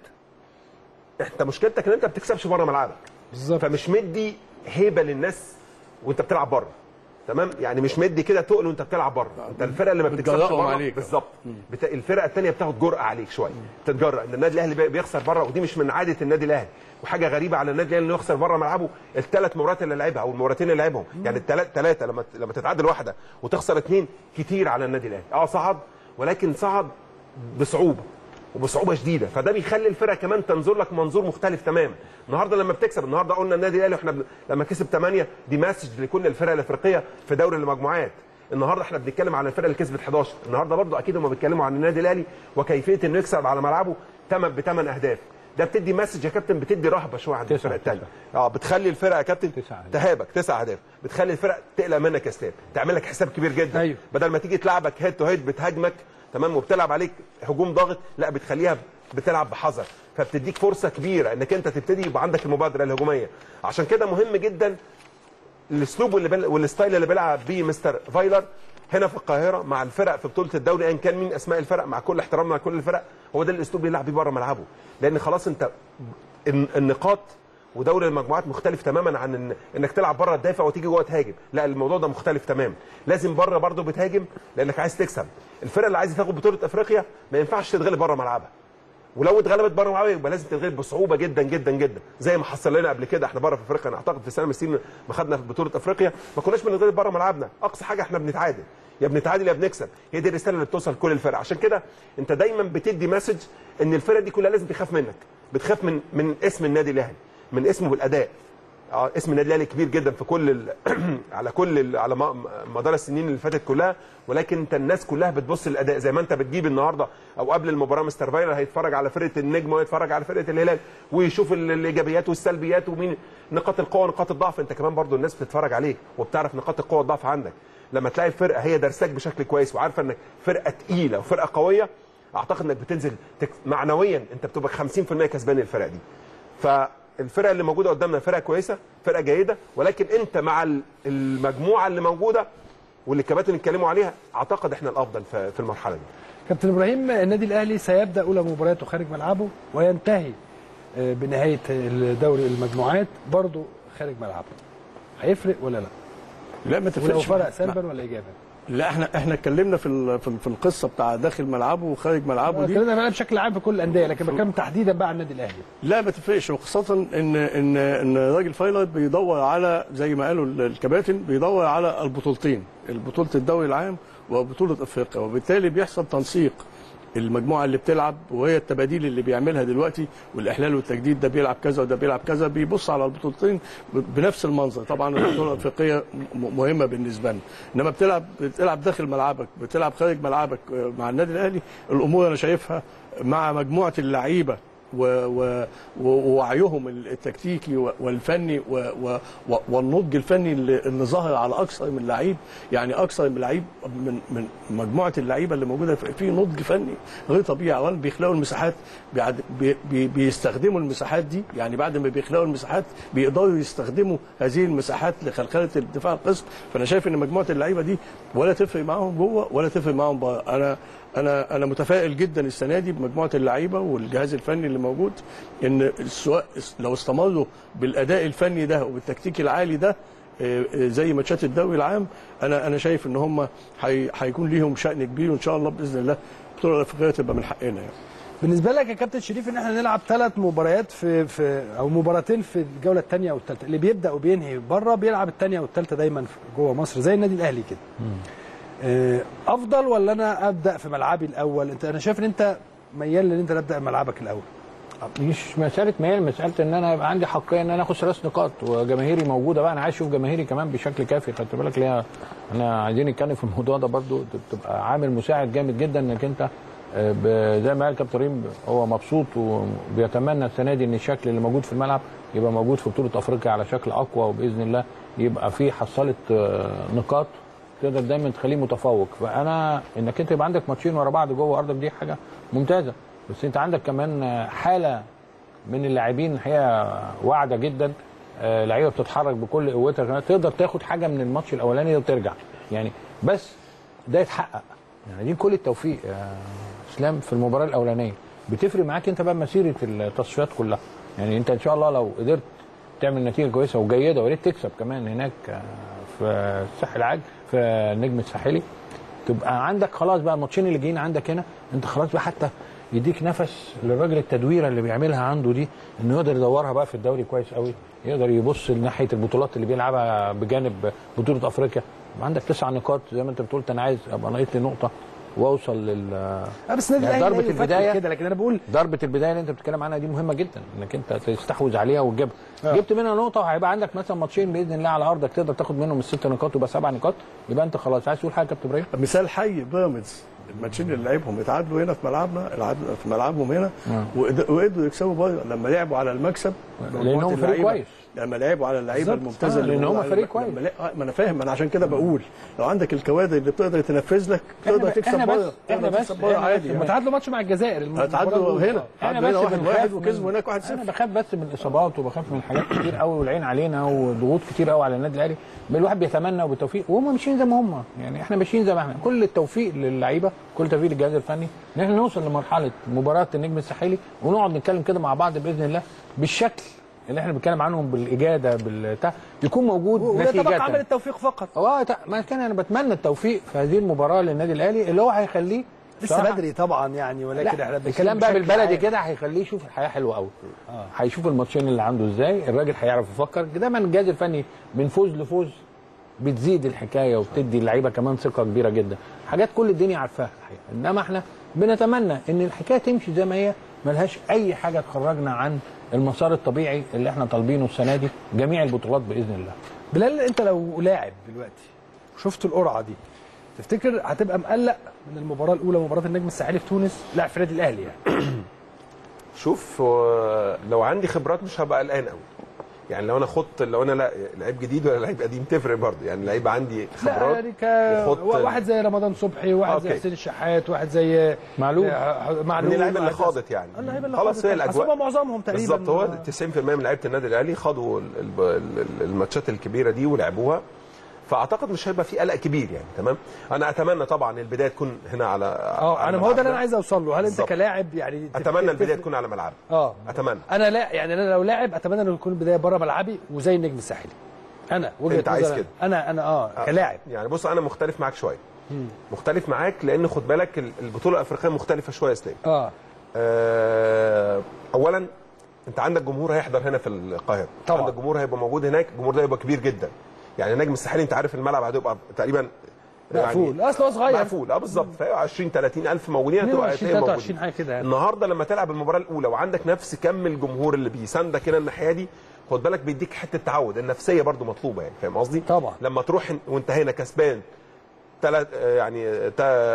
انت مشكلتك ان انت ما بتكسبش بره ملعبك بالظبط فمش مدي هيبه للناس وانت بتلعب بره تمام يعني مش مدي كده تقل وانت بتلعب بره انت الفرقه اللي ما بتكسبش بتجرأهم بره عليك. بالظبط بت... الفرقه الثانيه بتاخد جرأه عليك شويه تتجرأ ان النادي الاهلي بي- بيخسر بره ودي مش من عاده النادي الاهلي وحاجه غريبه على النادي الاهلي انه يخسر بره ملعبه الثلاث مباريات اللي لعبها او المباراتين اللي لعبهم يعني الثلاث ثلاثه لما لما تتعادل واحده وتخسر اثنين كتير على النادي الاهلي اه صعد ولكن صعد بصعوبه وبصعوبه شديده فده بيخلي الفرقه كمان تنظر لك منظور مختلف تماما النهارده لما بتكسب النهارده قلنا النادي الاهلي واحنا بن... لما كسب 8 دي مسج لكل الفرق الافريقيه في دوري المجموعات النهارده احنا بنتكلم على الفرقه اللي كسبت 11 النهارده برضو اكيد هم بيتكلموا عن النادي الاهلي وكيفيه انه يكسب على ملعبه 8 بثمان اهداف ده بتدي مسج يا كابتن بتدي رهبه شويه عند تسعة، الفرق الثانيه تسعة. اه بتخلي الفرقه يا كابتن تسعة أهداف. تهابك تسع اهداف بتخلي الفرق تقلق منك يا اسلام تعمل لك حساب كبير جدا أيوه. بدل ما تيجي تلعبك هيد تو هيد بتهاجمك تمام وبتلعب عليك هجوم ضاغط لا بتخليها بتلعب بحذر فبتديك فرصه كبيره انك انت تبتدي يبقى عندك المبادره الهجوميه عشان كده مهم جدا الاسلوب واللي بل... والستايل اللي بيلعب بيه مستر فايلر هنا في القاهره مع الفرق في بطوله الدوري ايا كان مين اسماء الفرق مع كل احترامنا لكل الفرق هو ده الاسلوب اللي يلعب بيه بره ملعبه لان خلاص انت الن- النقاط ودوري المجموعات مختلف تماما عن إن انك تلعب بره تدافع وتيجي جوه تهاجم لا الموضوع ده مختلف تماما لازم بره برضه بتهاجم لانك عايز تكسب الفرقه اللي عايزه تاخد بطوله افريقيا ما ينفعش تتغلب بره ملعبها ولو اتغلبت بره ملعبها يبقى لازم تتغلب بصعوبه جدا جدا جدا زي ما حصل لنا قبل كده احنا بره في افريقيا انا اعتقد في سنه من السنين ما خدنا في بطوله افريقيا ما كناش بنتغلب بره ملعبنا اقصى حاجه احنا بنتعادل يا بنتعادل يا بنكسب هي دي الرساله اللي بتوصل لكل الفرق عشان كده انت دايما بتدي مسج ان الفرقه دي كلها لازم تخاف منك بتخاف من من اسم النادي الاهلي من اسمه بالاداء اه اسم النادي الاهلي كبير جدا في كل ال... على كل ال... على م- مدار السنين اللي فاتت كلها ولكن انت الناس كلها بتبص للاداء زي ما انت بتجيب النهارده او قبل المباراه مستر فايلر هيتفرج على فرقه النجم ويتفرج على فرقه الهلال ويشوف ال- الايجابيات والسلبيات ومين نقاط القوه ونقاط الضعف انت كمان برضو الناس بتتفرج عليك وبتعرف نقاط القوه والضعف عندك لما تلاقي الفرقه هي درساك بشكل كويس وعارفه انك فرقه تقيله وفرقه قويه اعتقد انك بتنزل تك... معنويا انت بتبقى 50% كسبان الفرقه دي فالفرقه اللي موجوده قدامنا فرقه كويسه فرقه جيده ولكن انت مع ال- المجموعه اللي موجوده واللي الكباتن اتكلموا عليها اعتقد احنا الافضل في في المرحله دي كابتن ابراهيم النادي الاهلي سيبدا اولى مبارياته خارج ملعبه وينتهي آه، بنهايه دوري المجموعات برضه خارج ملعبه هيفرق ولا لا؟ لا ما ولو تفرقش فرق سلبا ولا ايجابا؟ لا احنا احنا اتكلمنا في ال- في ال- في القصه بتاع داخل ملعبه وخارج ملعبه دي اتكلمنا بقى بشكل عام في كل الانديه لكن بتكلم تحديدا بقى عن النادي الاهلي لا ما تفرقش وخاصة ان ان ان راجل فايلر بيدور على زي ما قالوا الكباتن بيدور على البطولتين بطولة الدوري العام وبطولة افريقيا وبالتالي بيحصل تنسيق المجموعة اللي بتلعب وهي التباديل اللي بيعملها دلوقتي والاحلال والتجديد ده بيلعب كذا وده بيلعب كذا بيبص على البطولتين بنفس المنظر طبعا البطولة الافريقية م- مهمة بالنسبة لنا انما بتلعب بتلعب داخل ملعبك بتلعب خارج ملعبك مع النادي الاهلي الامور انا شايفها مع مجموعة اللعيبة و- و- و- ووعيهم التكتيكي و- والفني و- و- و- والنضج الفني اللي اللي ظاهر على اكثر من لعيب يعني اكثر من لعيب من من مجموعه اللعيبه اللي موجوده في في نضج فني غير طبيعي اولا بيخلقوا المساحات بيعد- بي- بي- بيستخدموا المساحات دي يعني بعد ما بيخلقوا المساحات بيقدروا يستخدموا هذه المساحات لخلخله الدفاع القسم فانا شايف ان مجموعه اللعيبه دي ولا تفرق معاهم جوه ولا تفرق معاهم بره انا انا انا متفائل جدا السنه دي بمجموعه اللعيبه والجهاز الفني اللي موجود ان سواء لو استمروا بالاداء الفني ده وبالتكتيك العالي ده آه، آه، زي ماتشات الدوري العام انا انا شايف ان هم هي- هيكون ليهم شأن كبير وان شاء الله باذن الله البطوله الافريقيه تبقى من حقنا يعني. بالنسبه لك يا كابتن شريف ان احنا نلعب ثلاث مباريات في في او مباراتين في الجوله الثانيه والثالثه اللي بيبدا وبينهي بره بيلعب الثانيه والثالثه دايما في- جوه مصر زي النادي الاهلي كده آه، افضل ولا انا ابدا في ملعبي الاول انت انا شايف ان انت ميال ان انت تبدا ملعبك الاول مش مساله ميال مساله ان انا يبقى عندي حقيه ان انا اخد ثلاث نقاط وجماهيري موجوده بقى انا عايز اشوف جماهيري كمان بشكل كافي خدت بالك ليها انا عايزين نتكلم في الموضوع ده برضو تبقى عامل مساعد جامد جدا انك انت آه، ب- زي ما قال كابتن ريم هو مبسوط وبيتمنى السنه دي ان الشكل اللي موجود في الملعب يبقى موجود في بطوله افريقيا على شكل اقوى وباذن الله يبقى في حصاله آه، نقاط تقدر دايما تخليه متفوق فانا انك انت يبقى عندك ماتشين ورا بعض جوه ارضك دي حاجه ممتازه بس انت عندك كمان آه، حاله من اللاعبين هي واعده جدا آه، لعيبه بتتحرك بكل قوتها تقدر تاخد حاجه من الماتش الاولاني ده وترجع يعني بس ده يتحقق يعني دي كل التوفيق يا اسلام في المباراه الاولانيه بتفرق معاك انت بقى مسيره التصفيات كلها يعني انت ان شاء الله لو قدرت تعمل نتيجه كويسه وجيده ويا ريت تكسب كمان هناك آه، في الساحل العاج في النجم الساحلي تبقى عندك خلاص بقى الماتشين اللي جايين عندك هنا انت خلاص بقى حتى يديك نفس للراجل التدويره اللي بيعملها عنده دي انه يقدر يدورها بقى في الدوري كويس قوي يقدر يبص لناحيه البطولات اللي بيلعبها بجانب بطوله افريقيا يبقى عندك تسع نقاط زي ما انت بتقول انا عايز ابقى ناقص لي نقطه واوصل لل آه، بس النادي يعني الاهلي ضربة لا يفكر البداية كده لكن انا بقول ضربه البدايه اللي انت بتتكلم عنها دي مهمه جدا انك انت تستحوذ عليها وتجيبها جبت منها نقطه وهيبقى عندك مثلا ماتشين باذن الله على ارضك تقدر تاخد منهم الست نقاط ويبقى سبع نقاط يبقى انت خلاص عايز تقول حاجه يا كابتن ابراهيم مثال حي بيراميدز الماتشين اللي لعبهم اتعادلوا هنا في ملعبنا العدل- في ملعبهم هنا وقد- وقدروا يكسبوا بره لما لعبوا على المكسب لأن هم فريق اللعيبة- كويس. لما لعبوا على اللعيبه بالظبط. الممتازه آه، اللي لأن هم موجودة فريق على- كويس. لما لا- ما انا فاهم انا عشان كده بقول لو عندك الكوادر اللي بتقدر تنفذ لك تقدر إحنا- تكسب إحنا بره بس- إحنا تقدر بس- تكسب بره إحنا عادي بس- هم تعادلوا ماتش مع الجزائر المباراة تعادلوا الأولى. هنا انا تعادلوا هنا بس واحد بنخاف واحد من- وكسبوا هناك واحد انا صفر بخاف بس من الاصابات وبخاف من حاجات كتير قوي والعين علينا وضغوط كتير قوي على النادي الاهلي بل الواحد بيتمنى وبالتوفيق وهم ماشيين زي ما هم يعني احنا ماشيين زي ما احنا كل التوفيق للعيبه كل التوفيق للجهاز الفني ان احنا نوصل لمرحله مباراه النجم الساحلي ونقعد نتكلم كده مع بعض باذن الله بالشكل اللي احنا بنتكلم عنهم بالاجاده بالبتاع يكون موجود ويتبقى نتيجه عمل التوفيق فقط اه تع- ما كان انا بتمنى التوفيق في هذه المباراه للنادي الاهلي اللي هو هيخليه لسه بصراحة- بدري طبعا يعني ولكن احنا لا بنتكلم الكلام بقى بشكل بالبلدي عام. كده هيخليه يشوف الحياه حلوه قوي هيشوف الماتشين اللي عنده ازاي الراجل هيعرف يفكر دايما الجهاز الفني من فوز لفوز بتزيد الحكايه وبتدي اللعيبه كمان ثقه كبيره جدا حاجات كل الدنيا عارفاها الحقيقه انما احنا بنتمنى ان الحكايه تمشي زي ما هي ملهاش اي حاجه تخرجنا عن المسار الطبيعي اللي احنا طالبينه السنه دي جميع البطولات باذن الله بلال انت لو لاعب دلوقتي وشفت القرعه دي تفتكر هتبقى مقلق من المباراه الاولى مباراه النجم الساحلي في تونس لاعب في النادي الاهلي يعني شوف آه، لو عندي خبرات مش هبقى قلقان قوي يعني لو انا خدت لو انا لا لعيب جديد ولا لعيب قديم تفرق برضه يعني لعيب عندي لا خبرات يعني ك... وخدت واحد زي رمضان صبحي واحد زي أوكي. حسين الشحات واحد زي معلول. آه، معلول من اللعيبه اللي واحد- خاضت يعني اللعيبه اللي خلاص خاضت. هي أصل الاجواء هم معظمهم تقريبا بالظبط هو 90% من لعيبه النادي الاهلي خاضوا ال- ال- ال- الماتشات الكبيره دي ولعبوها فاعتقد مش هيبقى في قلق كبير يعني تمام انا اتمنى طبعا البدايه تكون هنا على اه على انا ما هو ده اللي انا ملعبنا. عايز اوصل له هل انت بالظبط. كلاعب يعني تف- اتمنى البدايه تفرق- تكون على ملعب اه اتمنى انا لا يعني انا لو لاعب اتمنى انه يكون البدايه بره ملعبي وزي النجم الساحلي انا وجهه أنت عايز نظري كده. انا انا اه كلاعب يعني بص انا مختلف معاك شويه مختلف معاك لان خد بالك ال- البطوله الافريقيه مختلفه شويه يا اسلام اه آه، اولا انت عندك جمهور هيحضر هنا في القاهره طبعا. عندك جمهور هيبقى موجود هناك الجمهور ده هيبقى كبير جدا يعني نجم الساحلي انت عارف الملعب هتبقى تقريبا مقفول اصل هو صغير مقفول اه بالظبط فهي 20 30 الف موجودين هتبقى 22 هتلاقيهم 23 موجودين. حاجه كده يعني النهارده لما تلعب المباراه الاولى وعندك نفس كم الجمهور اللي بيساندك هنا الناحيه دي خد بالك بيديك حته تعود النفسيه برضو مطلوبه يعني فاهم قصدي طبعا. لما تروح هن- وانت هنا كسبان ثلاث يعني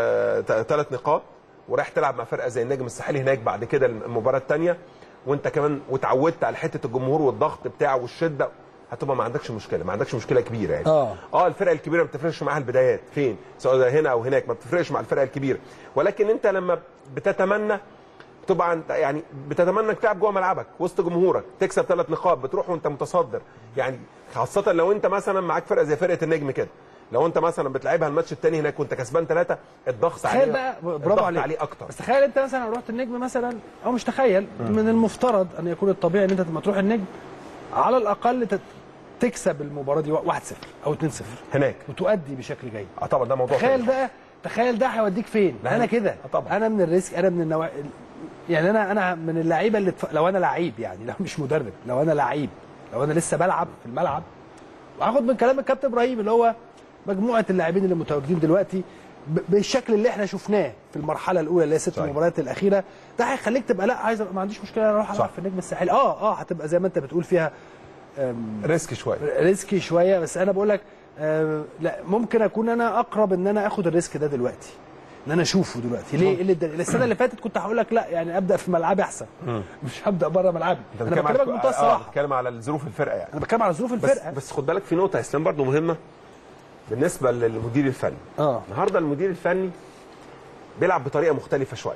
ثلاث نقاط ورايح تلعب مع فرقه زي النجم الساحلي هناك بعد كده المباراه الثانيه وانت كمان وتعودت على حته الجمهور والضغط بتاعه والشده هتبقى ما عندكش مشكله ما عندكش مشكله كبيره يعني آه. اه الفرق الكبيره ما بتفرقش معاها البدايات فين سواء هنا او هناك ما بتفرقش مع الفرق الكبيره ولكن انت لما بتتمنى تبقى انت يعني بتتمنى انك تلعب جوه ملعبك وسط جمهورك تكسب ثلاث نقاط بتروح وانت متصدر يعني خاصه لو انت مثلا معاك فرقه زي فرقه النجم كده لو انت مثلا بتلعبها الماتش الثاني هناك وانت كسبان ثلاثه الضغط عليه تخيل بقى برافو الضغط عليك عليه اكتر بس تخيل انت مثلا لو رحت النجم مثلا او مش تخيل من المفترض ان يكون الطبيعي ان انت لما تروح النجم على الاقل تت- تكسب المباراه دي 1-0 او 2-0 هناك وتؤدي بشكل جيد اه طبعا ده موضوع تخيل تاني. بقى تخيل ده هيوديك فين لا، انا كده آه طبعا. انا من الريسك انا من النوع يعني انا انا من اللعيبه اللي تف... لو انا لعيب يعني لو مش مدرب لو انا لعيب لو انا لسه بلعب في الملعب وهاخد من كلام الكابتن ابراهيم اللي هو مجموعه اللاعبين اللي متواجدين دلوقتي ب... بالشكل اللي احنا شفناه في المرحله الاولى اللي هي ست صحيح. مباريات الاخيره ده هيخليك تبقى لا عايز أبقى ما عنديش مشكله انا اروح العب صح. في النجم الساحلي اه اه هتبقى زي ما انت بتقول فيها أم، ريسك شويه ريسكي شويه بس انا بقول لك آه لا ممكن اكون انا اقرب ان انا اخد الريسك ده دلوقتي ان انا اشوفه دلوقتي ليه ايه اللي الدليل؟ السنه اللي فاتت كنت هقول لك لا يعني ابدا في ملعبي احسن مش هبدا بره ملعبي انت انا بتتكلم بكلمك على- بمنتهى اه الصراحه بتتكلم على ظروف الفرقه يعني انا بتكلم على ظروف بس الفرقه بس خد بالك في نقطه يا اسلام برضه مهمه بالنسبه للمدير الفني اه النهارده المدير الفني بيلعب بطريقه مختلفه شويه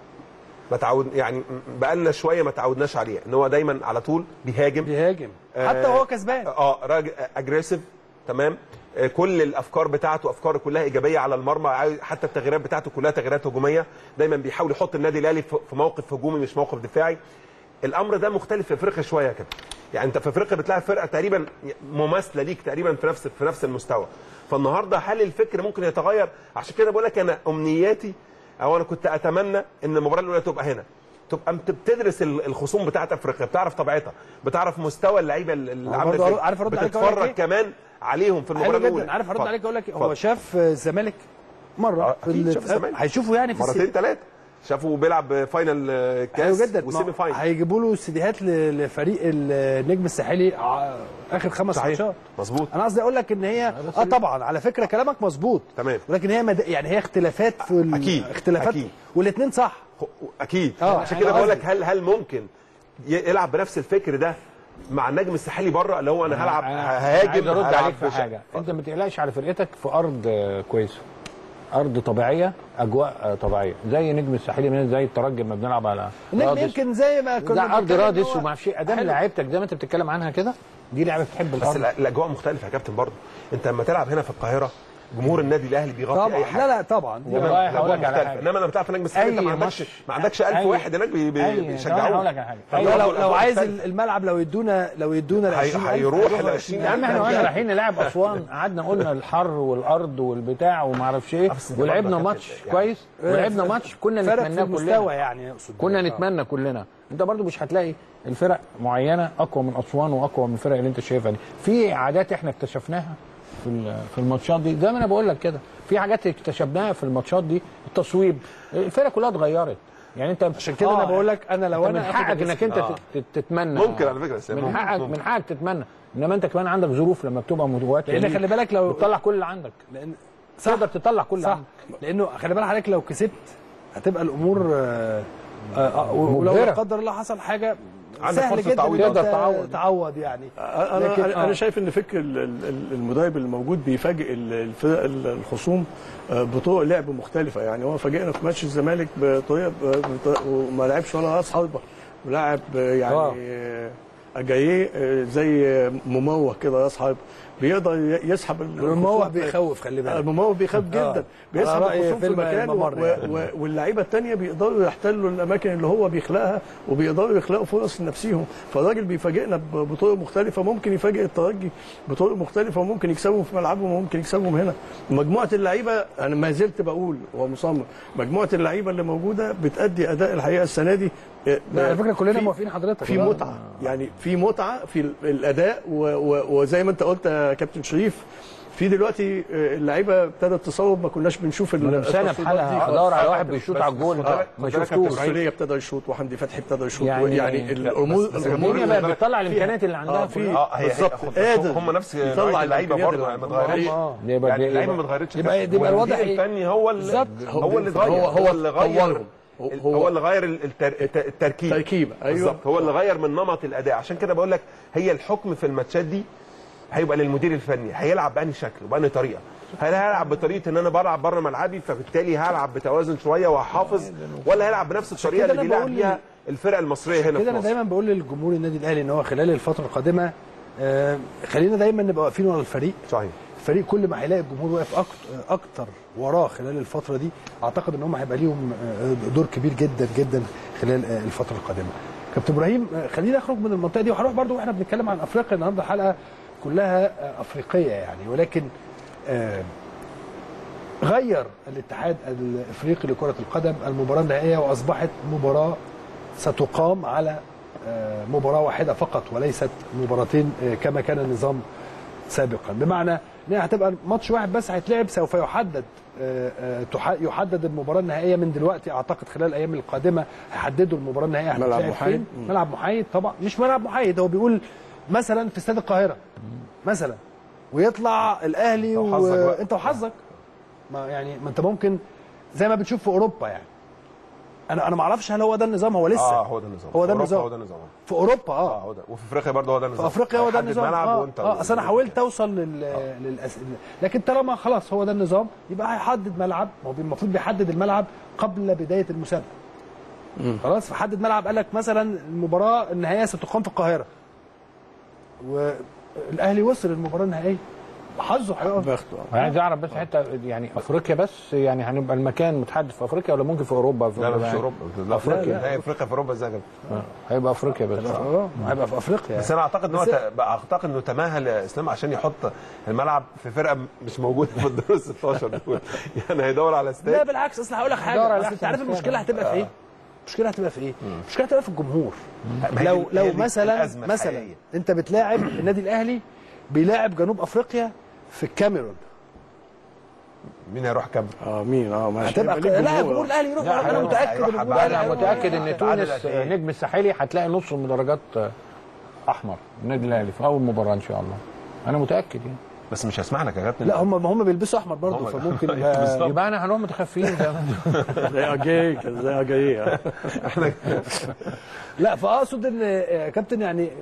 ما تعود يعني بقالنا شويه ما تعودناش عليه ان هو دايما على طول بيهاجم بيهاجم آه، حتى وهو كسبان اه راجل اجريسيف تمام آه، كل الافكار بتاعته افكار كلها ايجابيه على المرمى عايز- حتى التغييرات بتاعته كلها تغييرات هجوميه دايما بيحاول يحط النادي الاهلي في في موقف هجومي مش موقف دفاعي الامر ده مختلف في افريقيا شويه كده يعني انت في افريقيا بتلاعب فرقه تقريبا مماثله ليك تقريبا في نفس في نفس المستوى فالنهارده هل الفكر ممكن يتغير عشان كده بقول لك انا امنياتي او انا كنت اتمنى ان المباراه الاولى تبقى هنا تبقى انت بتدرس ال- الخصوم بتاعت افريقيا بتعرف طبيعتها بتعرف مستوى اللعيبه اللي أنا عامله برضه ازاي عارف أرد عليك أقول لك بتتفرج إيه؟ كمان عليهم في المباراه حلو الاولى جدا عارف ارد اتفضل. عليك اقول لك هو اتفضل. شاف الزمالك مره آه، في أكيد ال- شاف الزمالك. هيشوفوا يعني في مرتين ثلاثه شافوا بيلعب فاينل آه، حلو كاس جدا وسيمي ما فاينل هيجيبوا له سيديهات ل- لفريق النجم الساحلي ع- اخر خمس صحيح ماتشات مظبوط انا قصدي اقول لك ان هي اه طبعا على فكره كلامك مظبوط تمام. ولكن هي مد... يعني هي اختلافات في ال... أكيد، اختلافات أكيد. والاثنين صح اكيد آه، عشان أنا كده بقول لك قصدي. هل هل ممكن ي- يلعب بنفس الفكر ده مع النجم الساحلي بره اللي هو انا هلعب أنا- أنا ههاجم عايز ارد هلعب عليك في بش- حاجه انت ما تقلقش على فرقتك في ارض آه، كويسه ارض طبيعيه اجواء آه، طبيعيه زي نجم الساحلي زي الترجي لما بنلعب على النجم رادس. يمكن زي ما كنا ده ارض بنتكلم رادس إن هو وما فيش ادام حلو. لعيبتك زي ما انت بتتكلم عنها كده دي لعيبه بتحب بس الارض الأ- الاجواء مختلفه يا كابتن برضه انت لما تلعب هنا في القاهره جمهور النادي الاهلي بيغطي اي طبعا حاجه لا لا طبعا تمام والله الأجواء هقول لك على مختلفة. حاجة. انما لما بتلعب هناك بس انت أي ما عندكش ماتش- ما عندكش 1000 أي- واحد هناك بي- بي- أي- أنا بيشجعوك هقول لك على حاجة. فبرضه لا لو لو الأجواء عايز مختلفة. الملعب لو يدونا لو يدونا ال هي- 20,000 هيروح هيروحوا ل 20,000. يا عم احنا يعني- واحنا رايحين نلعب اسوان قعدنا قلنا الحر والارض والبتاع وما اعرفش ايه بس ده ولعبنا برضه ماتش كابتن، كويس ولعبنا ماتش كنا فرق في نتمناه المستوى كلنا يعني اقصد كنا آه. نتمنى كلنا انت برضو مش هتلاقي الفرق معينه اقوى من اسوان واقوى من الفرق اللي انت شايفها دي في عادات احنا اكتشفناها في ال- في الماتشات دي زي ما انا بقول لك كده في حاجات اكتشفناها في الماتشات دي التصويب الفرق كلها اتغيرت يعني انت عشان كده انا بقول لك انا لو انت انا من آخد حقك انك الريسك. انت تت- تتمنى ممكن على فكره يا إسلام، من ممكن- حقك ممكن. من حقك تتمنى انما انت كمان عندك ظروف لما بتبقى متواتر لان خلي بالك لو بتطلع كل اللي عندك لان تقدر تطلع كل اللي صح عندك لانه خلي بالك حضرتك لو كسبت هتبقى الامور آه، آه، آه، ولو مبهرة. لا قدر الله حصل حاجه عندك سهل فرصة جدا تعويض. إن أنت تقدر تعوض. تعوض يعني انا لكن- انا, آه. أنا شايف ان فكر ال- ال- المدرب اللي موجود بيفاجئ ال- الفرق ال- الخصوم آه، بطرق لعب مختلفه يعني هو فاجئنا في ماتش الزمالك بطريقه بطريقة- وما لعبش ولا راس حربه ولعب آه، يعني آه. آه، اجاييه آه، زي آه، مموه كده راس حربه بيقدر ي- يسحب ال- الموه الخصوم. بيخوف خلي بالك المموض بيخاف آه. جدا بيسحب على رأي الخصوم في فيلم مكانه الممر و- يعني. و- واللعيبه الثانيه بيقدروا يحتلوا الاماكن اللي هو بيخلقها وبيقدروا يخلقوا فرص لنفسهم فالراجل بيفاجئنا ب- بطرق مختلفه ممكن يفاجئ الترجي بطرق مختلفه وممكن يكسبهم في ملعبهم وممكن يكسبهم هنا مجموعه اللعيبه انا ما زلت بقول ومصمم مجموعه اللعيبه اللي موجوده بتادي اداء الحقيقه السنه دي آه، لا، على فكره كلنا في- موافقين حضرتك في آه. متعه يعني في متعه في ال- الاداء و- و- وزي ما انت قلت يا كابتن شريف في دلوقتي آه، اللعيبه ابتدت تصوب ما كناش بنشوف ال- انا سنه التصويبات دي بحالها خالص. ادور على واحد بيشوط بس على الجول خد بالك- ما خد بالك شفتوش كابتن السوليه ابتدى يشوط وحمدي فتحي ابتدى يشوط يعني- يعني لا، الامور بس- بس الامور الدنيا بقت بتطلع الامكانيات اللي عندها آه، في كلها. اه هي بالظبط خد- قادر هم نفس يطلع نوعية اللعيبه الإمكانيات برضه اللي ما اتغيرتش اه يبقى يعني دي- اللعيبه يبقى- ما اتغيرتش يبقى- كابتن. يبقى الوضع والمدير إيه؟ الفني هو اللي بالظبط. هو اللي غير هو- هو اللي غير طورهم. هو- هو, هو اللي غير ال- التر... الت- التركيب تركيبة، أيوة. بالظبط هو اللي غير من نمط الاداء عشان كده بقول لك هي الحكم في الماتشات دي هيبقى للمدير الفني هيلعب بأنهي شكل وبأنهي طريقه هل هيلعب بطريقه ان انا بلعب بره ملعبي فبالتالي هلعب بتوازن شويه وهحافظ ولا هيلعب بنفس الطريقه كده اللي أنا بيلعب بقول بيها الفرق المصريه هنا كده في انا مصر دايما بقول للجمهور النادي الاهلي ان هو خلال الفتره القادمه آه، خلينا دايما نبقى واقفين ورا الفريق صحيح الفريق كل ما هيلاقي الجمهور واقف أكتر, اكتر وراه خلال الفتره دي اعتقد ان هم هيبقى ليهم آه، دور كبير جدا جدا خلال آه، الفتره القادمه كابتن ابراهيم آه، خلينا نخرج من المنطقه دي وهنروح برضو واحنا بنتكلم عن افريقيا النهارده حلقه كلها آه، افريقيه يعني ولكن آه، غير الاتحاد الافريقي لكره القدم المباراه النهائيه واصبحت مباراه ستقام على آه، مباراه واحده فقط وليست مباراتين آه، كما كان النظام سابقا بمعنى انها هتبقى ماتش واحد بس هيتلعب سوف يحدد آه، آه، تح- يحدد المباراه النهائيه من دلوقتي اعتقد خلال الايام القادمه هيحددوا المباراه النهائيه ملعب هتتلعب محايد؟ فين ملعب محايد طبعا مش ملعب محايد هو بيقول مثلا في استاد القاهره مثلا ويطلع الاهلي وحظك بقى. وانت وحظك ما يعني ما انت ممكن زي ما بتشوف في اوروبا يعني انا انا ما اعرفش هل هو ده النظام هو لسه اه هو ده النظام هو ده في أوروبا النظام هو ده النظام في اوروبا اه اه هو ده وفي افريقيا برضه هو ده النظام في افريقيا هو ده هيحدد النظام ملعب اه, وانت آه اصل انا حاولت اوصل لل... للأس... لكن طالما خلاص هو ده النظام يبقى هيحدد ملعب هو المفروض بيحدد الملعب قبل بدايه المسابقه خلاص فحدد ملعب قال لك مثلا المباراه النهائيه ستقام في القاهره والاهلي وصل المباراه النهائيه حظه هيقف بخته انا عايز اعرف بس حته يعني افريقيا بس يعني هنبقى المكان متحدد في افريقيا ولا ممكن في اوروبا في لا لا مش يعني اوروبا لا أفريقيا. افريقيا لا افريقيا في اوروبا ازاي يا جماعة؟ آه، هيبقى افريقيا بس اه هيبقى في افريقيا بس انا اعتقد ان هو ت- بقى اعتقد انه تماهل يا اسلام عشان يحط الملعب في فرقه مش موجوده في الدور ال 16 دول يعني هيدور على لا استاد بالعكس اصل هقول لك دور حاجه على اصل أحسن انت عارف استاد. المشكله هتبقى في ايه؟ المشكله هتبقى في ايه؟ المشكله هتبقى في الجمهور ما هي لو دي- هي لو دي مثلا الأزمة مثلا الحقيقية. انت بتلاعب النادي الاهلي بيلاعب جنوب افريقيا في الكاميرون مين هيروح كام؟ اه مين اه ماشي هتبقى هيبقى ليه لا جمهور. الجمهور الاهلي يروح لا، انا هيروح- متاكد هيروح الجمهور بعد- الاهلي انا هيروح. متاكد ان تعادل تونس قد إيه؟ نجم الساحلي هتلاقي نص المدرجات احمر النادي الاهلي في اول مباراه ان شاء الله انا متاكد يعني بس مش هسمح لك يا كابتن لا هم هم بيلبسوا احمر برضه هم- فممكن بالظبط. يبقى يبقى انا هنروح متخفيين زي ما انتوا. زي اجاي كده زي اجاي لا فاقصد ان يا كابتن يعني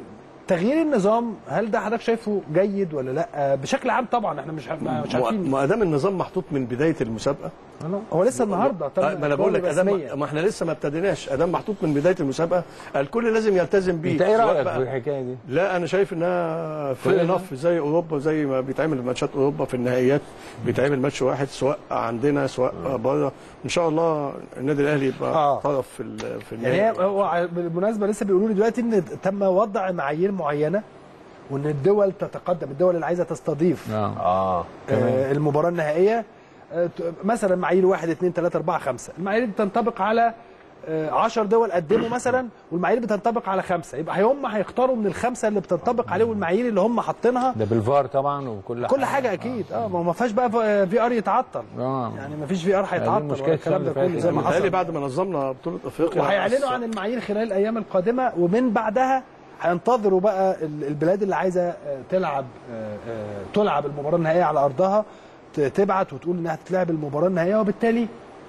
تغيير النظام هل ده حضرتك شايفه جيد ولا لا بشكل عام طبعا احنا مش عارف- مش عارفين ما دام النظام محطوط من بدايه المسابقه هو لسه النهارده تم آه، ما انا بقول لك إقراره ادام رسمياً. ما احنا لسه ما ابتديناش ادام محطوط من بدايه المسابقه الكل لازم يلتزم بيه انت ايه سواء رايك بقى- في الحكايه دي؟ لا انا شايف انها فير كويسة. انف زي اوروبا زي ما بيتعمل ماتشات اوروبا في النهائيات بيتعمل ماتش واحد سواء عندنا سواء بره ان شاء الله النادي الاهلي يبقى آه. طرف في ال- في يعني هي النهائي هو ع- بالمناسبه لسه بيقولوا لي دلوقتي ان تم وضع معايير معينه وان الدول تتقدم الدول اللي عايزه تستضيف اه اه آه المباراه النهائيه آه ت- مثلا معايير 1 2 3 4 5 المعايير دي بتنطبق على 10 دول قدموا مثلا والمعايير بتنطبق على خمسه يبقى هم هيختاروا من الخمسه اللي بتنطبق عليهم المعايير اللي هم حاطينها ده بالفار طبعا وكل كل حاجه اكيد اه ما هو ما فيهاش بقى في ار يتعطل اه يعني ما فيش في ار هيتعطل المشكلة ولا الكلام ده السنة اللي كله زي ما فاتت. حصل متهيألي بعد ما نظمنا بطوله افريقيا وهيعلنوا عن المعايير خلال الايام القادمه ومن بعدها هينتظروا بقى ال- البلاد اللي عايزه آه، تلعب آه، آه، تلعب المباراه النهائيه على ارضها ت- تبعت وتقول انها تتلعب المباراه النهائيه وبالتالي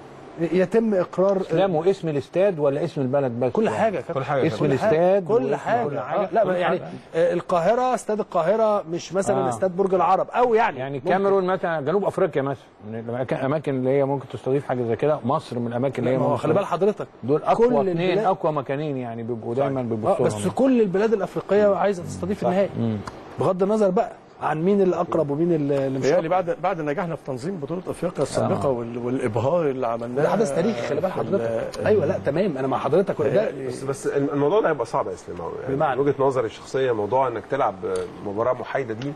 يتم اقرار اسلام اسم الاستاد ولا اسم البلد بس كل حاجه يا كابتن. كل حاجة. اسم كل حاجة. الاستاد كل واسم حاجه, كل آه لا كل يعني حاجة. آه، القاهره استاد القاهره مش مثلا آه. استاد برج العرب او يعني يعني ممكن. الكاميرون مثلا جنوب افريقيا مثلا من الأماكن- الاماكن اللي هي ممكن تستضيف حاجه زي كده مصر من الاماكن اللي هي ما هو ممكن خلي بال حضرتك دول اقوى كل اثنين البلاد- اقوى مكانين يعني بيبقوا دايما آه بيبصوا بس لهم. كل البلاد الافريقيه عايزه تستضيف النهائي بغض النظر بقى عن مين اللي اقرب ومين اللي اللي مش متهيألي أقرب. بعد بعد نجاحنا في تنظيم بطوله افريقيا السابقه وال- والابهار اللي عملناه ده حدث تاريخي خلي بال في ال- حضرتك ايوه لا تمام انا مع حضرتك ولا ده بس بس الموضوع ده هيبقى صعب يا اسلام يعني بمعنى؟ من وجهه نظري الشخصيه موضوع انك تلعب مباراه محايده دي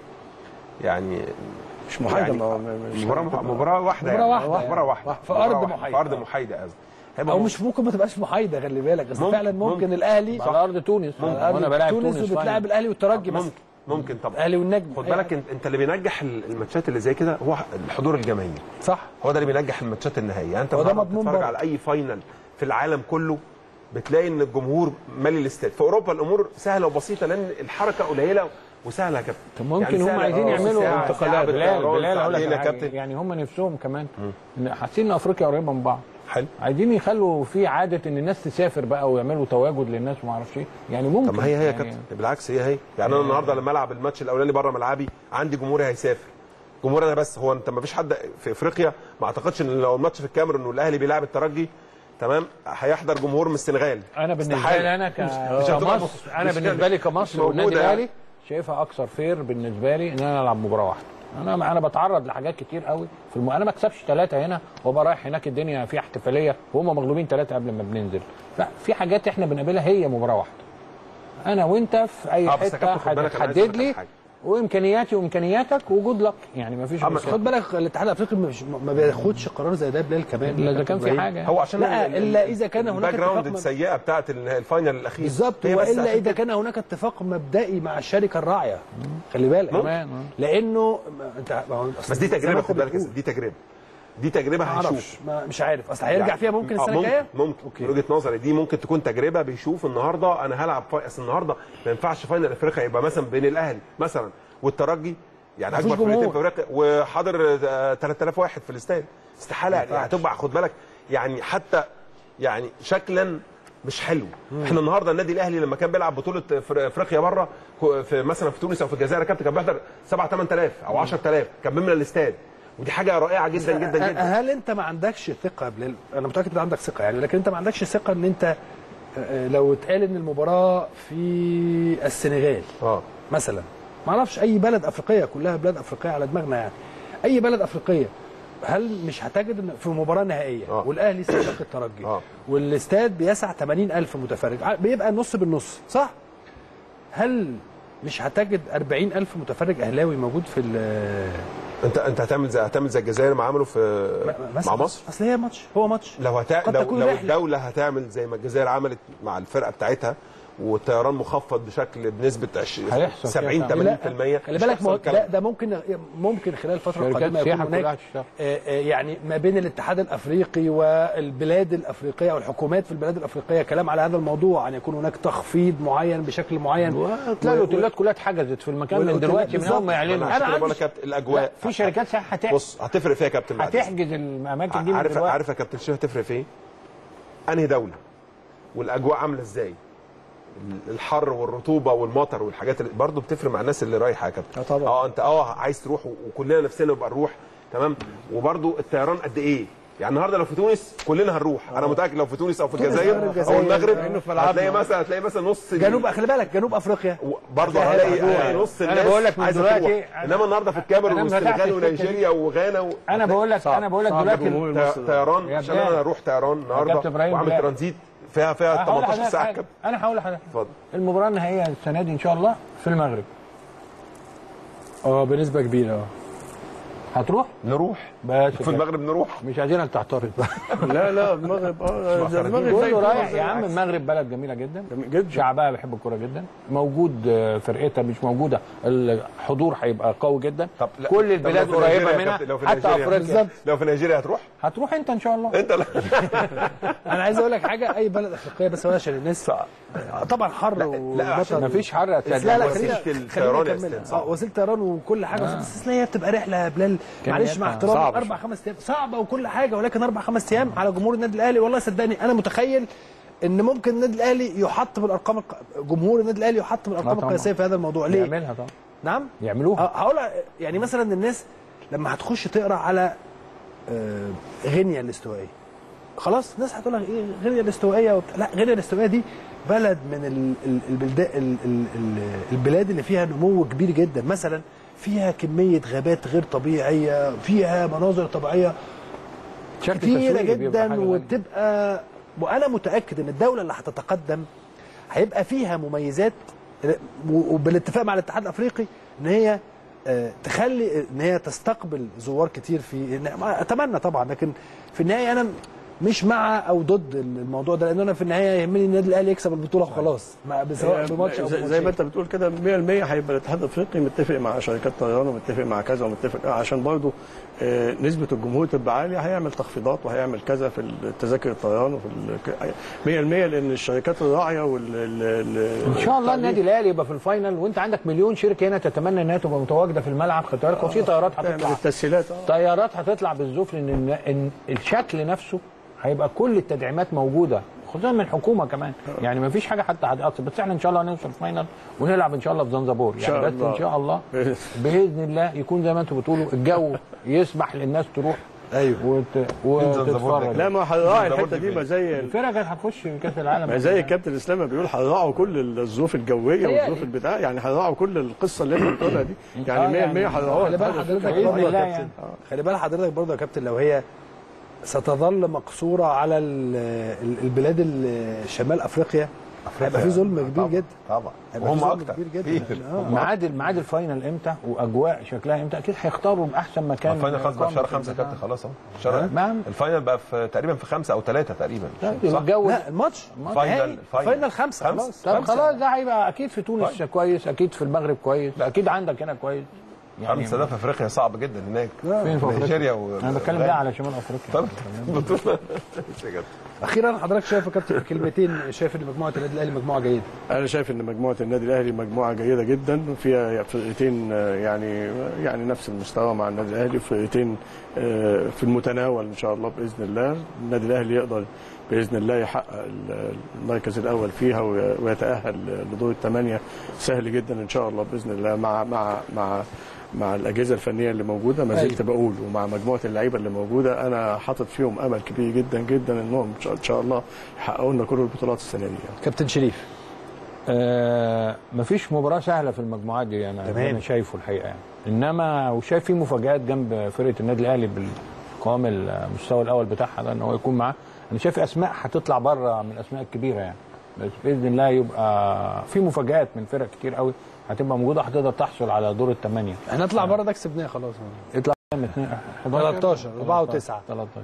يعني مش محايده يعني ما- مش مباراه مح- مباراه واحده مباراة يعني. واحدة. مباراه واحده في أرض مباراة واحدة. محايدة. في ارض محايده قصدي هيبقى او مم- مش ممكن ما تبقاش محايده خلي بالك بس ممكن- فعلا ممكن ممكن. الاهلي على ارض تونس وانا بلاعب تونس تونس وبتلعب فاينل. الاهلي والترجي ممكن مثلا ممكن طبعا الاهلي والنجم خد أي بالك حاجة. انت انت اللي بينجح الماتشات اللي زي كده هو الحضور الجماهيري صح هو ده اللي بينجح الماتشات النهائيه يعني انت وده النهارده مضمون بتتفرج برضه. على اي فاينل في العالم كله بتلاقي ان الجمهور مالي الاستاد في اوروبا الامور سهله وبسيطه لان الحركه قليله وسهله يا كابتن طب ممكن هم سهلة. عايزين آه، يعملوا ساعة- ساعة انتقالات بلال بالطيران، بلال اقول لك ساعتين يا على حاجة. كابتن يعني هم نفسهم كمان إن حاسين ان افريقيا قريبه من بعض حلو عايزين يخلوا في عاده ان الناس تسافر بقى ويعملوا تواجد للناس وما اعرفش ايه يعني ممكن طب ما هي هي يا يعني كابتن بالعكس هي هي يعني انا النهارده لما العب الماتش الاولاني بره ملعبي عندي جمهوري هيسافر جمهور انا بس هو انت ما فيش حد في افريقيا ما اعتقدش ان لو الماتش في الكاميرون والاهلي بيلعب الترجي تمام هيحضر جمهور من السنغال انا بالنسبه استحالة. لي انا ك... مش هتبقى كمصر مش- انا مش- بالنسبه لي مش كمصر موجودة والنادي يعني. الاهلي شايفها اكثر فير بالنسبه لي ان انا العب مباراه واحده انا انا بتعرض لحاجات كتير قوي في الم... انا ما اكسبش ثلاثه هنا وابقى رايح هناك الدنيا فيها احتفاليه وهم مغلوبين ثلاثه قبل ما بننزل لا في حاجات احنا بنقابلها هي مباراه واحده انا وانت في اي اه بس يا حته كابتن خد بالك أنا عايز هتحدد أقول لك لي حاجة. وامكانياتي وامكانياتك وجود لك يعني ما فيش أما مشكله خد بالك الاتحاد الافريقي مش ما بياخدش قرار زي ده بلال كمان الا اذا كان في إبراهيم. حاجه هو عشان لا، ال- ال- إلا إذا كان هناك الباك جراوند اتفاق من- السيئه بتاعت ال- الفاينل الاخير بالظبط هي بس والا عشان اذا كده. كان هناك اتفاق مبدئي مع الشركه الراعيه خلي بالك كمان آه. لانه ما- انت ما هو أصل بس دي زي ما تجربه أنت خد بالك يا بتقول. سيدي، دي تجربه دي تجربه ما هنشوف اعرفش ما- مش عارف اصل هيرجع يعني- فيها ممكن آه، السنه ممكن الجايه ممكن من وجهه نظري دي ممكن تكون تجربه بيشوف النهارده انا هلعب فاي... اصل النهارده ما ينفعش فاينل افريقيا يبقى مثلا بين الاهلي مثلا والترجي يعني مفيش اكبر فرقتين جمهور. في افريقيا وحاضر آه، 3000 واحد في الاستاد استحاله يعني هتبقى خد بالك يعني حتى يعني شكلا مش حلو احنا النهارده النادي الاهلي لما كان بيلعب بطوله أفر- افريقيا بره كو- في مثلا في تونس او في الجزائر يا كابتن كان بيحضر 7 8000 او 10000 كان بيملى الاستاد ودي حاجه رائعه جدا جدا جدا هل انت ما عندكش ثقه بلال انا متاكد ان عندك ثقه يعني لكن انت ما عندكش ثقه ان انت آه، لو اتقال ان المباراه في السنغال اه مثلا ما اعرفش اي بلد افريقيه كلها بلاد افريقيه على دماغنا يعني اي بلد افريقيه هل مش هتجد ان في مباراه نهائيه آه. والاهلي سابق الترجي آه. والاستاد بيسع 80 الف متفرج ع- بيبقى النص بالنص صح هل مش هتجد 40 الف متفرج اهلاوي موجود في ال- انت انت هتعمل زي هتعمل زي الجزائر ما عملوا في مثلا مع مصر اصل هي ماتش هو ماتش لو هتع... قد لو, تكون لو رحلة. الدوله هتعمل زي ما الجزائر عملت مع الفرقه بتاعتها والطيران مخفض بشكل بنسبه 20 هيحصل 70 كده. 80% خلي مش بالك هيحصل ما هو الكلام ده, ده ممكن ممكن خلال الفتره شركات القادمه يكون السياحة كلها هناك هتشتغل. آه، آه، يعني ما بين الاتحاد الافريقي والبلاد الافريقيه والحكومات في البلاد الافريقيه كلام على هذا الموضوع ان يكون هناك تخفيض معين بشكل معين وتلاقي الاوتيلات كلها اتحجزت في المكان من والأوتيلات دلوقتي من بالظبط. اول ما يعلنوا انا أنا عشان كده بقول عندي- لك يا كابتن الاجواء لا، في شركات سياحه هتحجز بص هتفرق فيها يا كابتن بعد إذنك. هتحجز الاماكن دي من عارف دلوقتي عارف يا كابتن شيخ هتفرق في ايه؟ انهي دوله والاجواء عامله ازاي الحر والرطوبه والمطر والحاجات اللي برضه بتفرق مع الناس اللي رايحه يا كابتن آه طبعا. اه انت اه عايز تروح وكلنا نفسنا نبقى نروح تمام وبرضه الطيران قد ايه يعني النهارده لو في تونس كلنا هنروح انا متاكد لو في تونس او في تونس، الجزائر المغرب، او الجزائر، المغرب لأنه في ملعبنا. هتلاقي مثلا هتلاقي مثلا نص جنوب خلي بالك جنوب افريقيا برضه هتلاقي هتلاقي هتروح. هتلاقي نص أنا الناس بقول لك من عايزة دلوقتي تروح. أنا- انما النهارده في الكاميرون أنا والسنغال فتحت الفكرة ونيجيريا وغانا و... انا بقول لك صعب. انا بقول لك صعب دلوقتي الجمهور طي- المصري. طيران يا عشان بلال. انا اروح طيران كابتن النهارده إبراهيم واعمل بلال. ترانزيت فيها فيها هقول 18 لحضرتك ساعه حاجة. كابتن انا هقول لحضرتك اتفضل المباراه النهائيه السنه دي ان شاء الله في المغرب اه بنسبه كبيره اه هتروح نروح بس في كده. المغرب نروح مش عايزينك تعترض بقى لا لا المغرب اه ده المغرب كله زي رايح زي يا عم العكس. المغرب بلد جميله جدا جميل جدا. شعبها بيحب الكوره جدا موجود آه، فرقتها مش موجوده الحضور هيبقى قوي جدا طب لا كل طب لو البلاد في نيجيريا قريبه يا منها كابتن، لو في حتى نيجيريا. افريقيا بالظبط. لو في نيجيريا هتروح هتروح انت ان شاء الله انت لا انا عايز اقول لك حاجه اي بلد افريقيه بس هو عشان الناس طبعا حر لا، عشان ومطر مفيش حر بس لا لا وسيلة خلينا الطيران يا خلينا أستاذ، نكمل صعب. اه وسيله طيران وكل حاجه آه. بس هي بتبقى رحله يا بلال معلش مع احترامي صعبة اربع خمس ايام صعبه وكل حاجه ولكن اربع خمس ايام على جمهور النادي الاهلي والله صدقني انا متخيل ان ممكن النادي الاهلي يحط بالارقام الق... جمهور النادي الاهلي يحط بالارقام طبعا. القياسيه في هذا الموضوع ليه؟ يعملها طبعا نعم يعملوها ه- هقول يعني مثلا الناس لما هتخش تقرا على آه، غينيا الاستوائيه خلاص الناس هتقول لك ايه غينيا الاستوائيه وبتاع. لا غينيا الاستوائيه دي بلد من ال- ال- البلدان ال- ال- ال- البلاد اللي فيها نمو كبير جدا مثلا فيها كميه غابات غير طبيعيه فيها مناظر طبيعيه شكل كتيره تسويقي بيبقى جدا حاجة وتبقى وانا متاكد ان الدوله اللي هتتقدم هيبقى فيها مميزات و- وبالاتفاق مع الاتحاد الافريقي ان هي آه، تخلي ان هي تستقبل زوار كتير في إن- ما- اتمنى طبعا لكن في النهايه انا مش مع او ضد الموضوع ده لان انا في النهايه يهمني النادي الاهلي يكسب البطوله وخلاص ما- سواء بماتش او زي, زي ما بماتشين. انت بتقول كده 100% هيبقى الاتحاد الافريقي متفق مع شركات طيران ومتفق مع كذا ومتفق عشان برضه آه، نسبه الجمهور تبقى عاليه هيعمل تخفيضات وهيعمل كذا في التذاكر الطيران وفي ال- 100% لان الشركات الراعيه وال ال- ال- ان شاء الله النادي الاهلي يبقى في الفاينل وانت عندك مليون شركه هنا تتمنى انها تبقى متواجده في الملعب خد بالك وفي طيارات تعمل هتطلع التسهيلات اه طيارات هتطلع بالزفر ان ان الشكل نفسه هيبقى كل التدعيمات موجوده خصوصا من الحكومه كمان يعني ما فيش حاجه حتى هتأثر بس احنا ان شاء الله هنوصل فاينل ونلعب ان شاء الله في زنزبور يعني شاء بس الله. ان شاء الله باذن الله يكون زي ما انتم بتقولوا الجو يسمح للناس تروح ايوه وت... زنزبور وتتفرج لا ما هنراعي ده الحته برضه دي ما فين؟ زي الفرقه كانت هتخش كاس العالم ما زي الكابتن اسلام ما بيقول هنراعوا كل الظروف الجويه هي- والظروف البتاع يعني هنراعوا كل القصه اللي انت بتقولها دي آه، يعني 100% يعني هنراعوها خلي بال حضرتك بإذن برضه يا الله كابتن يعني. خلي بال حضرتك برضه يا كابتن لو هي ستظل مقصوره على ال- ال- البلاد ال- شمال افريقيا هيبقى في ظلم كبير جدا طبعا هيبقى في وهم ظلم اكتر كبير جدا آه. ميعاد ميعاد الفاينل امتى واجواء شكلها امتى اكيد هيختاروا باحسن مكان الفاينل خلاص بقى في شهر إقامة خمسة يا البتاع. كابتن خلاص اهو شهر نعم. الفاينل بقى في تقريبا في خمسة او ثلاثة تقريبا صح؟ الجو لا الماتش فاينل- نهائي. فاينل. فاينل خمسه خمسة. خلاص طب خمسة. خلاص ده هيبقى اكيد في تونس كويس اكيد في المغرب كويس اكيد عندك هنا كويس خمسة ده في افريقيا صعب جدا هناك فين في افريقيا نيجيريا و انا بتكلم ده على شمال افريقيا طب بطولة يا كابتن. اخيرا حضرتك شايف يا كابتن في كلمتين شايف ان مجموعه النادي الاهلي مجموعه جيده انا شايف ان مجموعه النادي الاهلي مجموعه جيده جدا فيها فرقتين آه، يعني يعني نفس المستوى مع النادي الاهلي فرقتين آه، في المتناول ان شاء الله باذن الله النادي الاهلي يقدر باذن الله يحقق ال- المركز الاول فيها وي- ويتاهل لدور الثمانيه سهل جدا ان شاء الله باذن الله مع مع مع مع الاجهزه الفنيه اللي موجوده ما زلت بقول ومع مجموعه اللعيبه اللي موجوده انا حاطط فيهم امل كبير جدا جدا انهم إن شاء- ان شاء الله يحققوا لنا كل البطولات السنه دي يعني. كابتن شريف آه مفيش مباراه سهله في المجموعات دي انا تمام. انا شايفه الحقيقه يعني انما وشايف في مفاجات جنب فرقه النادي الاهلي بالقوام المستوى الاول بتاعها ده ان هو يكون معاه انا شايف اسماء هتطلع بره من الاسماء الكبيره يعني بس باذن الله يبقى في مفاجات من فرق كتير قوي هتبقى موجوده هتقدر تحصل على دور الثمانيه احنا نطلع بره ده كسبناه خلاص يطلع من 2 13 4 و9 13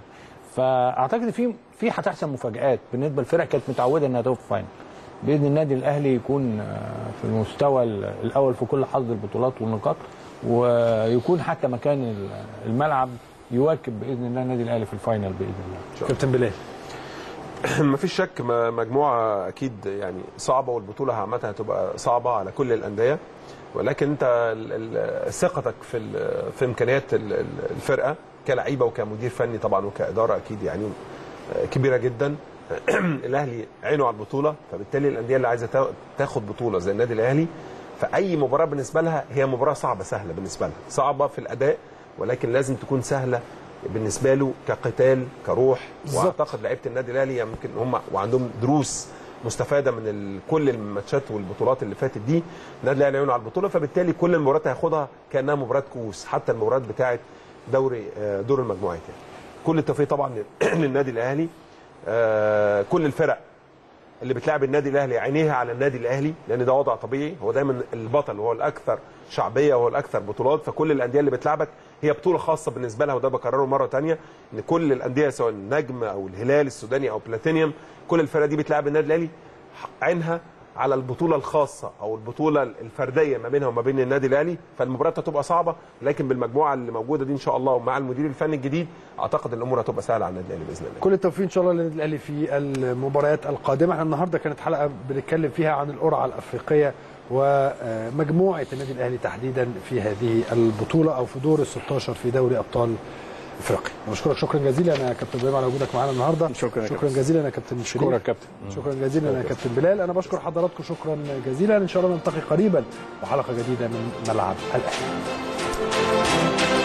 فاعتقد في في هتحصل مفاجات بالنسبه للفرق كانت متعوده انها تقف فاينل باذن النادي الاهلي يكون آه، في المستوى ال- الاول في كل حظ البطولات والنقاط ويكون حتى مكان ال- الملعب يواكب باذن الله النادي الاهلي في الفاينل باذن الله كابتن بلال مفيش شك م- مجموعه اكيد يعني صعبه والبطوله عامه هتبقى صعبه على كل الانديه ولكن انت ال- ال- ثقتك في ال- في امكانيات ال- ال- الفرقه كلعيبه وكمدير فني طبعا وكاداره اكيد يعني آه، كبيره جدا الاهلي عينه على البطوله فبالتالي الانديه اللي عايزه تا- تاخد بطوله زي النادي الاهلي فاي مباراه بالنسبه لها هي مباراه صعبه سهله بالنسبه لها صعبه في الاداء ولكن لازم تكون سهله بالنسبه له كقتال كروح بالظبط. واعتقد لعيبه النادي الاهلي يمكن هم وعندهم دروس مستفاده من ال- كل الماتشات والبطولات اللي فاتت دي النادي الاهلي عينه على البطوله فبالتالي كل المباريات هياخدها كانها مباراه كؤوس حتى المباريات بتاعه دوري آه، دور المجموعات يعني كل التوفيق طبعا للنادي الاهلي آه، كل الفرق اللي بتلعب النادي الاهلي عينيها على النادي الاهلي لان ده وضع طبيعي هو دايما البطل هو الاكثر شعبيه وهو الاكثر بطولات فكل الانديه اللي بتلعبك هي بطوله خاصه بالنسبه لها وده بكرره مره تانية ان كل الانديه سواء النجم او الهلال السوداني او بلاتينيوم كل الفرق دي بتلعب النادي الاهلي عينها على البطوله الخاصه او البطوله الفرديه ما بينها وما بين النادي الاهلي فالمباراه هتبقى صعبه لكن بالمجموعه اللي موجوده دي ان شاء الله ومع المدير الفني الجديد اعتقد الامور هتبقى سهله على النادي الاهلي باذن الله كل التوفيق ان شاء الله للنادي الاهلي في المباريات القادمه احنا النهارده كانت حلقه بنتكلم فيها عن القرعه الافريقيه ومجموعه النادي الاهلي تحديدا في هذه البطوله او في دور ال 16 في دوري ابطال افريقيا بشكرك شكرا جزيلا يا كابتن ابراهيم على وجودك معانا النهارده شكرا يا شكرا كابتن. جزيلا يا كابتن شريف شكرا يا كابتن شكرا جزيلا يا كابتن بلال انا بشكر حضراتكم شكرا جزيلا ان شاء الله نلتقي قريبا وحلقه جديده من ملعب الاهلي